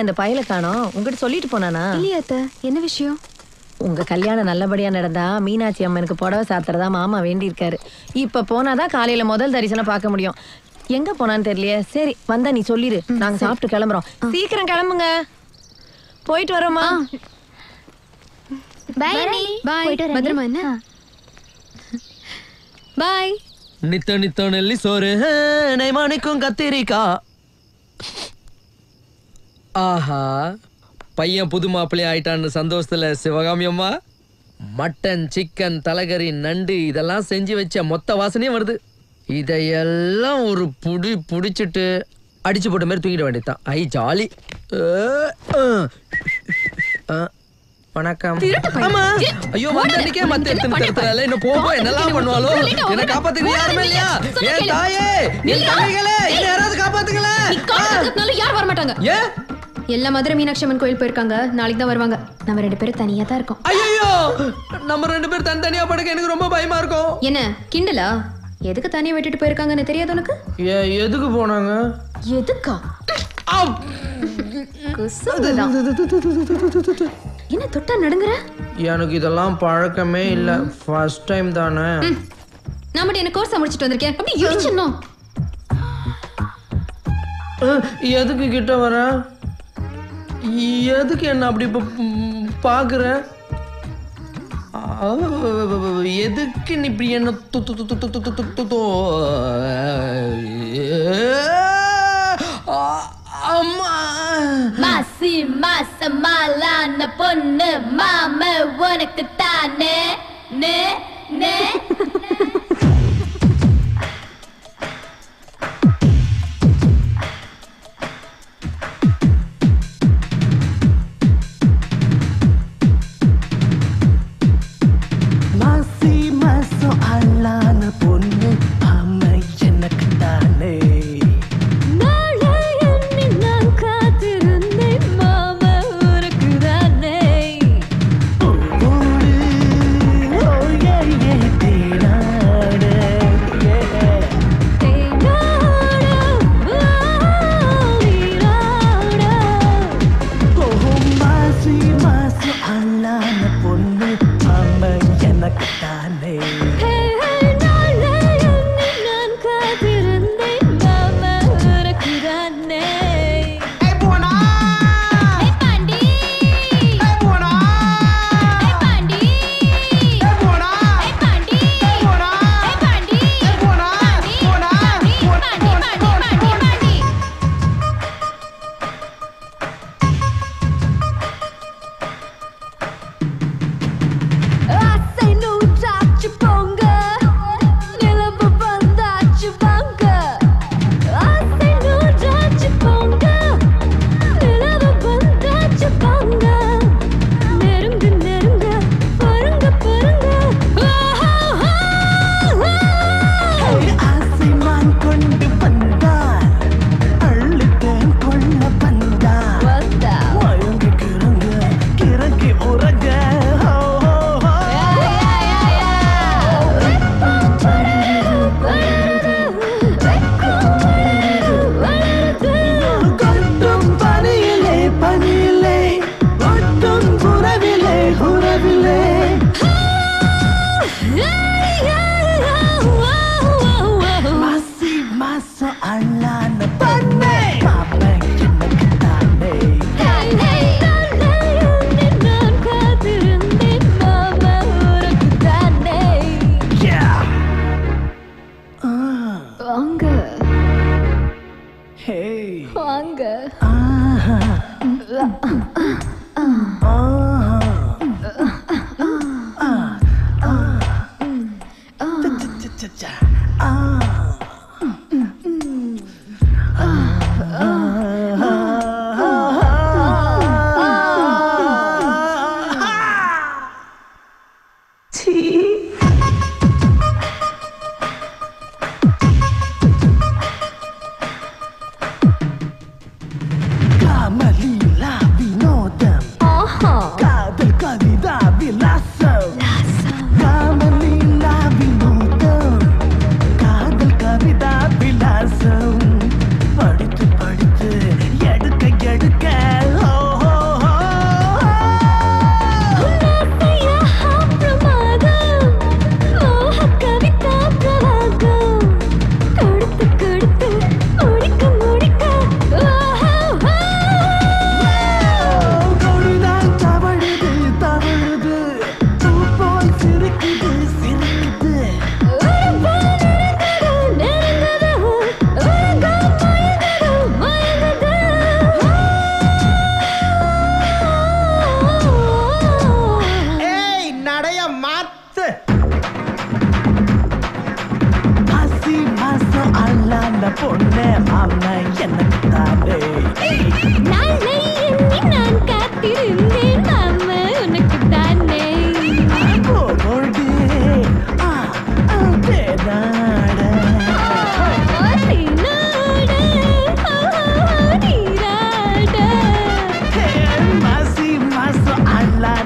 இந்த பயல காணோம் உங்ககிட்ட சொல்லிட்டு போனானா இல்லையா அத்தை என்ன விஷயம் உங்க கல்யாணம் நல்லபடியா நடந்தா மீனாட்சி அம்மனுக்கு புடவை சாத்துறதா மாமா வேண்டியிருக்காரு இப்ப போனாதான் காலையில முதல் தரிசனம் பார்க்க முடியும் எங்க போனான்னு தெரியலையே சரி வந்தா நீ சொல்லிரு நாங்க சாப்பிட்டு கிளம்புறோம் சீக்கிரம் கிளம்புங்க போயிட்டு வரோமா பாய் பாய் பத்திரமா என்ன பாய் நித்த நித்த நெல்லி சோறு நெய்மானிக்கும் கத்திரிக்கா ஆஹா பையன் புது மாப்பிள்ளை ஆயிட்டான்னு சந்தோஷத்துல சிவகாமி அம்மா மட்டன் சிக்கன் தலைகறி நண்டு இதெல்லாம் செஞ்சு வச்ச மொத்த வாசனையும் வருது இதையெல்லாம் ஒரு புடி புடிச்சிட்டு அடிச்சு போட்ட மாதிரி தூங்கிட வேண்டியதுதான் ஐ ஜாலி வணக்கம் ஆமா ஐயோ வந்த அன்னைக்கே மத்த எடுத்து நிறுத்துறாளே இன்னும் போக என்னெல்லாம் பண்ணுவாளோ என்ன காப்பாத்துக்கு யாருமே இல்லையா ஏன் தாயே என் தங்கைகளே என்ன யாராவது காப்பாத்துங்களே காலத்துக்குனால யார் வர மாட்டாங்க ஏன் எல்லா மதுரை மீனாட்சி அம்மன் கோயில் போயிருக்காங்க நாளைக்கு தான் வருவாங்க நம்ம ரெண்டு பேரும் தனியா தான் இருக்கோம் ஐயோ நம்ம ரெண்டு பேரும் தனித்தனியா படுக்க எனக்கு ரொம்ப பயமா இருக்கும் என்ன கிண்டலா எதுக்கு தனியா விட்டுட்டு போயிருக்காங்கன்னு தெரியாது உனக்கு ஏ எதுக்கு போனாங்க எதுக்கா குசும்புதான். என்ன தொட்டா நடுங்குற எனக்கு இதெல்லாம் பழக்கமே இல்ல ஃபர்ஸ்ட் டைம் தானே நான் மட்டும் என்ன கோர்ஸ் முடிச்சிட்டு வந்திருக்கேன் அப்படி இடிச்சிடணும் அஹ், எதுக்கு கிட்ட வர எதுக்கு என்ன அப்படி இப்ப ம், பாக்குற அஹ், எதுக்கு நீ இப்படி என்ன து து து து து து து து து அஹ், அம்மா மாசி மாசமாலான பொண்ணு மாம உனக்கு தானே நே நே மாசி மாசம் அல்லான பொண்ணு அம்மை எனக்கு தானே நாளை எண்ணி நான் காத்திருந்தேன் மாம உனக்கு தானே ஓ, yeah,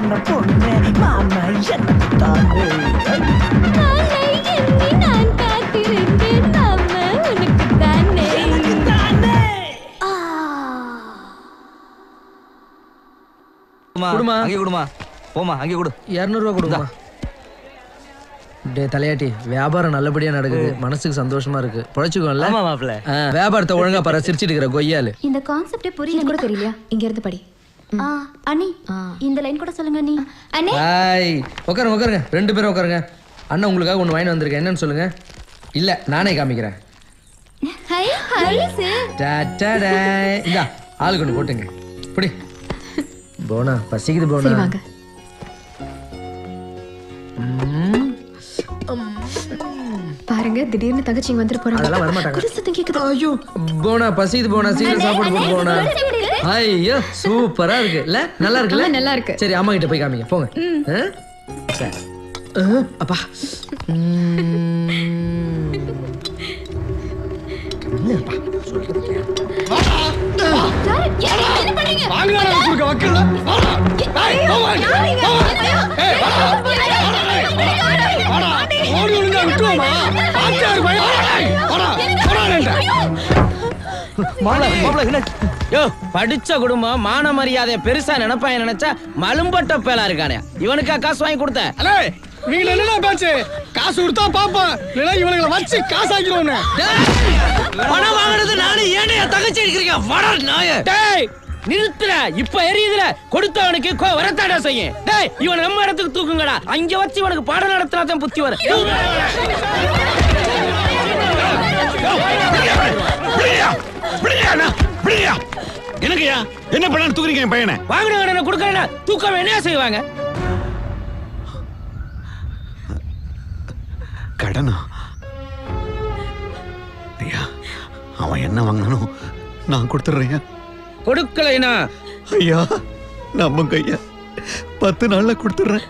அழகான பொண்ணு மாமா எனக்கு தானே நாளை எண்ணி நான் காத்திருந்தேன் மாமா உனக்கு தானே கொடுமா. அங்கே கொடுமா போமா அங்கே கொடு இரநூறுவா கொடுமா டே தலையாட்டி வியாபாரம் நல்லபடியா நடக்குது மனசுக்கு சந்தோஷமா இருக்கு பொழைச்சுக்கோல்ல ஆமா, மாப்ள. ஆ, வியாபாரத்தை ஒழுங்கா பாரு சிரிச்சிட்டு இருக்கிற கொய்யாலு இந்த கான்செப்டே புரியல கூட தெரியலையா இங்க இருந்து படி அண்ணி இந்த லைன் கூட சொல்லுங்க அண்ணி அண்ணே ஹாய் உட்காருங்க உட்காருங்க ரெண்டு பேரும் உட்காருங்க அண்ணன் உங்களுக்காக ஒன்று வாங்கி வந்திருக்கேன் என்னன்னு சொல்லுங்க இல்ல நானே காமிக்கிறேன் ஹை ஹை சார் டாடாடா. இந்தா ஆளுக்கு ஒன்று போட்டுங்க இப்படி போனா பசிக்குது போனா சரி வாங்க பாருங்க திடீர்னு தங்கச்சி இங்க வந்துட்டு போறாங்க அதெல்லாம் வரமாட்டாங்க. குரு சத்தம் கேக்குது ஐயோ போனா பசிக்குது போனா சீக்கிரம் சாப்பாடு போட்டு போனா ஐயோ சூப்பரா இருக்கு இல்ல நல்லா இருக்குல்ல ஆமா, நல்லா இருக்கு. சரி அம்மா கிட்ட போய் காமிங்க போங்க ஆ? சரி. ஆ, அப்பா ம். என்னப்பா, சொல்றது கேளு. என்ன பண்ணீங்க வாங்கடா குறுக்க வக்கல்ல வாடா ஏய் போவாங்க ஏய் வாடா வாடா ஓடி ஒழுங்கா விட்டுவோமா ஆச்சார் பையன் வாடா வாடா மாப்பிள மாப்பிள என்ன யோ படிச்ச குடும்பம் மான மரியாதைய பெருசா நினைப்பாங்க நினைச்சா மலும்பட்ட பேலா இருக்கானே இவனுக்கா காசு வாங்கி கொடுத்த அலே நீங்க என்ன பேச்சு காசு கொடுத்தா பாப்போம் இல்லைன்னா இவனுங்களை வச்சு காசு ஆக்கிடுவோன்னு பணம் வாங்குறது நானு ஏனே என் தங்கச்சி அடிக்கிறீங்க வட நாய டேய் நிறுத்துற இப்ப எரியுதுல கொடுத்தவனுக்கு கோ வரத்தாடா செய்யும் டேய் இவன் நம்ம இடத்துக்கு தூக்குங்கடா அங்க வச்சு இவனுக்கு பாடம் நடத்தினா தான் புத்தி வரும் எனக்குயா என்ன பண்ண தூக்குறீங்க என் பையனை வாங்கின கடனை கொடுக்கறேன்னா தூக்கம் என்ன செய்வாங்க கடனா ஐயா அவன் என்ன வாங்கினானோ நான் கொடுத்துட்றேன் கொடுக்கலைனா ஐயா நம்புங்க ஐயா பத்து நாள்ல கொடுத்துட்றேன்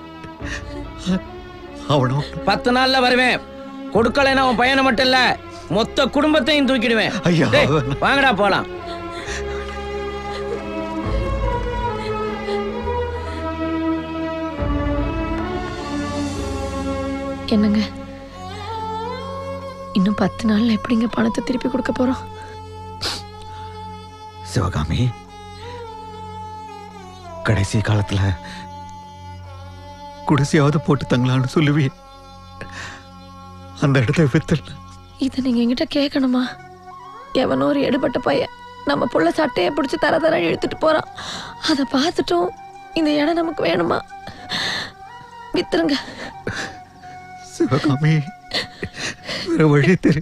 அவனும் பத்து நாள்ல வருவேன் கொடுக்கலைன்னா உன் பையனை மட்டும் இல்ல மொத்த குடும்பத்தையும் தூக்கிடுவேன் ஐயா. டேய், வாங்கடா போலாம் என்னங்க இன்னும் பத்து நாள்ல எப்படிங்க பணத்தை திருப்பி கொடுக்க போறோம் சிவகாமி கடைசி காலத்துல குடிசையாவது போட்டு தங்கலான்னு சொல்லுவி அந்த இடத்த வித்துல இதை நீங்க என்கிட்ட கேட்கணுமா எவனோ ஒரு எடுபட்ட பையன் நம்ம புள்ள சட்டையை பிடிச்சி தர தர இழுத்துட்டு போறான் அதை பார்த்துட்டும் இந்த இடம் நமக்கு வேணுமா வித்துருங்க சிவகாமி வேற வழி தெரி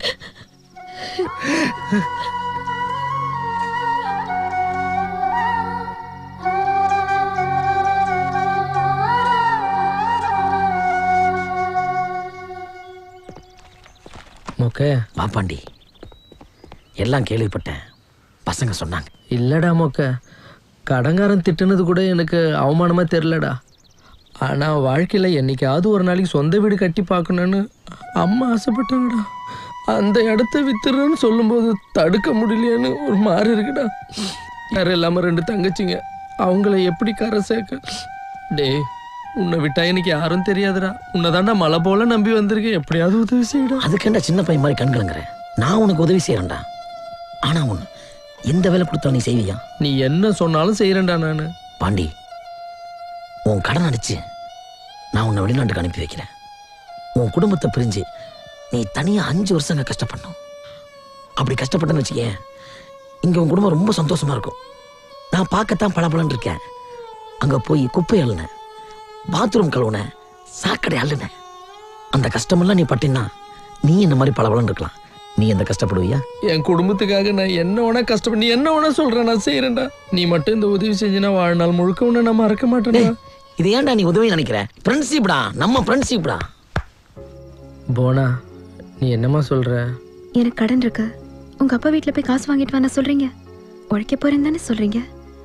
மொக்க பாப்பாண்டி எல்லாம் கேள்விப்பட்டேன் பசங்க சொன்னாங்க இல்லடா மொக்க கடங்காரன் திட்டுனது கூட எனக்கு அவமானமா தெரிலடா ஆனா வாழ்க்கையில என்னைக்காவது ஒரு நாளைக்கு சொந்த வீடு கட்டி பார்க்கணும்னு அம்மா ஆசைப்பட்டாங்கடா அந்த இடத்த வித்துறேன்னு சொல்லும்போது தடுக்க முடியலையேன்னு ஒரு மாதிரி இருக்குடா யாரும் இல்லாம ரெண்டு தங்கச்சிங்க அவங்கள எப்படி கரை சேர்க்க டேய் உன்னை விட்டா எனக்கு யாரும் தெரியாதுடா உன்னை தாண்டா மலை போல நம்பி வந்திருக்கேன் எப்படியாவது உதவி செய்யடா அதுக்கேண்டா சின்ன பையன் மாதிரி கண் கலங்குறேன் நான் உனக்கு உதவி செய்யறேன்டா ஆனா ஒண்ணு எந்த வேலை கொடுத்தா நீ செய்வியா நீ என்ன சொன்னாலும் செய்யறேன்டா நானு பாண்டி உன் கடன் அடிச்சு நான் உன்னை வெளிநாட்டுக்கு அனுப்பி வைக்கிறேன் உன் குடும்பத்தை பிரிஞ்சு நீ தனியா அஞ்சு வருஷம் அங்க கஷ்டப்படணும் அப்படி கஷ்டப்பட்டேன்னு வச்சுக்கேன் இங்க உன் குடும்பம் ரொம்ப சந்தோஷமா இருக்கும் நான் பார்க்கத்தான் பளபளன்னு இருக்கேன் அங்க போய் குப்பை அள்ளினேன் பாத்ரூம் கழுவுனேன் சாக்கடை அள்ளுனேன் அந்த கஷ்டமெல்லாம் நீ பட்டினா நீ இந்த மாதிரி பளபளன்னு இருக்கலாம் நீ எந்த கஷ்டப்படுவியா என் குடும்பத்துக்காக நான் என்ன வேணா கஷ்டப்பட்டு நீ என்ன வேணா சொல்றேன் நான் செய்யறேன்டா நீ மட்டும் இந்த உதவி செஞ்சினா வாழ்நாள் முழுக்க உன்னை நான் மறக்க மாட்டேன்டா இது ஏன்டா நீ உதவி நினைக்கிற ஃப்ரெண்ட்ஷிப்டா நம்ம ஃப்ரெண்ட்ஷிப்டா போனா நீ என்னம்மா சொல்ற எனக்கு கடன் இருக்கு உங்க அப்பா வீட்ல போய் காசு வாங்கிட்டு வாங்க சொல்றீங்க உழைக்க போறேன்னு தானே சொல்றீங்க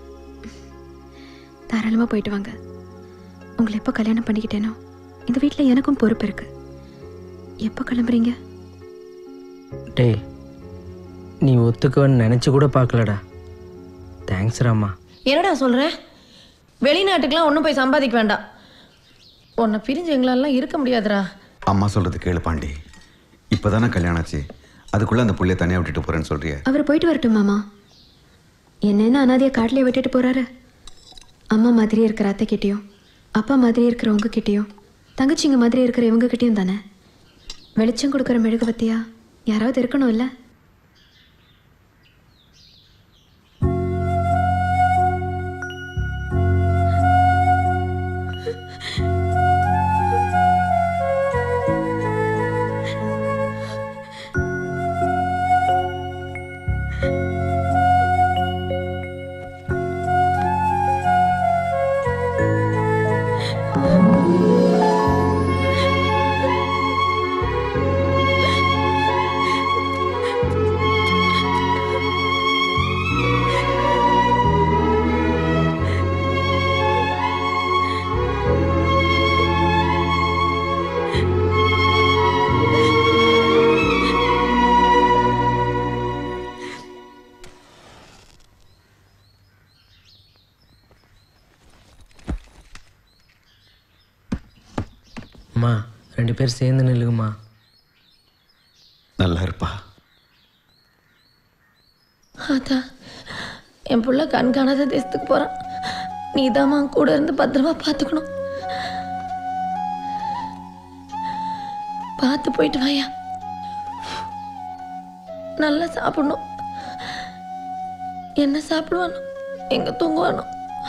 தாராளமா போயிட்டு வாங்க உங்களை எப்போ கல்யாணம் பண்ணிக்கிட்டேனோ இந்த வீட்ல எனக்கும் பொறுப்பு இருக்கு எப்போ கிளம்புறீங்க டேய் நீ ஒத்துக்குவன்னு நினைச்சு கூட பார்க்கலடா தேங்க்ஸ் ராமா என்னடா சொல்ற வெளிநாட்டுக்கெல்லாம் ஒன்றும் போய் சம்பாதிக்க வேண்டாம் உன்னை பிரிஞ்சு எங்களாலாம் இருக்க முடியாதுடா அம்மா சொல்றது கேளு பாண்டி இப்பதானே கல்யாணம் ஆச்சு அதுக்குள்ள அந்த புள்ளைய தனியா விட்டுட்டு போறேன்னு சொல்றியே அவர் போயிட்டு வரட்டும் மாமா என்னென்ன அனாதையை காட்டிலே விட்டுட்டு போறாரு அம்மா மாதிரி இருக்கிற அத்தை கிட்டேயும் அப்பா மாதிரி இருக்கிற உங்க கிட்டேயும் தங்கச்சிங்க மாதிரி இருக்கிற இவங்க கிட்டேயும் தானே வெளிச்சம் கொடுக்குற மெழுகுவத்தியா யாராவது இருக்கணும் இல்லை அம்மா ரெண்டு பேர் சேர்ந்து நில்லுங்கம்மா நல்லா இருப்பா அதான் என் புள்ள கண் காணாத தேசத்துக்கு போகிறான் நீ கூட இருந்து பத்திரமா பார்த்துக்கணும் பார்த்து போயிட்டு வாயா நல்லா சாப்பிடணும் என்ன சாப்பிடுவானோ எங்க தூங்குவானோ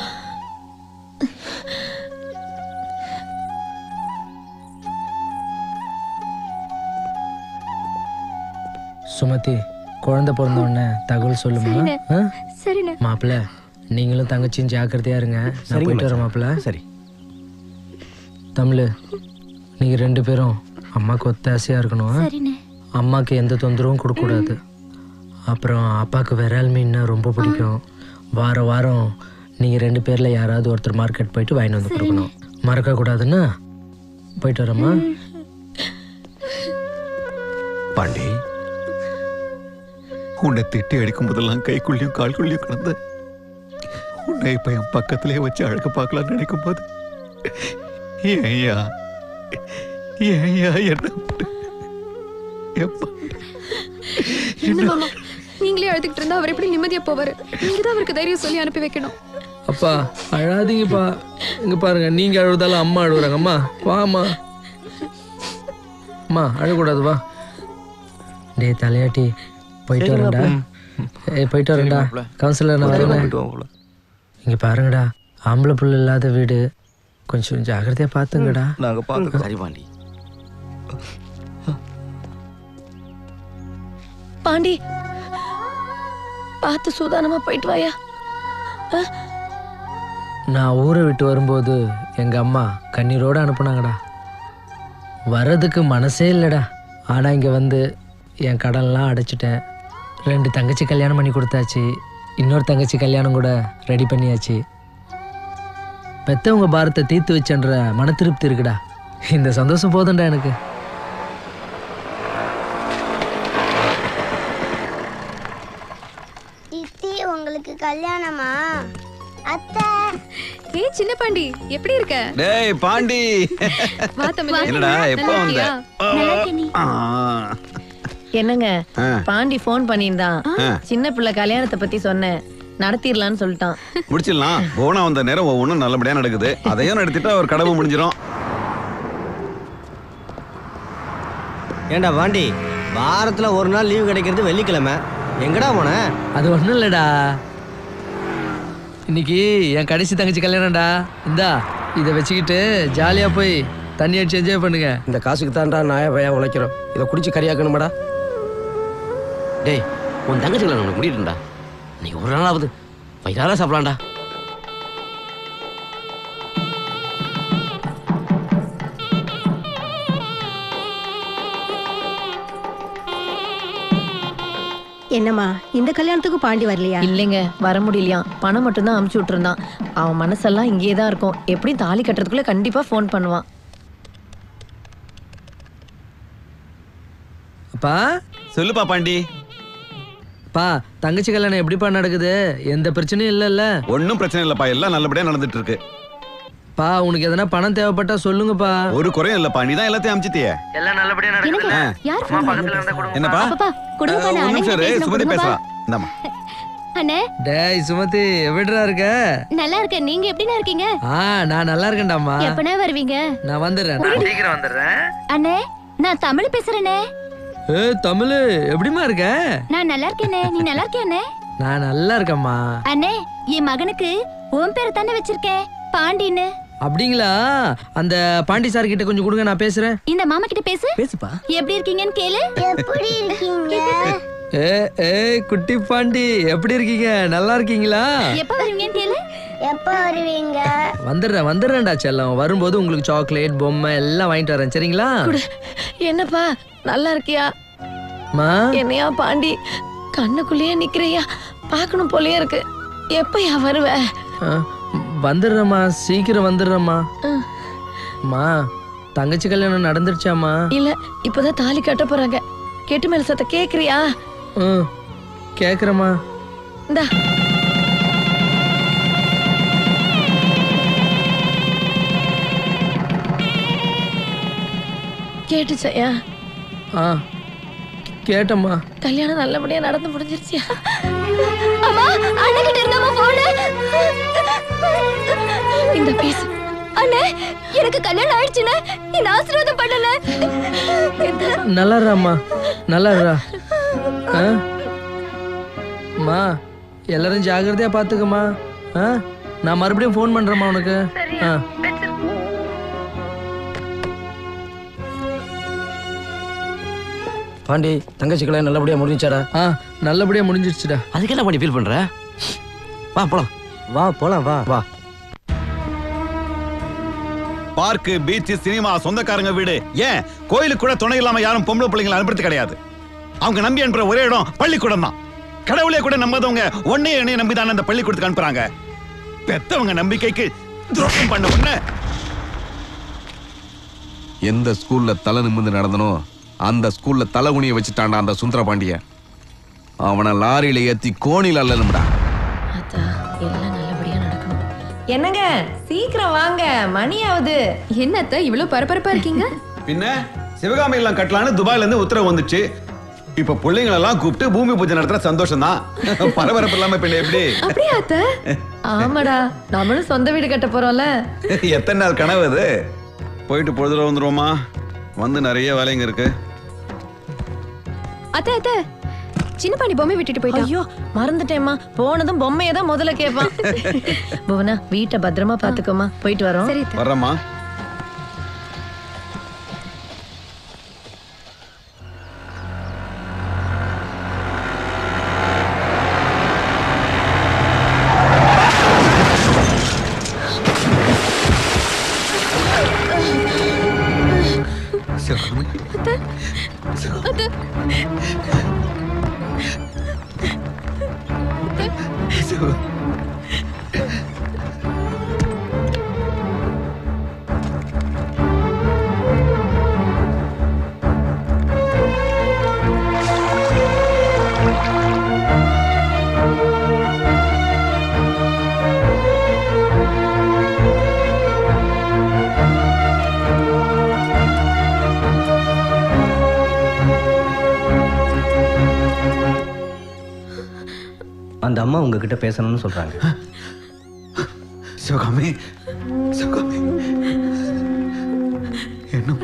சுமதி குழந்தை பிறந்த உடனே தகவல் சொல்லுமா சரிண்ணே. ஆ? சரிண்ணே மாப்பிள்ள நீங்களும் தங்கச்சியும் ஜாக்கிரதையா இருங்க நான் சரிங்க போயிட்டு வரேன் மச்சான். மாப்பிள்ள சரி தமிழ் நீங்க ரெண்டு பேரும் அம்மாவுக்கு ஒத்தாசையா இருக்கணும் ஆ? சரிண்ணே அம்மாவுக்கு எந்த தொந்தரவும் கொடுக்கக்கூடாது அப்புறம் அப்பாவுக்கு விரால் மீன்னா ரொம்ப பிடிக்கும் வாரம் வாரம் நீங்கள் ரெண்டு பேரில் யாராவது ஒருத்தர் மார்க்கெட் போயிட்டு வாங்கிட்டு வந்து கொடுக்கணும் மறக்கக்கூடாதுன்னா போயிட்டு வரேம்மா பாண்டி உன்னை திட்டி அடிக்கும் போதெல்லாம் கைக்குள்ளேயும் கால்குள்ளேயும் கிடந்த உன்னை இப்ப என் பக்கத்திலே வச்சு அழகு பார்க்கலாம்னு நினைக்கும் போது ஏய்யா ஏய்யா என்ன விட்டு- எப்பா என்ன மாமா நீங்களே அழுதுகிட்டு இருந்தா அவர் எப்படி நிம்மதியா போவாரு நீங்க தான் அவருக்கு தைரியம் சொல்லி அனுப்பி வைக்கணும் அப்பா அழாதீங்கப்பா இங்க பாருங்க நீங்க அழுதாலும் அம்மா அழுகுறாங்க அம்மா வாம்மா அம்மா அழக்கூடாது வா டேய் தலையாட்டி போயிட்டு சரி, வரேன்டா மாப்ள. ஏய் போயிட்டு சரி, வரேன்டா மாப்ள. கவுன்சிலர் நான் சரி, வரேன் போயிட்டு வா, மாப்ள. இங்க பாருங்கடா ஆம்பளை புள்ள இல்லாத வீடு கொஞ்சம் ஜாக்கிரதையா பாத்துங்கடா நாங்க பாத்துக்கிறோம். சரி பாண்டி பாண்டி பார்த்து சூதானமா போயிட்டு வாயா ஆ? நான் ஊரை விட்டு வரும்போது எங்க அம்மா கண்ணீரோட அனுப்புனாங்கடா வர்றதுக்கு மனசே இல்லைடா ஆனா இங்க வந்து என் கடன்லாம் அடைச்சிட்டேன் ரெண்டு தங்கச்சி கல்யாணம் பண்ணி கொடுத்தாச்சு இன்னொரு தங்கச்சி கல்யாணம் கூட ரெடி பண்ணியாச்சு பெத்தவங்க பாரத்தை தீர்த்து வச்சன்ற மன திருப்தி இருக்குடா இந்த சந்தோஷம் போதும்டா எனக்கு சித்தி உங்களுக்கு கல்யாணமா அத்தை ஏய் சின்ன பாண்டி எப்படி இருக்க டேய் பாண்டி வா தமிழ் என்னடா எப்போ வந்த ஆ. என்னங்க ஆ. பாண்டி ஃபோன் பண்ணியிருந்தான் ஆ. சின்ன பிள்ளை கல்யாணத்தை பத்தி சொன்னேன் நடத்திடலான்னு சொல்லிட்டான் முடிச்சிடலாம் போனா வந்த நேரம் ஒவ்வொன்றும் நல்லபடியா நடக்குது அதையும் நடத்திட்டா ஒரு கடமை முடிஞ்சிடும் ஏண்டா வாண்டி வாரத்துல ஒரு நாள் லீவு கிடைக்கிறது வெள்ளிக்கிழமை எங்கடா போன அது ஒன்றும் இல்லைடா இன்னைக்கு என் கடைசி தங்கச்சி கல்யாணம்டா இந்தா இதை வச்சுக்கிட்டு ஜாலியாக போய் தண்ணி அடிச்சு என்ஜாய் பண்ணுங்க இந்த காசுக்கு தான்டா நாய பையா உழைக்கிறோம் இதை குடிச்சு கறியாக்கணுமாடா டேய் உன் தங்கச்சி கல்யாணம் உனக்கு முடியட்டும்டா நீ ஒரு நாளாவது வயிறார சாப்பிடலாம்டா என்னம்மா இந்த கல்யாணத்துக்கு பாண்டி வரலையா இல்லைங்க வர முடியலையாம் பணம் மட்டும்தான் அமுச்சு விட்டுருந்தான் அவன் மனசெல்லாம் இங்கேயே தான் இருக்கும் எப்படியும் தாலி கட்டுறதுக்குள்ள கண்டிப்பா ஃபோன் பண்ணுவான் அப்பா சொல்லுப்பா பாண்டி பா தங்கச்சி கல்யாணம் எப்படிப்பா நடக்குது எந்த பிரச்சனையும் இல்லைல்ல ஒன்றும் பிரச்சனை இல்லப்பா எல்லாம் நல்லபடியா நடந்துட்டு இருக்கு பா உனக்கு எதனா பணம் தேவைப்பட்டா சொல்லுங்கப்பா ஒரு குறையும் இல்லப்பா நீ தான் எல்லாத்தையும் அமிச்சிட்டியே எல்லாம் நல்லபடியா நடக்குதுல்ல? யார் அம்மா பக்கத்துல இருந்தா என்னப்பா அப்பா கொடுங்கப்பா ஒரு நான் நிமிஷம் இரு, அண்ணன் சுமதி பேசணும், பேசலாம் இந்தாம்மா அண்ணே டேய் சுமதி எப்படிடா இருக்க நல்லா இருக்கேன் நீங்க எப்படிண்ணா இருக்கீங்க ஆ நான் நல்லா இருக்கேன்டாம்மா எப்பண்ணே வருவீங்க நான் வந்துடுறேன் நான் சீக்கிரம் வந்துடுறேன் அண்ணே நான் தமிழ் பேசுறேனே ஏ தமிழ் எப்படிம்மா இருக்க நான் நல்லா இருக்கேனே நீ நல்லா இருக்கியாண்ணே நான் நல்லா இருக்கேம்மா அண்ணே என் மகனுக்கு உன் பேர் தானே வச்சிருக்கேன் பாண்டின்னு அப்படிங்களா அந்த பாண்டி சார் கிட்ட கொஞ்சம் கொடுங்க நான் பேசுறேன் இந்த மாமா கிட்ட பேசு பேசுப்பா எப்படி இருக்கீங்கன்னு கேளு எப்படி இருக்கீங்க ஏ ஏ குட்டி பாண்டி எப்படி இருக்கீங்க நல்லா இருக்கீங்களா எப்ப வருவீங்கன்னு கேளு எப்ப வருவீங்க வந்துடுறேன் வந்துடுறேன்டா செல்லம் வரும்போது உங்களுக்கு சாக்லேட் பொம்மை எல்லாம் வாங்கிட்டு வரேன் சரிங்களா என்னப்பா நல்லா இருக்கியா மா என்னையா பாண்டி கண்ணுக்குள்ளேயே நிக்கிறியா பார்க்கணும் போலயே இருக்கு எப்பயா வருவ ஆ, வந்துடுறேம்மா சீக்கிரம் வந்துடுறேம்மா ம். மா தங்கச்சி கல்யாணம் நடந்துருச்சாம்மா இல்ல இப்பதான் தாலி கட்ட போறாங்க கெட்டு மேல சத்த கேக்குறியா ம் கேட்குறேம்மா இந்தா கேட்டுச்சையா ஆ கேட்டம்மா கல்யாணம் நல்லபடியா நடந்து முடிஞ்சிருச்சியா அம்மா அண்ணன் கிட்ட இருந்தாமா போனு இந்த பேசு அண்ணே எனக்கு கல்யாணம் ஆயிடுச்சுன்னு இந்த ஆசீர்வாதம் பண்ணல நல்லா இருறாம்மா நல்லா இருறா ஆ அம்மா எல்லாரும் ஜாக்கிரதையா பார்த்துக்கம்மா ஆ நான் மறுபடியும் ஃபோன் பண்ணுறேம்மா உனக்கு ஆ பாண்டி தங்கச்சி கல்யாணம் நல்லபடியா முடிஞ்சாடா ஆ நல்லபடியா முடிஞ்சிருச்சுடா அதுக்கு என்ன பாண்டி ஃபீல் பண்ற வா போலாம் வா போலாம் வா வா பார்க்கு பீச் சினிமா சொந்தக்காரங்க வீடு ஏன் கோயிலுக்கு கூட துணை இல்லாம யாரும் பொம்பளை பிள்ளைங்களை அனுப்புறது கிடையாது அவங்க நம்பி அனுப்புற ஒரே இடம் பள்ளிக்கூடம் தான் கடவுளே கூட நம்பாதவங்க ஒன்னே என்னைய நம்பி தானே அந்த பள்ளிக்கூடத்துக்கு அனுப்புறாங்க பெத்தவங்க நம்பிக்கைக்கு துரோகம் பண்ண உடனே எந்த ஸ்கூல்ல தலை நிமிர்ந்து நடந்தனோ அந்த ஸ்கூல்ல தலைகுனிய வச்சுட்டான்டா அந்த சுந்தர பாண்டிய அவனை லாரியில ஏத்தி கோணில அல்லனும்டா எல்லாம் நல்லபடியா நடக்கணும் என்னங்க சீக்கிரம் வாங்க மணி ஆகுது என்னத்த இவ்வளவு பரபரப்பா இருக்கீங்க பின்ன சிவகாமி எல்லாம் கட்டலான்னு துபாயில இருந்து உத்தரவு வந்துச்சு இப்ப பிள்ளைங்களை எல்லாம் கூப்பிட்டு பூமி பூஜை நடத்துற சந்தோஷம் தான் பரபரப்பு இல்லாம பின்ன எப்படி அப்படியா அத்த ஆமாடா நம்மளும் சொந்த வீடு கட்ட போறோம்ல எத்தனை நாள் கனவு அது போயிட்டு பொழுதுல வந்துருவோமா வந்து நிறைய வேலைங்க இருக்கு அத்த அத்த சின்ன பாண்டி பொம்மை விட்டுட்டு போயிட்டா ஐயோ மறந்துட்டேம்மா போனதும் பொம்மையை தான் முதல்ல கேட்பான் புவனா வீட்டை பத்திரமா பாத்துக்கோமா போயிட்டு வரோம் சரி வர்றேம்மா அத்த அந்த அம்மா உங்ககிட்ட பேசணும்னு சொல்றாங்க சிவகாமி சிவகாமி என்ன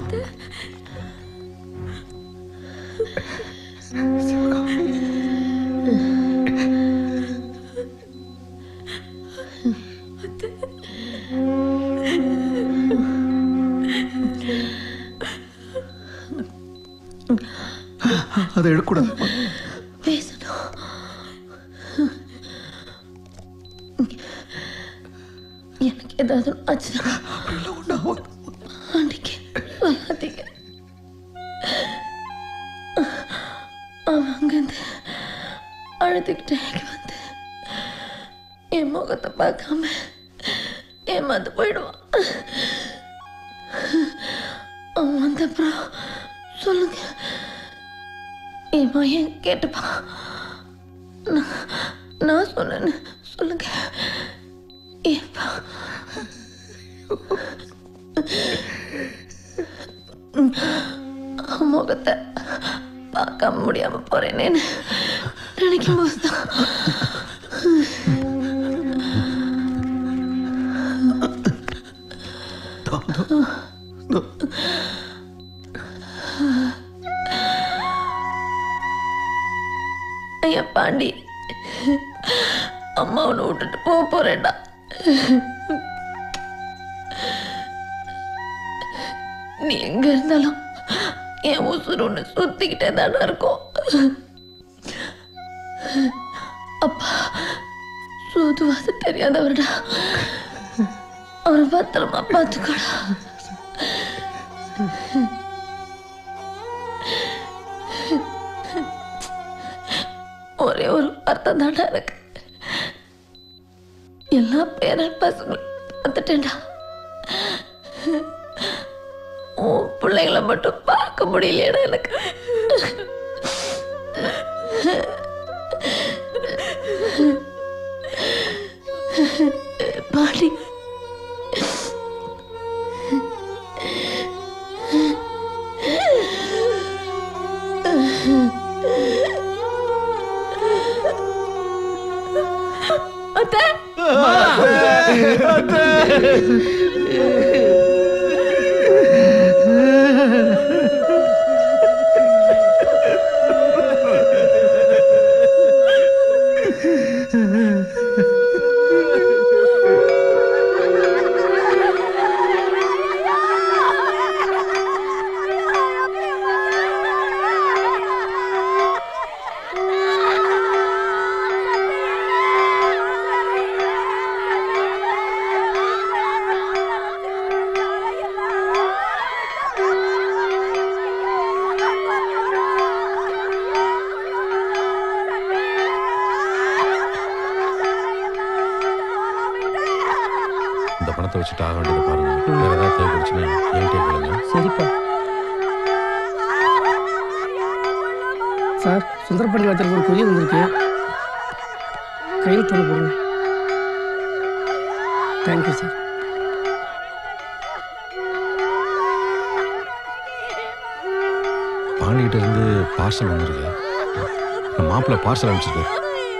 அதை எடுக்கூடாது பேசணும் எனக்கு ஏதாவது ஆச்சுன்னா அன்னைக்கு வராதீங்க அவன் அங்கிருந்து அழுதுகிட்டே இங்க வந்து என் முகத்தை பார்க்காம ஏமாந்து போயிடுவான் அவன் வந்தப்புறம் சொல்லுங்க என் பையன் கேட்டுப்பான் நான் நான் சொன்னேன்னு சொல்லுங்க ஏப்பா முகத்தை பார்க்க முடியாம போறேனேன்னு நினைக்கும் போதுதான் ஐயா பாண்டி அம்மா உன்னை விட்டுட்டு போக போறேன்டா நீ எங்க இருந்தாலும் என் உசுறு ஒன்று சுத்திக்கிட்டே தானே இருக்கும் அப்பா சூதுவாது தெரியாதவர்டா அவரை பத்திரமா பார்த்துக்கோடா ஒரே ஒரு வார்த்தை தாண்டா எனக்கு எல்லா பேரன் பசங்களும் பார்த்துட்டேன்டா உன் பிள்ளைங்களை மட்டும் பார்க்க முடியலையடா எனக்கு பாடி அத்தை இந்த பணத்தை வச்சுட்டு ஆக வேண்டியது பாருங்க வேற ஏதாவது தேவைப்படுச்சுன்னா என்கிட்ட கேளுங்க சரிப்பா சார் சுந்தரப்பள்ளி வச்சிருக்க ஒரு கொரியர் வந்திருக்கு கையில் தொலை போடுங்க தேங்க்யூ சார் பாண்டிகிட்ட இருந்து பார்சல் வந்திருக்கு நம்ம மாப்பிள்ளை பார்சல் அனுப்பிச்சிருக்காரு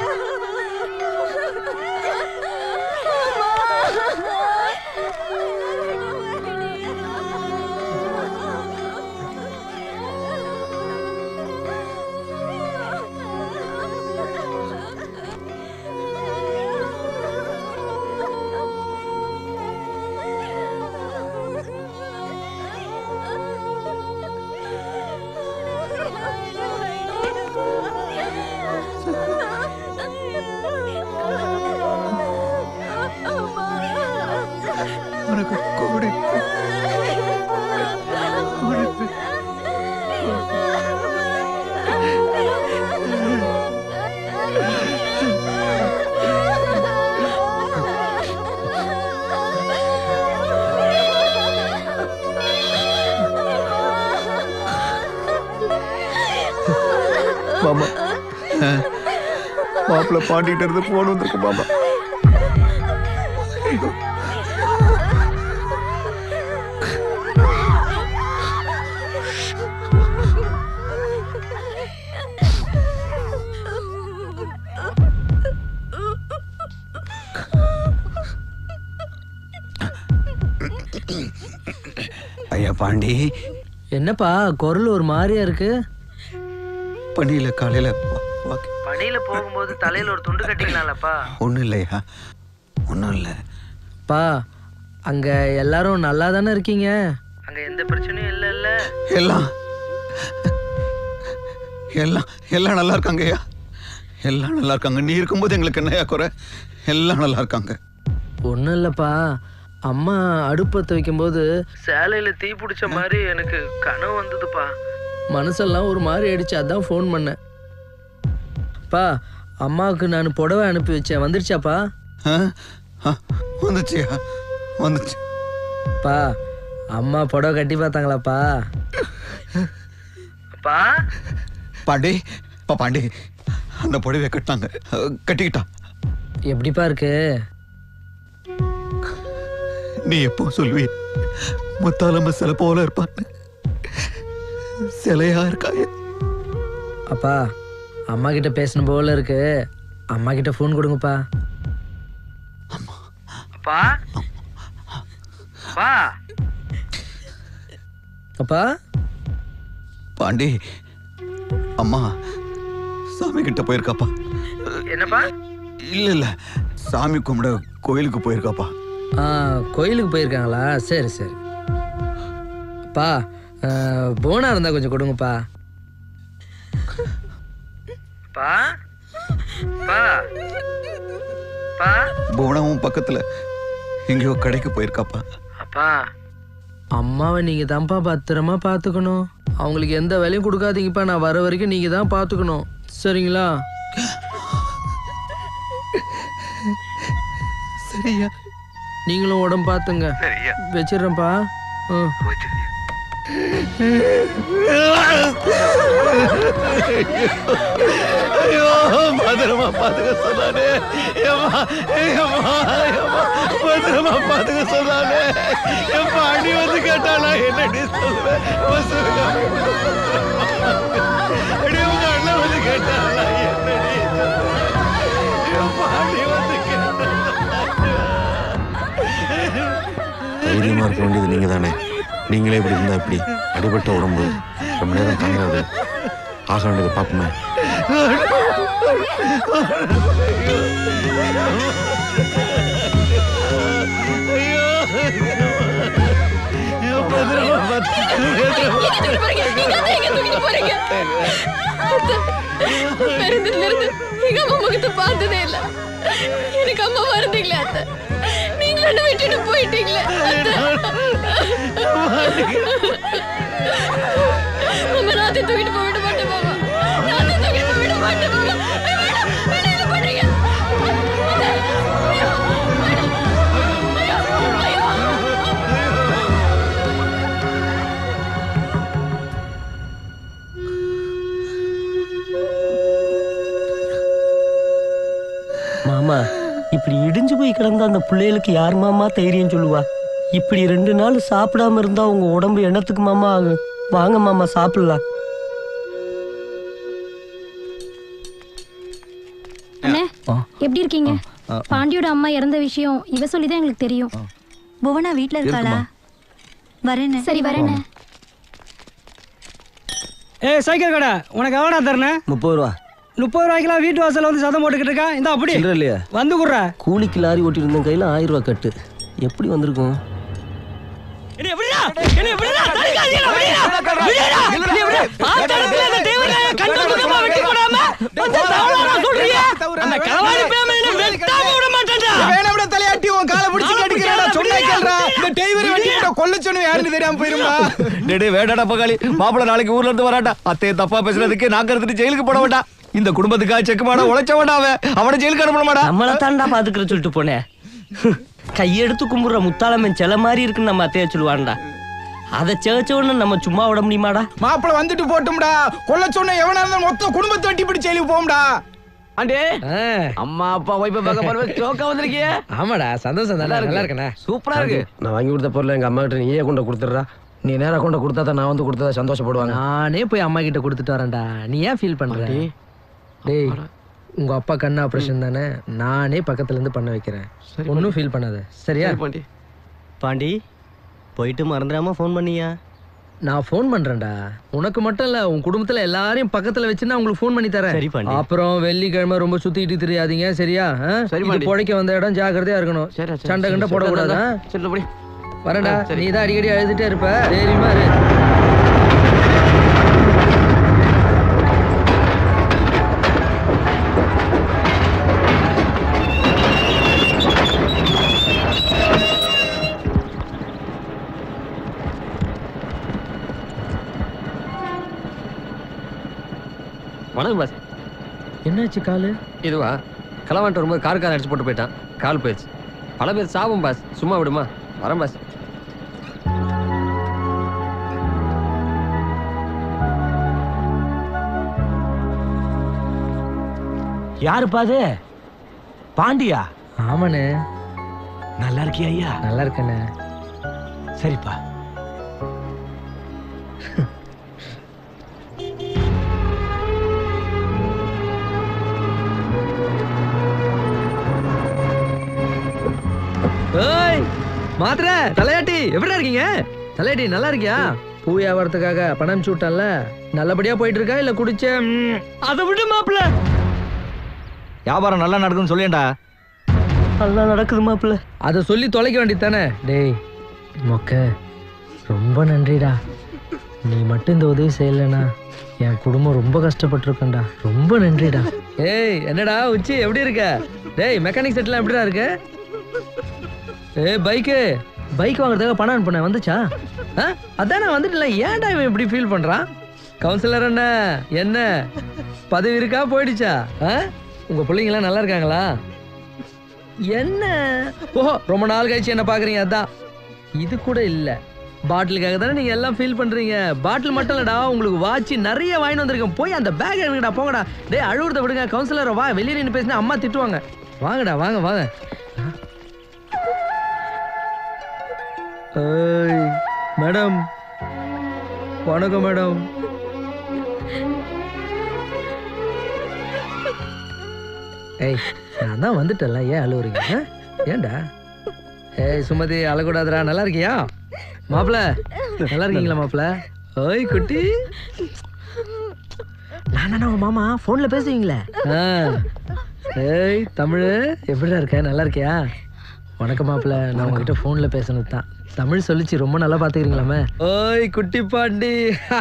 உனக்கு கோடி மாமா மாப்பிள்ள பாண்டிகிட்ட இருந்து போன் வந்திருக்கு மாமா ஐயோ. ஐயா பாண்டி என்னப்பா குரல் ஒரு மாதிரியா இருக்கு பணியில காலையில பணியில போகும்போது தலையில ஒரு துண்டு கட்டிக்கலாம்லப்பா ஒன்றும் இல்லையா ஒன்றும் இல்லை பா அங்க எல்லாரும் நல்லா தானே இருக்கீங்க அங்க எந்த பிரச்சனையும் இல்ல இல்ல எல்லாம் எல்லாம் எல்லாம் நல்லா இருக்காங்க ஐயா எல்லாம் நல்லா இருக்காங்க நீ இருக்கும்போது எங்களுக்கு என்னையா குறை எல்லாம் நல்லா இருக்காங்க ஒன்றும் இல்லைப்பா அம்மா அடுப்பத்தை வைக்கும்போது சேலையில தீ பிடிச்ச மாதிரி எனக்கு கனவு வந்ததுப்பா மனசெல்லாம் ஒரு மாதிரி ஆயிடுச்சு அதான் ஃபோன் பண்ணேன் பா அம்மாவுக்கு நான் புடவை அனுப்பி வச்சேன் வந்துருச்சாப்பா வந்துச்சியா வந்துச்சு பா அம்மா புடவை கட்டி பார்த்தாங்களாப்பா பா பாண்டி பா பாண்டி அந்த புடவையை கட்டினாங்க அஹ், கட்டிக்கிட்டான் எப்படிப்பா இருக்கு நீ எப்போ சொல்லுவி முத்தாலம்ம சிலை போல இருப்பான்னு சிலையா இருக்காய அப்பா அம்மா கிட்ட பேசணும் போல இருக்கு அம்மா கிட்ட ஃபோன் கொடுங்கப்பா அப்பா அப்பா அப்பா பாண்டி அம்மா சாமி கிட்ட போயிருக்காப்பா என்னப்பா இல்ல இல்ல சாமி கும்பிட கோயிலுக்கு போயிருக்காப்பா ஆ கோயிலுக்கு போயிருக்காங்களா சரி சரி அப்பா ஆ, போனா இருந்தா கொஞ்சம் கொடுங்கப்பா பா பா பா புவனமும் பக்கத்துல எங்கேயோ கடைக்கு போயிருக்காப்பா அப்பா அம்மாவை நீங்க தான்ப்பா பத்திரமா பாத்துக்கணும் அவங்களுக்கு எந்த வேலையும் கொடுக்காதீங்கப்பா நான் வர வரைக்கும் நீங்க தான் பாத்துக்கணும் சரிங்களா சரியா நீங்களும் உடம்பு பாத்துங்க வச்சிடுறேன்ப்பா ம் ஐயோ பத்திரமா பாத்துக்க சொன்னானே ஏம்மா, ஏம்மா, ஏம்மா, பத்திரமா பாத்துக்க சொன்னானே என் பாண்டி வந்து கேட்டாளா என்னடி சொல்லுவேன் அடி உங்க அண்ணன் வந்து கேட்டாளா என்னடி என் பாண்டி வந்து தைரியமா இருக்க வேண்டியது நீங்க தானே நீங்களே இப்படி இருந்தா இப்படி அடிபட்ட உடம்பு ரொம்ப நேரம் தாங்காது ஆக வேண்டியதை பார்ப்போமே பிறந்ததுல இருந்து எங்க அம்மா முகத்தை பார்த்ததே இல்ல எனக்கு அம்மா வருந்தீங்களே அத்தை நீங்களும் என்ன விட்டுட்டு போயிட்டீங்களே அத்தை. அம்மா ராத்திரி தூக்கிட்டு போய் விட மாட்டேன் மாமா ராத்திரி தூக்கிட்டு போய் விட மாட்டேன் மாமா வேணாம், வேணாம், என்ன பண்றீங்க அத்தை, ஐயோ, வேணாம். ஐயோ, ஐயோ. மாமா இப்படி இடிஞ்சு போய் கிடந்த அந்த பிள்ளைகளுக்கு யார் மாமா தைரியம் சொல்லுவா இப்படி ரெண்டு நாள் சாப்பிடாம இருந்தா உங்க உடம்பு என்னத்துக்கு மாமா ஆகும் வாங்க மாமா சாப்பிடலாம் அண்ணே எப்படி இருக்கீங்க பாண்டியோட அம்மா இறந்த விஷயம் இவ சொல்லிதான் எங்களுக்கு தெரியும் புவனா வீட்ல இருக்காளா வரேன்னு சரி வரேண்ணே ஏய் சைக்கிள் கடை உனக்கு எவ்வளோ தரணேன் முப்பது ரூபா முப்பது ரூபாய்க்குலாம் வீட்டு வாசல்ல வந்து சதம் போட்டுக்கிட்டு இருக்கா இந்த அப்படி சில்லற இல்லையா வந்து குடுற கூலிக்கு லாரி ஓட்டி இருந்த கையில ஆயிரம் ரூபாய் கட்டு எப்படி வந்திருக்கும் வேணாம்டா தலையாட்டி உன் காலை பிடிச்சு கடிக்கிறடா சொன்னா கேளுடா இந்த டெய்வரை வெட்டி போட்ட கொல்ல சொன்ன யாருன்னு தெரியாம போயிருமா டேய் டேய், வேண்டாடா பகாளி மாப்பிள நாளைக்கு ஊர்ல இருந்து வராட்டா அத்தையை தப்பா பேசுறதுக்கு நாக்க எடுத்துட்டு ஜெயிலுக்கு போட வேண்டாம் இந்த குடும்பத்துக்காக செக் மாட உழைச்சவன்டா அவன் அவனை ஜெயிலுக்கு அனுப்ப மாடா நம்மள தாண்டா பாத்துக்கிற சொல்லிட்டு போனேன் கையெடுத்து கும்பிடுற முத்தாளம்மன் சில மாதிரி இருக்குன்னு நம்ம அத்தைய சொல்லுவான்டா அதை சேச்ச உடனே நம்ம சும்மா விட முடியுமாடா மாப்பிள வந்துட்டு போட்டும்டா கொல்ல சொன்ன எவனா இருந்தாலும் மொத்த குடும்பத்தை வெட்டி பிடிச்சு ஜெயிலுக்கு போகும்டா ஆண்டே அம்மா அப்பா ஒய்ஃபை பார்க்க போறவே ஜோக்கா வந்திருக்கிய ஆமாடா சந்தோஷம் தானே நல்லா இருக்கண்ணே சூப்பரா இருக்கு நான் வாங்கி கொடுத்த பொருளை எங்க அம்மா கிட்ட நீயே கொண்டு கொடுத்துட்றா நீ நேரா கொண்டு கொடுத்தா தான் நான் வந்து கொடுத்தா சந்தோஷப்படுவாங்க நானே போய் அம்மா கிட்ட கொடுத்துட்டு வரேன்டா நீ ஏன் ஃபீல் பண்ற டேய் உங்க அப்பா கண்ணு ஆபரேஷன் தானே நானே பக்கத்துல இருந்து பண்ண வைக்கிறேன் ஒன்றும் ஃபீல் பண்ணாத சரியா பாண்டி பாண்டி போயிட்டு மறந்துடாம ஃபோன் பண்ணியா நான் ஃபோன் பண்றேன்டா உனக்கு மட்டும் இல்ல உன் குடும்பத்துல எல்லாரையும் பக்கத்துல வச்சு நான் உங்களுக்கு ஃபோன் பண்ணி தரேன் சரி, பாண்டி. அப்புறம் வெள்ளிக்கிழமை ரொம்ப சுத்திட்டு தெரியாதீங்க சரியா ஆ? சரி, இது பாண்டி. புழைக்க வந்த இடம் ஜாக்கிரதையா இருக்கணும் சரி, சண்டை கண்டை சரி, போடக்கூடாது ஆ? சரி போடி வரேன்டா ஆ, சரி. நீ தான் அடிக்கடி அழுதுட்டே இருப்ப தைரியமா இரு வணக்கம் பாஸ் என்னாச்சு காலு இதுவா களவான்ட்டு வரும்போது காருக்கார அடிச்சு போட்டு போயிட்டான் கால் போயிடுச்சு பல பேர் சாவும் பாஸ் சும்மா விடுமா வரேன் பாஸ் யாருப்பா அது பாண்டியா ஆமாண்ணே நல்லா இருக்கியா ஐயா நல்லா இருக்கண்ணே சரிப்பா ஏய் மாத்திர தலையாட்டி எப்படிடா இருக்கீங்க தலையாட்டி நல்லா இருக்கியா பூ வியாபாரத்துக்காக பணம் அனுப்பிச்சு விட்டான்ல நல்லபடியா போயிட்டு இருக்கா இல்ல குடிச்ச ம், அதை விடு மாப்பிள்ள வியாபாரம் நல்லா நடக்குதுன்னு சொல்லேன்டா நல்லா நடக்குது மாப்பிள்ள அதை சொல்லி தொலைக்க வேண்டியது தானே டேய் மொக்க ரொம்ப நன்றிடா நீ மட்டும் இந்த உதவி செய்யலைனா என் குடும்பம் ரொம்ப கஷ்டப்பட்டிருக்கேன்டா ரொம்ப நன்றிடா ஏய் என்னடா உச்சி எப்படி இருக்க டேய் மெக்கானிக் செட்லாம் எப்படிடா இருக்கு ஏய் பைக்கு பைக் வாங்குறதுக்காக பணம் அனுப்புனேன் வந்துச்சா ஆ அதான் நான் வந்துட்டல ஏன்டா இவன் இப்படி ஃபீல் பண்றான் கவுன்சிலர் என்ன என்ன பதவி இருக்கா போயிடுச்சா ஆ உங்க பிள்ளைங்களாம் நல்லா இருக்காங்களா என்ன ஓஹோ ரொம்ப நாள் கழிச்சு என்ன பாக்குறீங்க அதான் இது கூட இல்ல பாட்டிலுக்காக தானே நீங்க எல்லாம் ஃபீல் பண்றீங்க பாட்டில் மட்டும் இல்லடா உங்களுக்கு வாட்ச் நிறைய வாங்கிட்டு வந்திருக்கேன் போய் அந்த பேக் எடுங்கடா போங்கடா டேய் அழுவுறத விடுங்க கவுன்சிலர் வா வெளியே நின்று பேசினா அம்மா திட்டுவாங்க வாங்கடா வாங்க வாங்க ஏய் மேடம் வணக்கம் மேடம் ஏய் நான் தான் வந்துட்டேன்ல ஏன் அழுவுறீங்க ஆ? ஏன்டா ஏய் சுமதி அழக்கூடாதுடா நல்லா இருக்கியா மாப்பிள நல்லா இருக்கீங்களா மாப்பிள ஓய் குட்டி நான் தானே உங்க மாமா ஃபோன்ல பேசுவீங்களே ஆ. ஏய் தமிழ் எப்படிடா இருக்க நல்லா இருக்கியா வணக்கம் மாப்பிள நான் உங்ககிட்ட ஃபோன்ல பேசணும் தான் தமிழ் சொல்லிச்சு ரொம்ப நல்லா பாத்துக்கிறீங்களாமே ஓய் குட்டி பாண்டி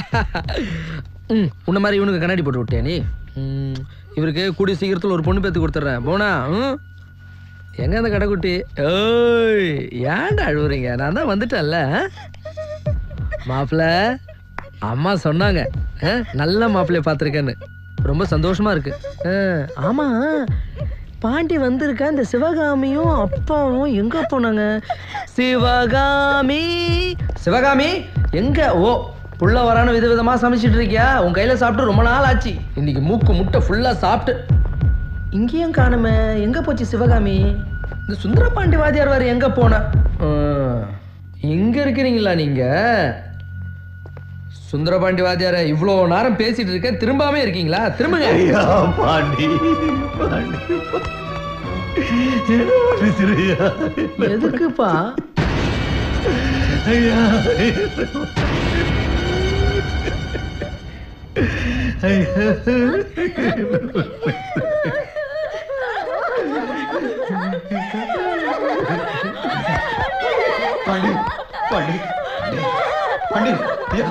ம் உன்ன மாதிரி இவனுக்கு கண்ணாடி போட்டு விட்டியா நீ ம், இவருக்கு கூடிய சீக்கிரத்தில் ஒரு பொண்ணு பேத்து கொடுத்துட்றேன் போனா ம் எங்க அந்த கடைக்குட்டி ஓய் ஏன்டா அழுவுறீங்க நான் தான் வந்துட்டேன்ல மாப்பிள்ள அம்மா சொன்னாங்க ஆ, நல்ல மாப்பிள்ளைய பார்த்துருக்கேன்னு ரொம்ப சந்தோஷமா இருக்கு ஆ, ஆமா பாண்டி வந்திருக்க இந்த சிவகாமியும் அப்பாவும் எங்க போனாங்க சிவகாமி சிவகாமி எங்க ஓ புள்ள வரான விதவிதமா சமைச்சிட்டு இருக்கியா உன் கையில சாப்பிட்டு ரொம்ப நாள் ஆச்சு இன்னைக்கு மூக்கு முட்டை ஃபுல்லா சாப்பிட்டு இங்கேயும் காணுமே எங்க போச்சு சிவகாமி இந்த சுந்தரபாண்டி வாத்தியார் வேற எங்க போன ஆ, இங்க இருக்கிறீங்களா நீங்க சுந்தரபாண்டி வாத்தியார இவ்வளோ நேரம் பேசிட்டு இருக்கேன் திரும்பாமே இருக்கீங்களா திரும்புங்க ஐயா பாண்டி பாண்டி எதுக்குப்பா ஐயா பாண்டி பாண்டி பாண்டி ஐயா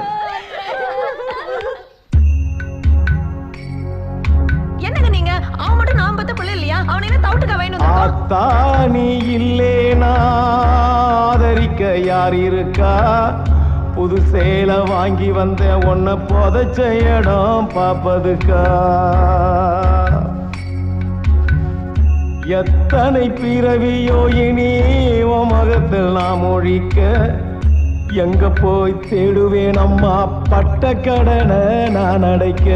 என்னங்க நீங்க அவன் மட்டும் நான் பத்த பிள்ளை இல்லையா அவனை என்ன தவிட்டுக்க வேணும் ஆத்தா நீ இல்லேனா ஆதரிக்க யார் இருக்கா புது சேலை வாங்கி வந்த உன்னை புதைச்ச இடம் பாப்பதுக்கா எத்தனை பிறவியோ இனி உன் மகத்தில் நாம் ஒழிக்க எங்க போய் தேடுவேன் அம்மா பட்ட கடனை நான் அடைக்க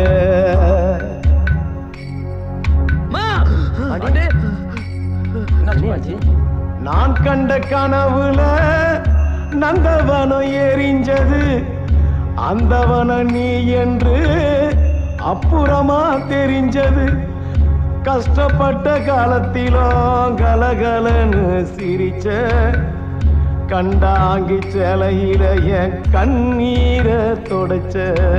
நான் கண்ட கனவுல நந்தவனம் எரிஞ்சது அந்தவனம் நீ என்று அப்புறமா தெரிஞ்சது கஷ்டப்பட்ட காலத்திலும் கலகலன்னு சிரிச்ச கண்டாங்கி சிலையில என் கண்ணீரை தொடச்ச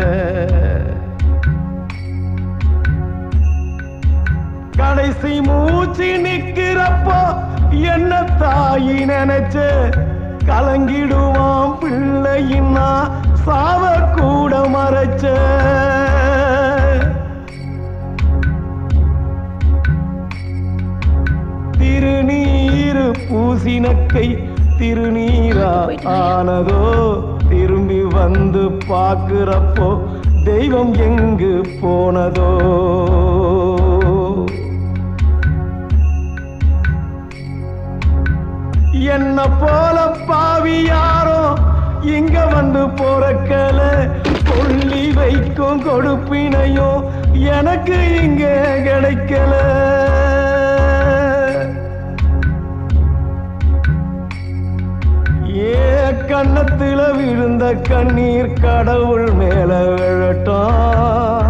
கடைசி மூச்சு நிக்கிறப்போ என்ன தாயி நினைச்ச கலங்கிடுவான் பிள்ளையின்னா சாவ கூட மறைச்ச திருநீரு பூசினக்கை திருநீரா ஆனதோ திரும்பி வந்து பார்க்கிறப்போ தெய்வம் எங்கு போனதோ என்ன போல பாவி யாரோ இங்க வந்து போறக்கல கொள்ளி வைக்கும் கொடுப்பினையும் எனக்கு இங்க கிடைக்கல கன்னத்துல விழுந்த கண்ணீர் கடவுள் மேல விழட்டும்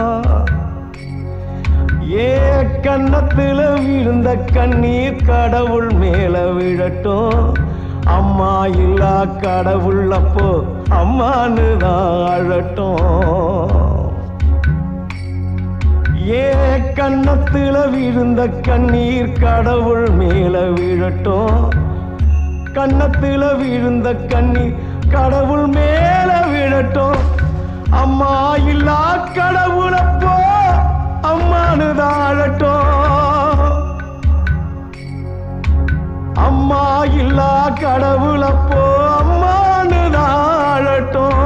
ஏ கன்னத்துல விழுந்த கண்ணீர் கடவுள் மேல விழட்டும் அம்மா இல்லா கடவுள் அப்போ அம்மான்னு தான் அழட்டும் ஏ கன்னத்துல விழுந்த கண்ணீர் கடவுள் மேல விழட்டும் கன்னத்துல விழுந்த கண்ணீர் கடவுள் மேல விழட்டும் அம்மா இல்லா கடவுளப்போ அம்மானு தாழட்டும் அம்மா இல்லா கடவுளப்போ அம்மானு தாழட்டும்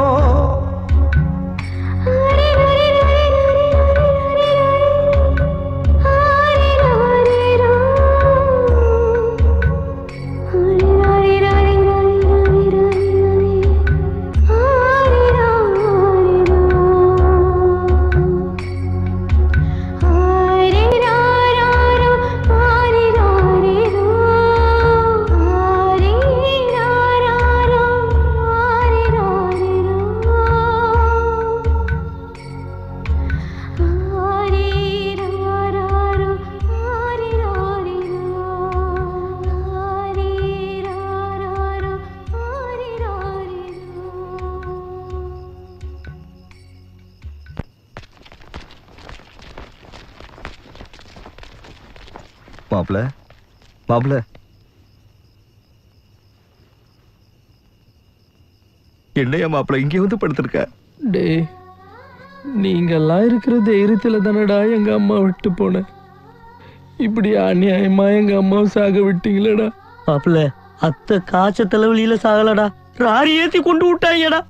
மாப்பிள மாப்பிள என்னையா மாப்பிள இங்கே வந்து படுத்திருக்க டேய் நீங்கெல்லாம் இருக்கிற தைரியத்தில் தானடா எங்க அம்மா விட்டு போனேன் இப்படி அநியாயமா எங்க அம்மாவை சாக விட்டீங்களேடா மாப்பிள்ள அத்தை காய்ச்ச தலைவலியில சாகலடா ராரி ஏத்தி கொண்டு விட்டாங்கடா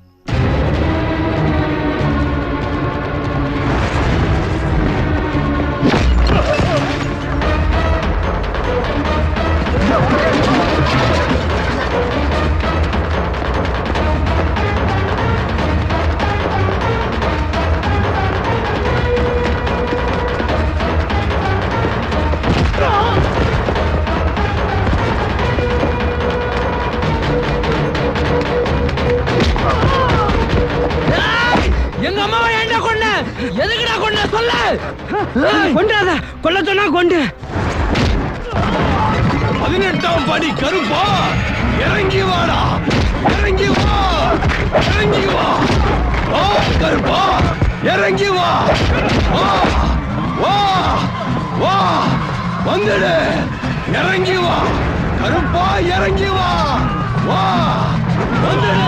எங்க அம்மாவை ஏன்டா கொன்ன எதுக்குடா கொன்ன சொல்ல கொண்டாத கொல்ல சொன்னா கொண்டு பதினெட்டாம் படி கருப்பா இறங்கி வாடா இறங்கி வா இறங்கி வா வா கருப்பா இறங்கி வா வா வா வா வந்துடு இறங்கி வா கருப்பா இறங்கி வா வா வந்துடு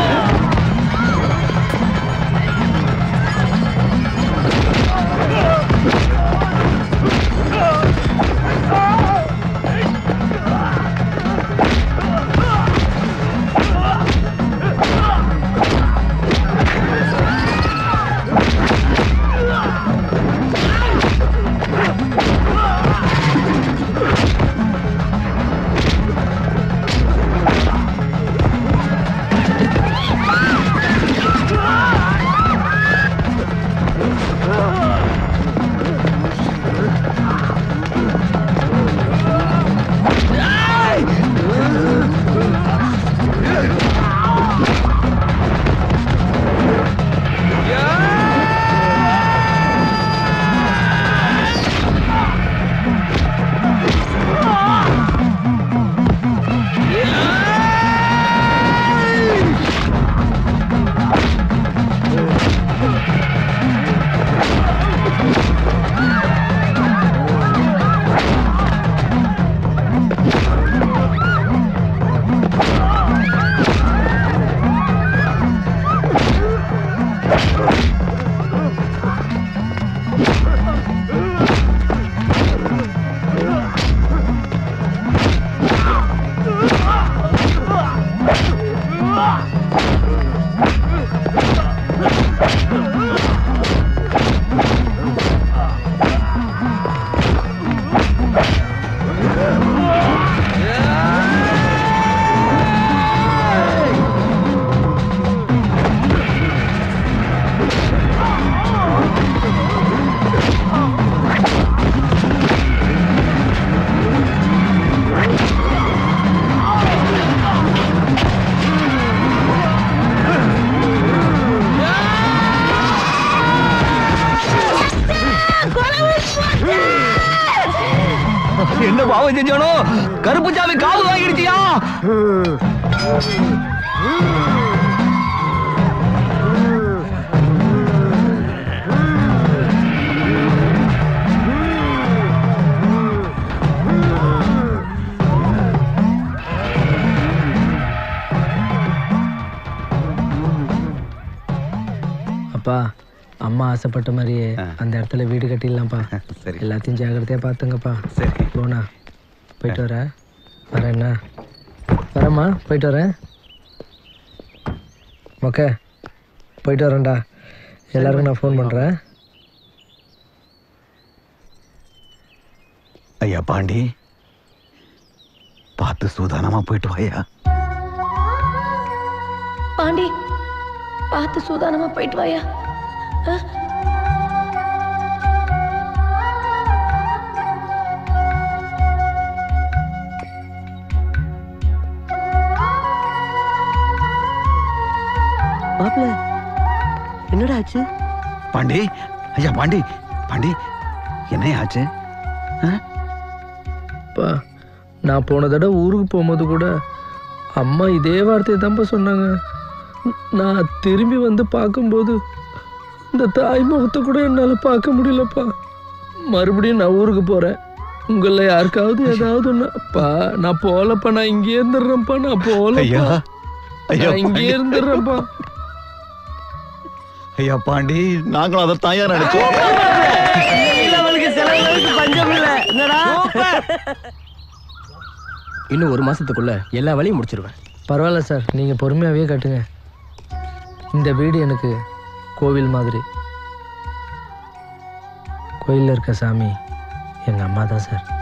ஆ பாவம் செஞ்சானோ கருப்பு சாமி காவு வாங்கிடுச்சியா அப்பா அம்மா ஆசைப்பட்ட மாதிரியே அந்த இடத்துல வீடு கட்டிடலாம்ப்பா எல்லாத்தையும் ஜாக்கிரதையா பார்த்துங்கப்பா சரி போனா போயிட்டு வரேன் வரேண்ணா வரேம்மா போயிட்டு வரேன் ஓகே போயிட்டு வரேன்டா எல்லாருக்கும் நான் ஃபோன் பண்ணுறேன் ஐயா பாண்டி பார்த்து சூதானமா போயிட்டு வாயா பாண்டி பார்த்து சூதானமா போயிட்டு வாயா ஆ? மாப்பிள்ள என்னடா ஆச்சு பாண்டி ஐயா பாண்டி பாண்டி என்ன ஆச்சு அப்பா நான் போன தடவை ஊருக்கு போகும்போது கூட அம்மா இதே வார்த்தையை தான்ப்பா சொன்னாங்க நான் திரும்பி வந்து பார்க்கும்போது இந்த தாய் முகத்தை கூட என்னால் பார்க்க முடியலப்பா மறுபடியும் நான் ஊருக்கு போகிறேன் உங்களில் யாருக்காவது ஏதாவது ஒன்று அப்பா நான் போகலப்பா நான் இங்கே இருந்துடுறேன்ப்பா நான் போகலப்பா ஐயா, ஐயா, நான் இங்கே பாண்டி. இருந்துடுறேன்ப்பா ஐயா பாண்டி நாங்களும் அதை தாயா நினைச்சோம் அவளுக்கு செலவுகளுக்கு பஞ்சம் இல்ல என்னடா இன்னும் ஒரு மாசத்துக்குள்ள எல்லா வேலையும் முடிச்சிருவேன் பரவாயில்ல சார் நீங்கள் பொறுமையாகவே கட்டுங்க இந்த வீடு எனக்கு கோவில் மாதிரி கோயிலில் இருக்க சாமி எங்கள் அம்மா தான் சார்